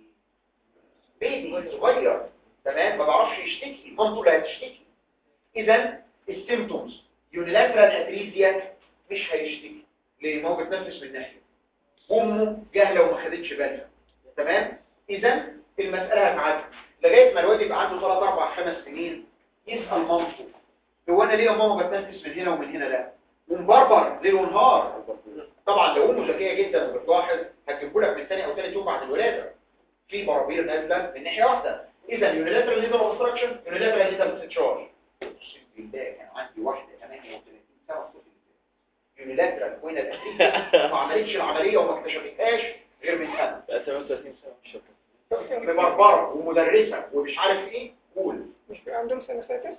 بيبي صغير تمام ما بعرفش يشتكي مامته اللي هتشتكي اذا السيمبتومز يونيلاترال اتريزيا مش هيشتكي ليه ما هو بيتنفس من ناحيه امه جاهله وما خدتش بالها تمام اذا المساله هتعدي لغايه ما الواد يبقى عنده 3 4 5 سنين يسال مامته هو انا ليه يا ماما بتنفس من هنا ومن هنا لا ومبربر ليل ونهار طبعا لو امه ذكيه جدا وبتلاحظ هتجيبه لك من ثاني او ثالث يوم بعد الولاده في برابير نازله من ناحيه واحده اذا يونيلاترال ليزر اوبستراكشن يونيلاترال ليزر ديسشارج اقسم بالله كان عندي واحده 38 سنه في يونيلاترال وين الاساسيه ما عملتش العمليه وما اكتشفتهاش غير من سنه بقى 38 سنة مش فاكر مبربره ومدرسه ومش عارف ايه قول مش بيبقى عندهم سنساتس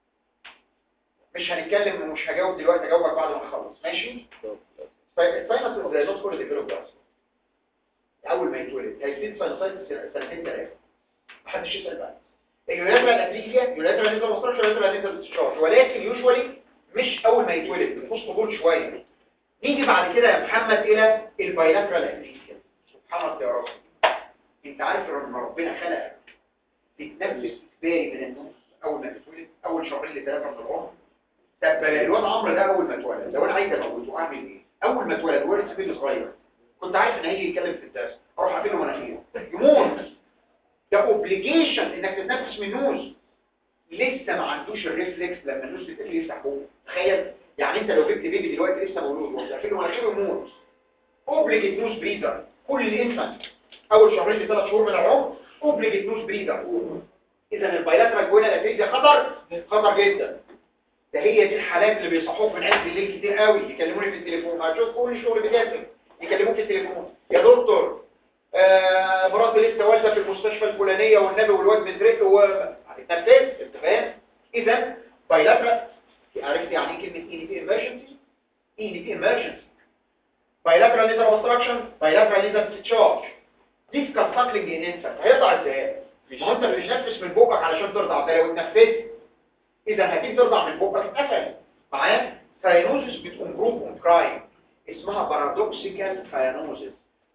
مش هنتكلم ومش هجاوب دلوقتي هجاوبك بعد ما اخلص ماشي طيب الساينس زي نوت كل ديفلوب اول ما يتولد هيبتدي ساينسايتس سنتين ثلاثه محدش يسال بقى اليوناترال اتريزيا يوناترال نيزل مسترشر يوناترال نيزل ديسشارج ولكن يوجوالي مش اول ما يتولد بتبص طول شويه نيجي بعد كده يا محمد الى البايلاترال اتريزيا سبحانك يا رب انت عارف ان ربنا خلقك تتنفس اجباري من النوم اول ما تتولد اول شهرين لثلاثه من العمر طب الواد عمرو ده اول ما اتولد لو انا عايز اموته اعمل ايه اول ما اتولد ولد سبيل صغير كنت عارف ان هيجي يتكلم في الدرس اروح اقفل له مناخيره يموت ده اوبليجيشن انك تتنفس من نوز لسه ما عندوش الريفلكس لما النوز بتقفل يفتح بوقه تخيل يعني انت لو جبت بيبي دلوقتي لسه مولود وتقفل له مناخيره يموت اوبليجيت نوز بريدر كل الانفانت اول شهرين لثلاث شهور من العمر اوبليجيت نوز بريدر اذا البايلاترال جوينا الاتريزيا خطر خطر جدا ده هي دي الحالات اللي بيصحوك من عز الليل كتير قوي يكلموني في التليفون هتشوف كل الشغل بيتقفل يكلموك في التليفون يا دكتور آه مراتي لسه والده في المستشفى الفلانيه والنبي والواد مزرق و هتتنفس انت فاهم اذا بايلاترال عرفت يعني ايه كلمه اي دي ايمرجنسي اي دي ايمرجنسي بايلاترال ليزر اوبستراكشن بايلاترال ليزر ديسشارج دي سكافاكلينج ان انت هيطلع ازاي ما هو انت مش بتنفس من بقك علشان ترضع ده لو اتنفست اذا هتيجي ترضع من بقك اتقفل معايا ساينوزس بتقوم جروب اون كرايم اسمها بارادوكسيكال ساينوزس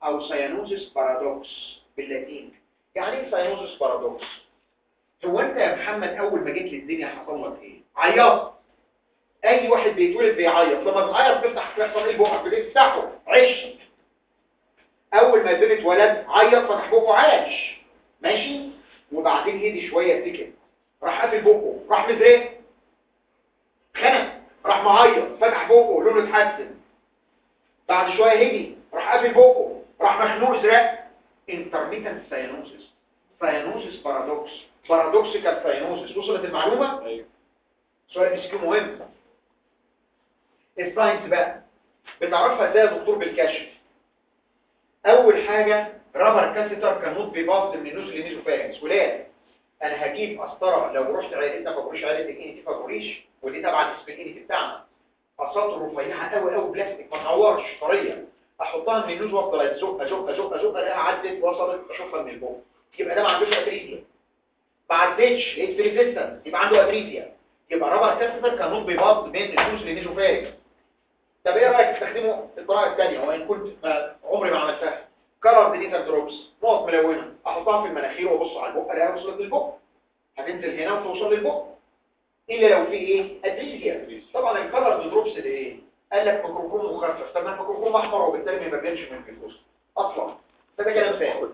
او سيانوزس بارادوكس باللاتين يعني ايه سيانوزس بارادوكس هو انت يا محمد اول ما جيت للدنيا حصل لك ايه عيطت اي واحد بيتولد بيعيط لما بتعيط بتفتح بيحصل ايه بقك بتفتحه عش اول ما البيبي اتولد عيط فتح بقه عاش ماشي وبعدين هدي شويه سكت راح قافل بقه راح مزرق خنق راح معيط فتح بقه لونه اتحسن بعد شويه هدي راح قافل بقه راح مخنوق ازرق انترميتنت ساينوزس ساينوزس بارادوكس بارادوكسيكال ساينوزس وصلت المعلومه ايوه سؤال مسكين مهم الساينس بقى بتعرفها ازاي يا دكتور بالكشف اول حاجه رابر كاسيتر كان نوت بيباص من النوز للنيزوفارنس ولاد انا هجيب قسطره لو رحت عيادتنا فابوريش عياده الانيتي فابوريش ودي طبعا اسم الانيتي بتاعنا قسطره رفيعه قوي قوي بلاستيك ما تعورش طريه احطها من النوز وافضل ازق ازق ازق ازق الاقيها عدت وصلت اشوفها من البوق يبقى ده ما عندوش اتريزيا ما عدتش لقيت ريزيستنس يبقى عنده اتريزيا يبقى رابر كاسيتر كان نوت بيباص بين النوز للنيزوفارنس طب ايه رايك تستخدموا القراءه الثانيه وان كنت ما عمري ما عملتها كلر دينيتال دروبس نقط ملونه احطها في المناخير وابص على البق الاقيها وصلت للبق هتنزل هنا وتوصل للبق الا لو في ايه ادريسيا طبعا الكلر دروبس ده ايه قال لك ميكروفون مخفف طب ما الميكروفون احمر وبالتالي ما بيبانش من الجلوس اصلا فده كلام فارغ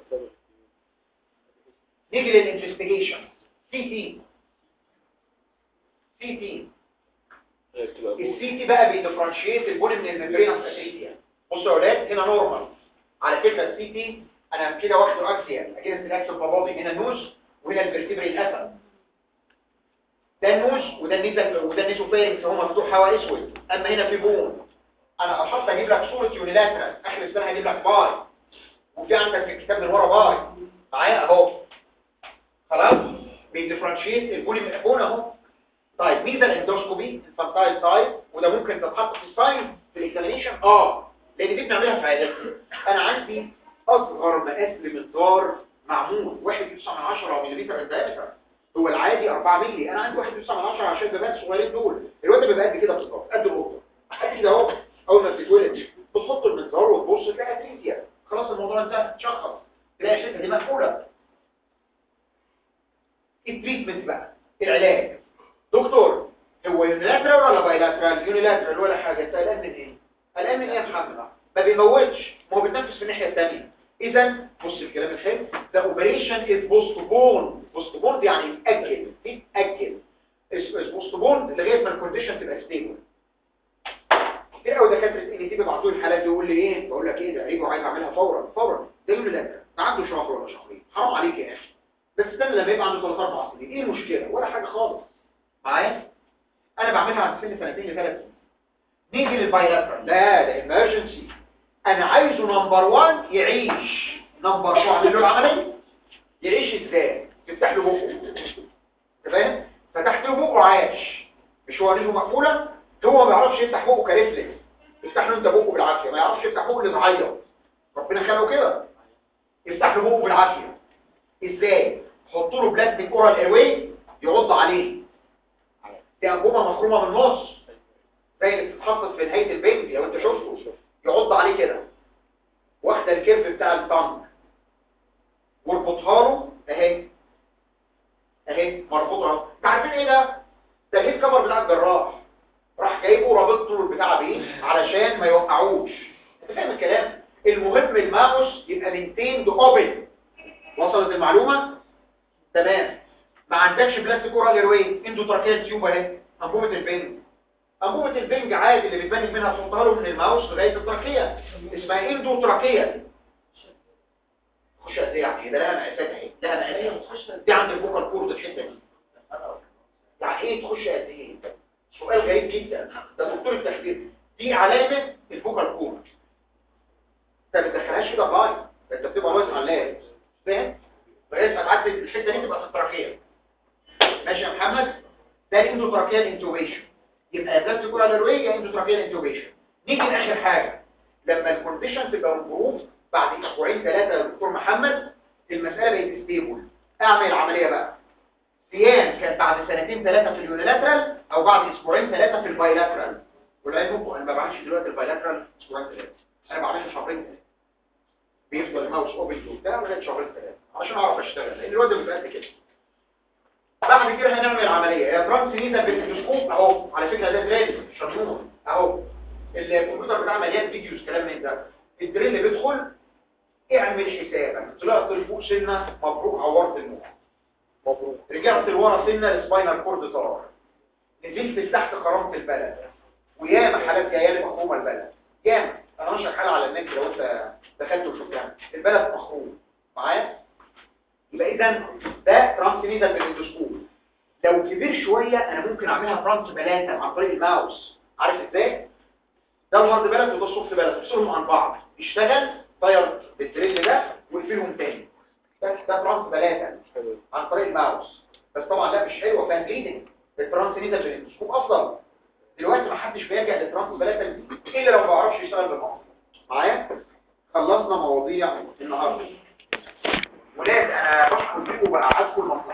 نيجي للانفستيجيشن سي تي سي تي السي تي بقى بيدفرنشيت البول من الممبرين الاساسيه بصوا يا اولاد هنا نورمال على فكره السي تي انا كده واخده اكسيال اكيد الاكسل باباضي هنا النوز وهنا الفرتبري الاسد ده النوز وده النيزل وده النيزوفيرنكس هو مفتوح هواء اسود اما هنا في بون انا احط اجيب لك صوره يونيلاترال اخر السنه هجيب لك باي وفي عندك في الكتاب من ورا باي معايا اهو خلاص بيدفرنشيت البول من البون اهو طيب ميزه الاندوسكوبي انفانتايل تايب وده ممكن تتحط في الساين في الاكزامينشن اه لان دي بنعملها في عيادتنا انا عندي اصغر مقاس لمقدار معمول 1.9 ملم الدايمتر هو العادي 4 مللي انا عندي 1.9 عشان البنات الصغيرين دول الواد بيبقى قد كده بالظبط قد القطه قد كده اهو اول ما بتتولد بتحط المنظار وتبص تلاقي اتريزيا خلاص الموضوع انتهى تشخص تلاقي الحته دي مقفوله التريتمنت بقى العلاج دكتور هو يونيلاترال ولا بايلاترال يونيلاترال ولا حاجه انت قلقان من ايه قلقان من ايه يا محمد ما بيموتش ما هو بيتنفس في الناحيه الثانيه اذا بص الكلام الحلو ده اوبريشن از بوستبون بوستبون يعني يتاجل يتاجل بوستبون لغايه ما الكونديشن تبقى ستيبل كتير قوي دكاتره ان تي بيبعتوا لي الحالات يقول لي ايه بقول لك ايه ده عيب وعايز اعملها فورا فورا ده يونيلاترال ده عنده شهر ولا شهرين حرام عليك يا اخي بس استنى لما يبقى عنده 3 4 سنين ايه المشكله ولا حاجه خالص معايا انا بعملها عند سن سنتين لثلاث سنين نيجي للبايلاترال لا ده امرجنسي انا عايزه نمبر 1 يعيش نمبر 2 اعمل له العمليه يعيش ازاي تفتح له بقه تمام فتحت له بقه عاش مش هو رجله مقفوله هو ما بيعرفش يفتح بقه كريفلكس افتح له انت بقه بالعافيه ما يعرفش يفتح بقه اللي معيط ربنا خلقه كده يفتح له بقه بالعافيه ازاي حط له بلاستيك اورال ايرواي يعض عليه دي انبوبه مخرومه من النص زي اللي بتتحط في نهايه البنج لو انت شفته يعض عليه كده واخده الكيرف بتاع الطنج واربطها له اهي اهي مربوطه اهو انت عارفين ايه ده ده الهيد كفر بتاع الجراح راح جايبه رابط له البتاع بيه علشان ما يوقعوش انت فاهم الكلام المهم الماوس يبقى منتين اوبن وصلت المعلومه تمام ما عندكش بلاستيك اورال ايروي اندو تراكيال تيوب اهي انبوبه البنج انبوبه البنج عادي اللي بتبني منها تحطها له من الماوس لغايه التراكيه اسمها اندو تراكيال خش قد ايه يعني ده لها مقاسات اهي لها مقاسات دي عند الفوكال كورد الحته دي يعني ايه تخش قد ايه سؤال غريب جدا ده دكتور التخدير دي علامه الفوكال كورد انت ما بتدخلهاش كده باي انت بتبقى واقف على اللاب فاهم لغايه ما تعدي الحته دي تبقى في التراكيه ماشي يا محمد ده الاندوتراكيال انتوبيشن يبقى ده تقول على الرويه اندوتراكيال انتوبيشن نيجي لاخر حاجه لما الكونديشن تبقى امبروف بعد اسبوعين ثلاثه يا دكتور محمد المساله بقت ستيبل اعمل العمليه بقى سيان كان بعد سنتين ثلاثه في اليونيلاترال او بعد اسبوعين ثلاثه في البايلاترال والعلم انا ما بعملش دلوقتي البايلاترال اسبوعين ثلاثه انا بعمله شهرين ثلاثه بيفضل الماوس اوبن وبتاع لغايه شهرين ثلاثه عشان اعرف اشتغل لان الواد بيبقى قد كده بعد كده هنعمل عمليه يا ترانس نيزل بالتلسكوب اهو على فكره ده دريل شرنور اهو الكمبيوتر بتاع مليان فيديوز كلام من ده الدريل بيدخل اعمل حسابك طلعت لفوق سنه مبروك عورت المخ مبروك رجعت لورا سنه السباينال كورد طار نزلت لتحت خرمت البلد وياما حالات جايه لي مخرومه البلد ياما انا هشرح حاله على النت لو انت دخلت وشفتها البلد مخروم معايا يبقى اذا ده ترانس نيزل بالاندوسكوب لو كبير شويه انا ممكن اعملها ترانس بلاتا عن طريق الماوس عارف ازاي ده الهارد بلد وده السوفت بلد افصلهم عن بعض يشتغل طير بالدريل ده واقفلهم تاني ده ده ترانس بلاتا حلو عن طريق الماوس بس طبعا لا مش حلوه فيها جريدنج الترانس نيزل بالاندوسكوب افضل دلوقتي ما حدش بيرجع للترانس بلاتا دي الا لو ما بيعرفش يشتغل بالماوس معايا خلصنا مواضيع النهارده ولاد انا بشكر فيكم بقى عادكم المصلحه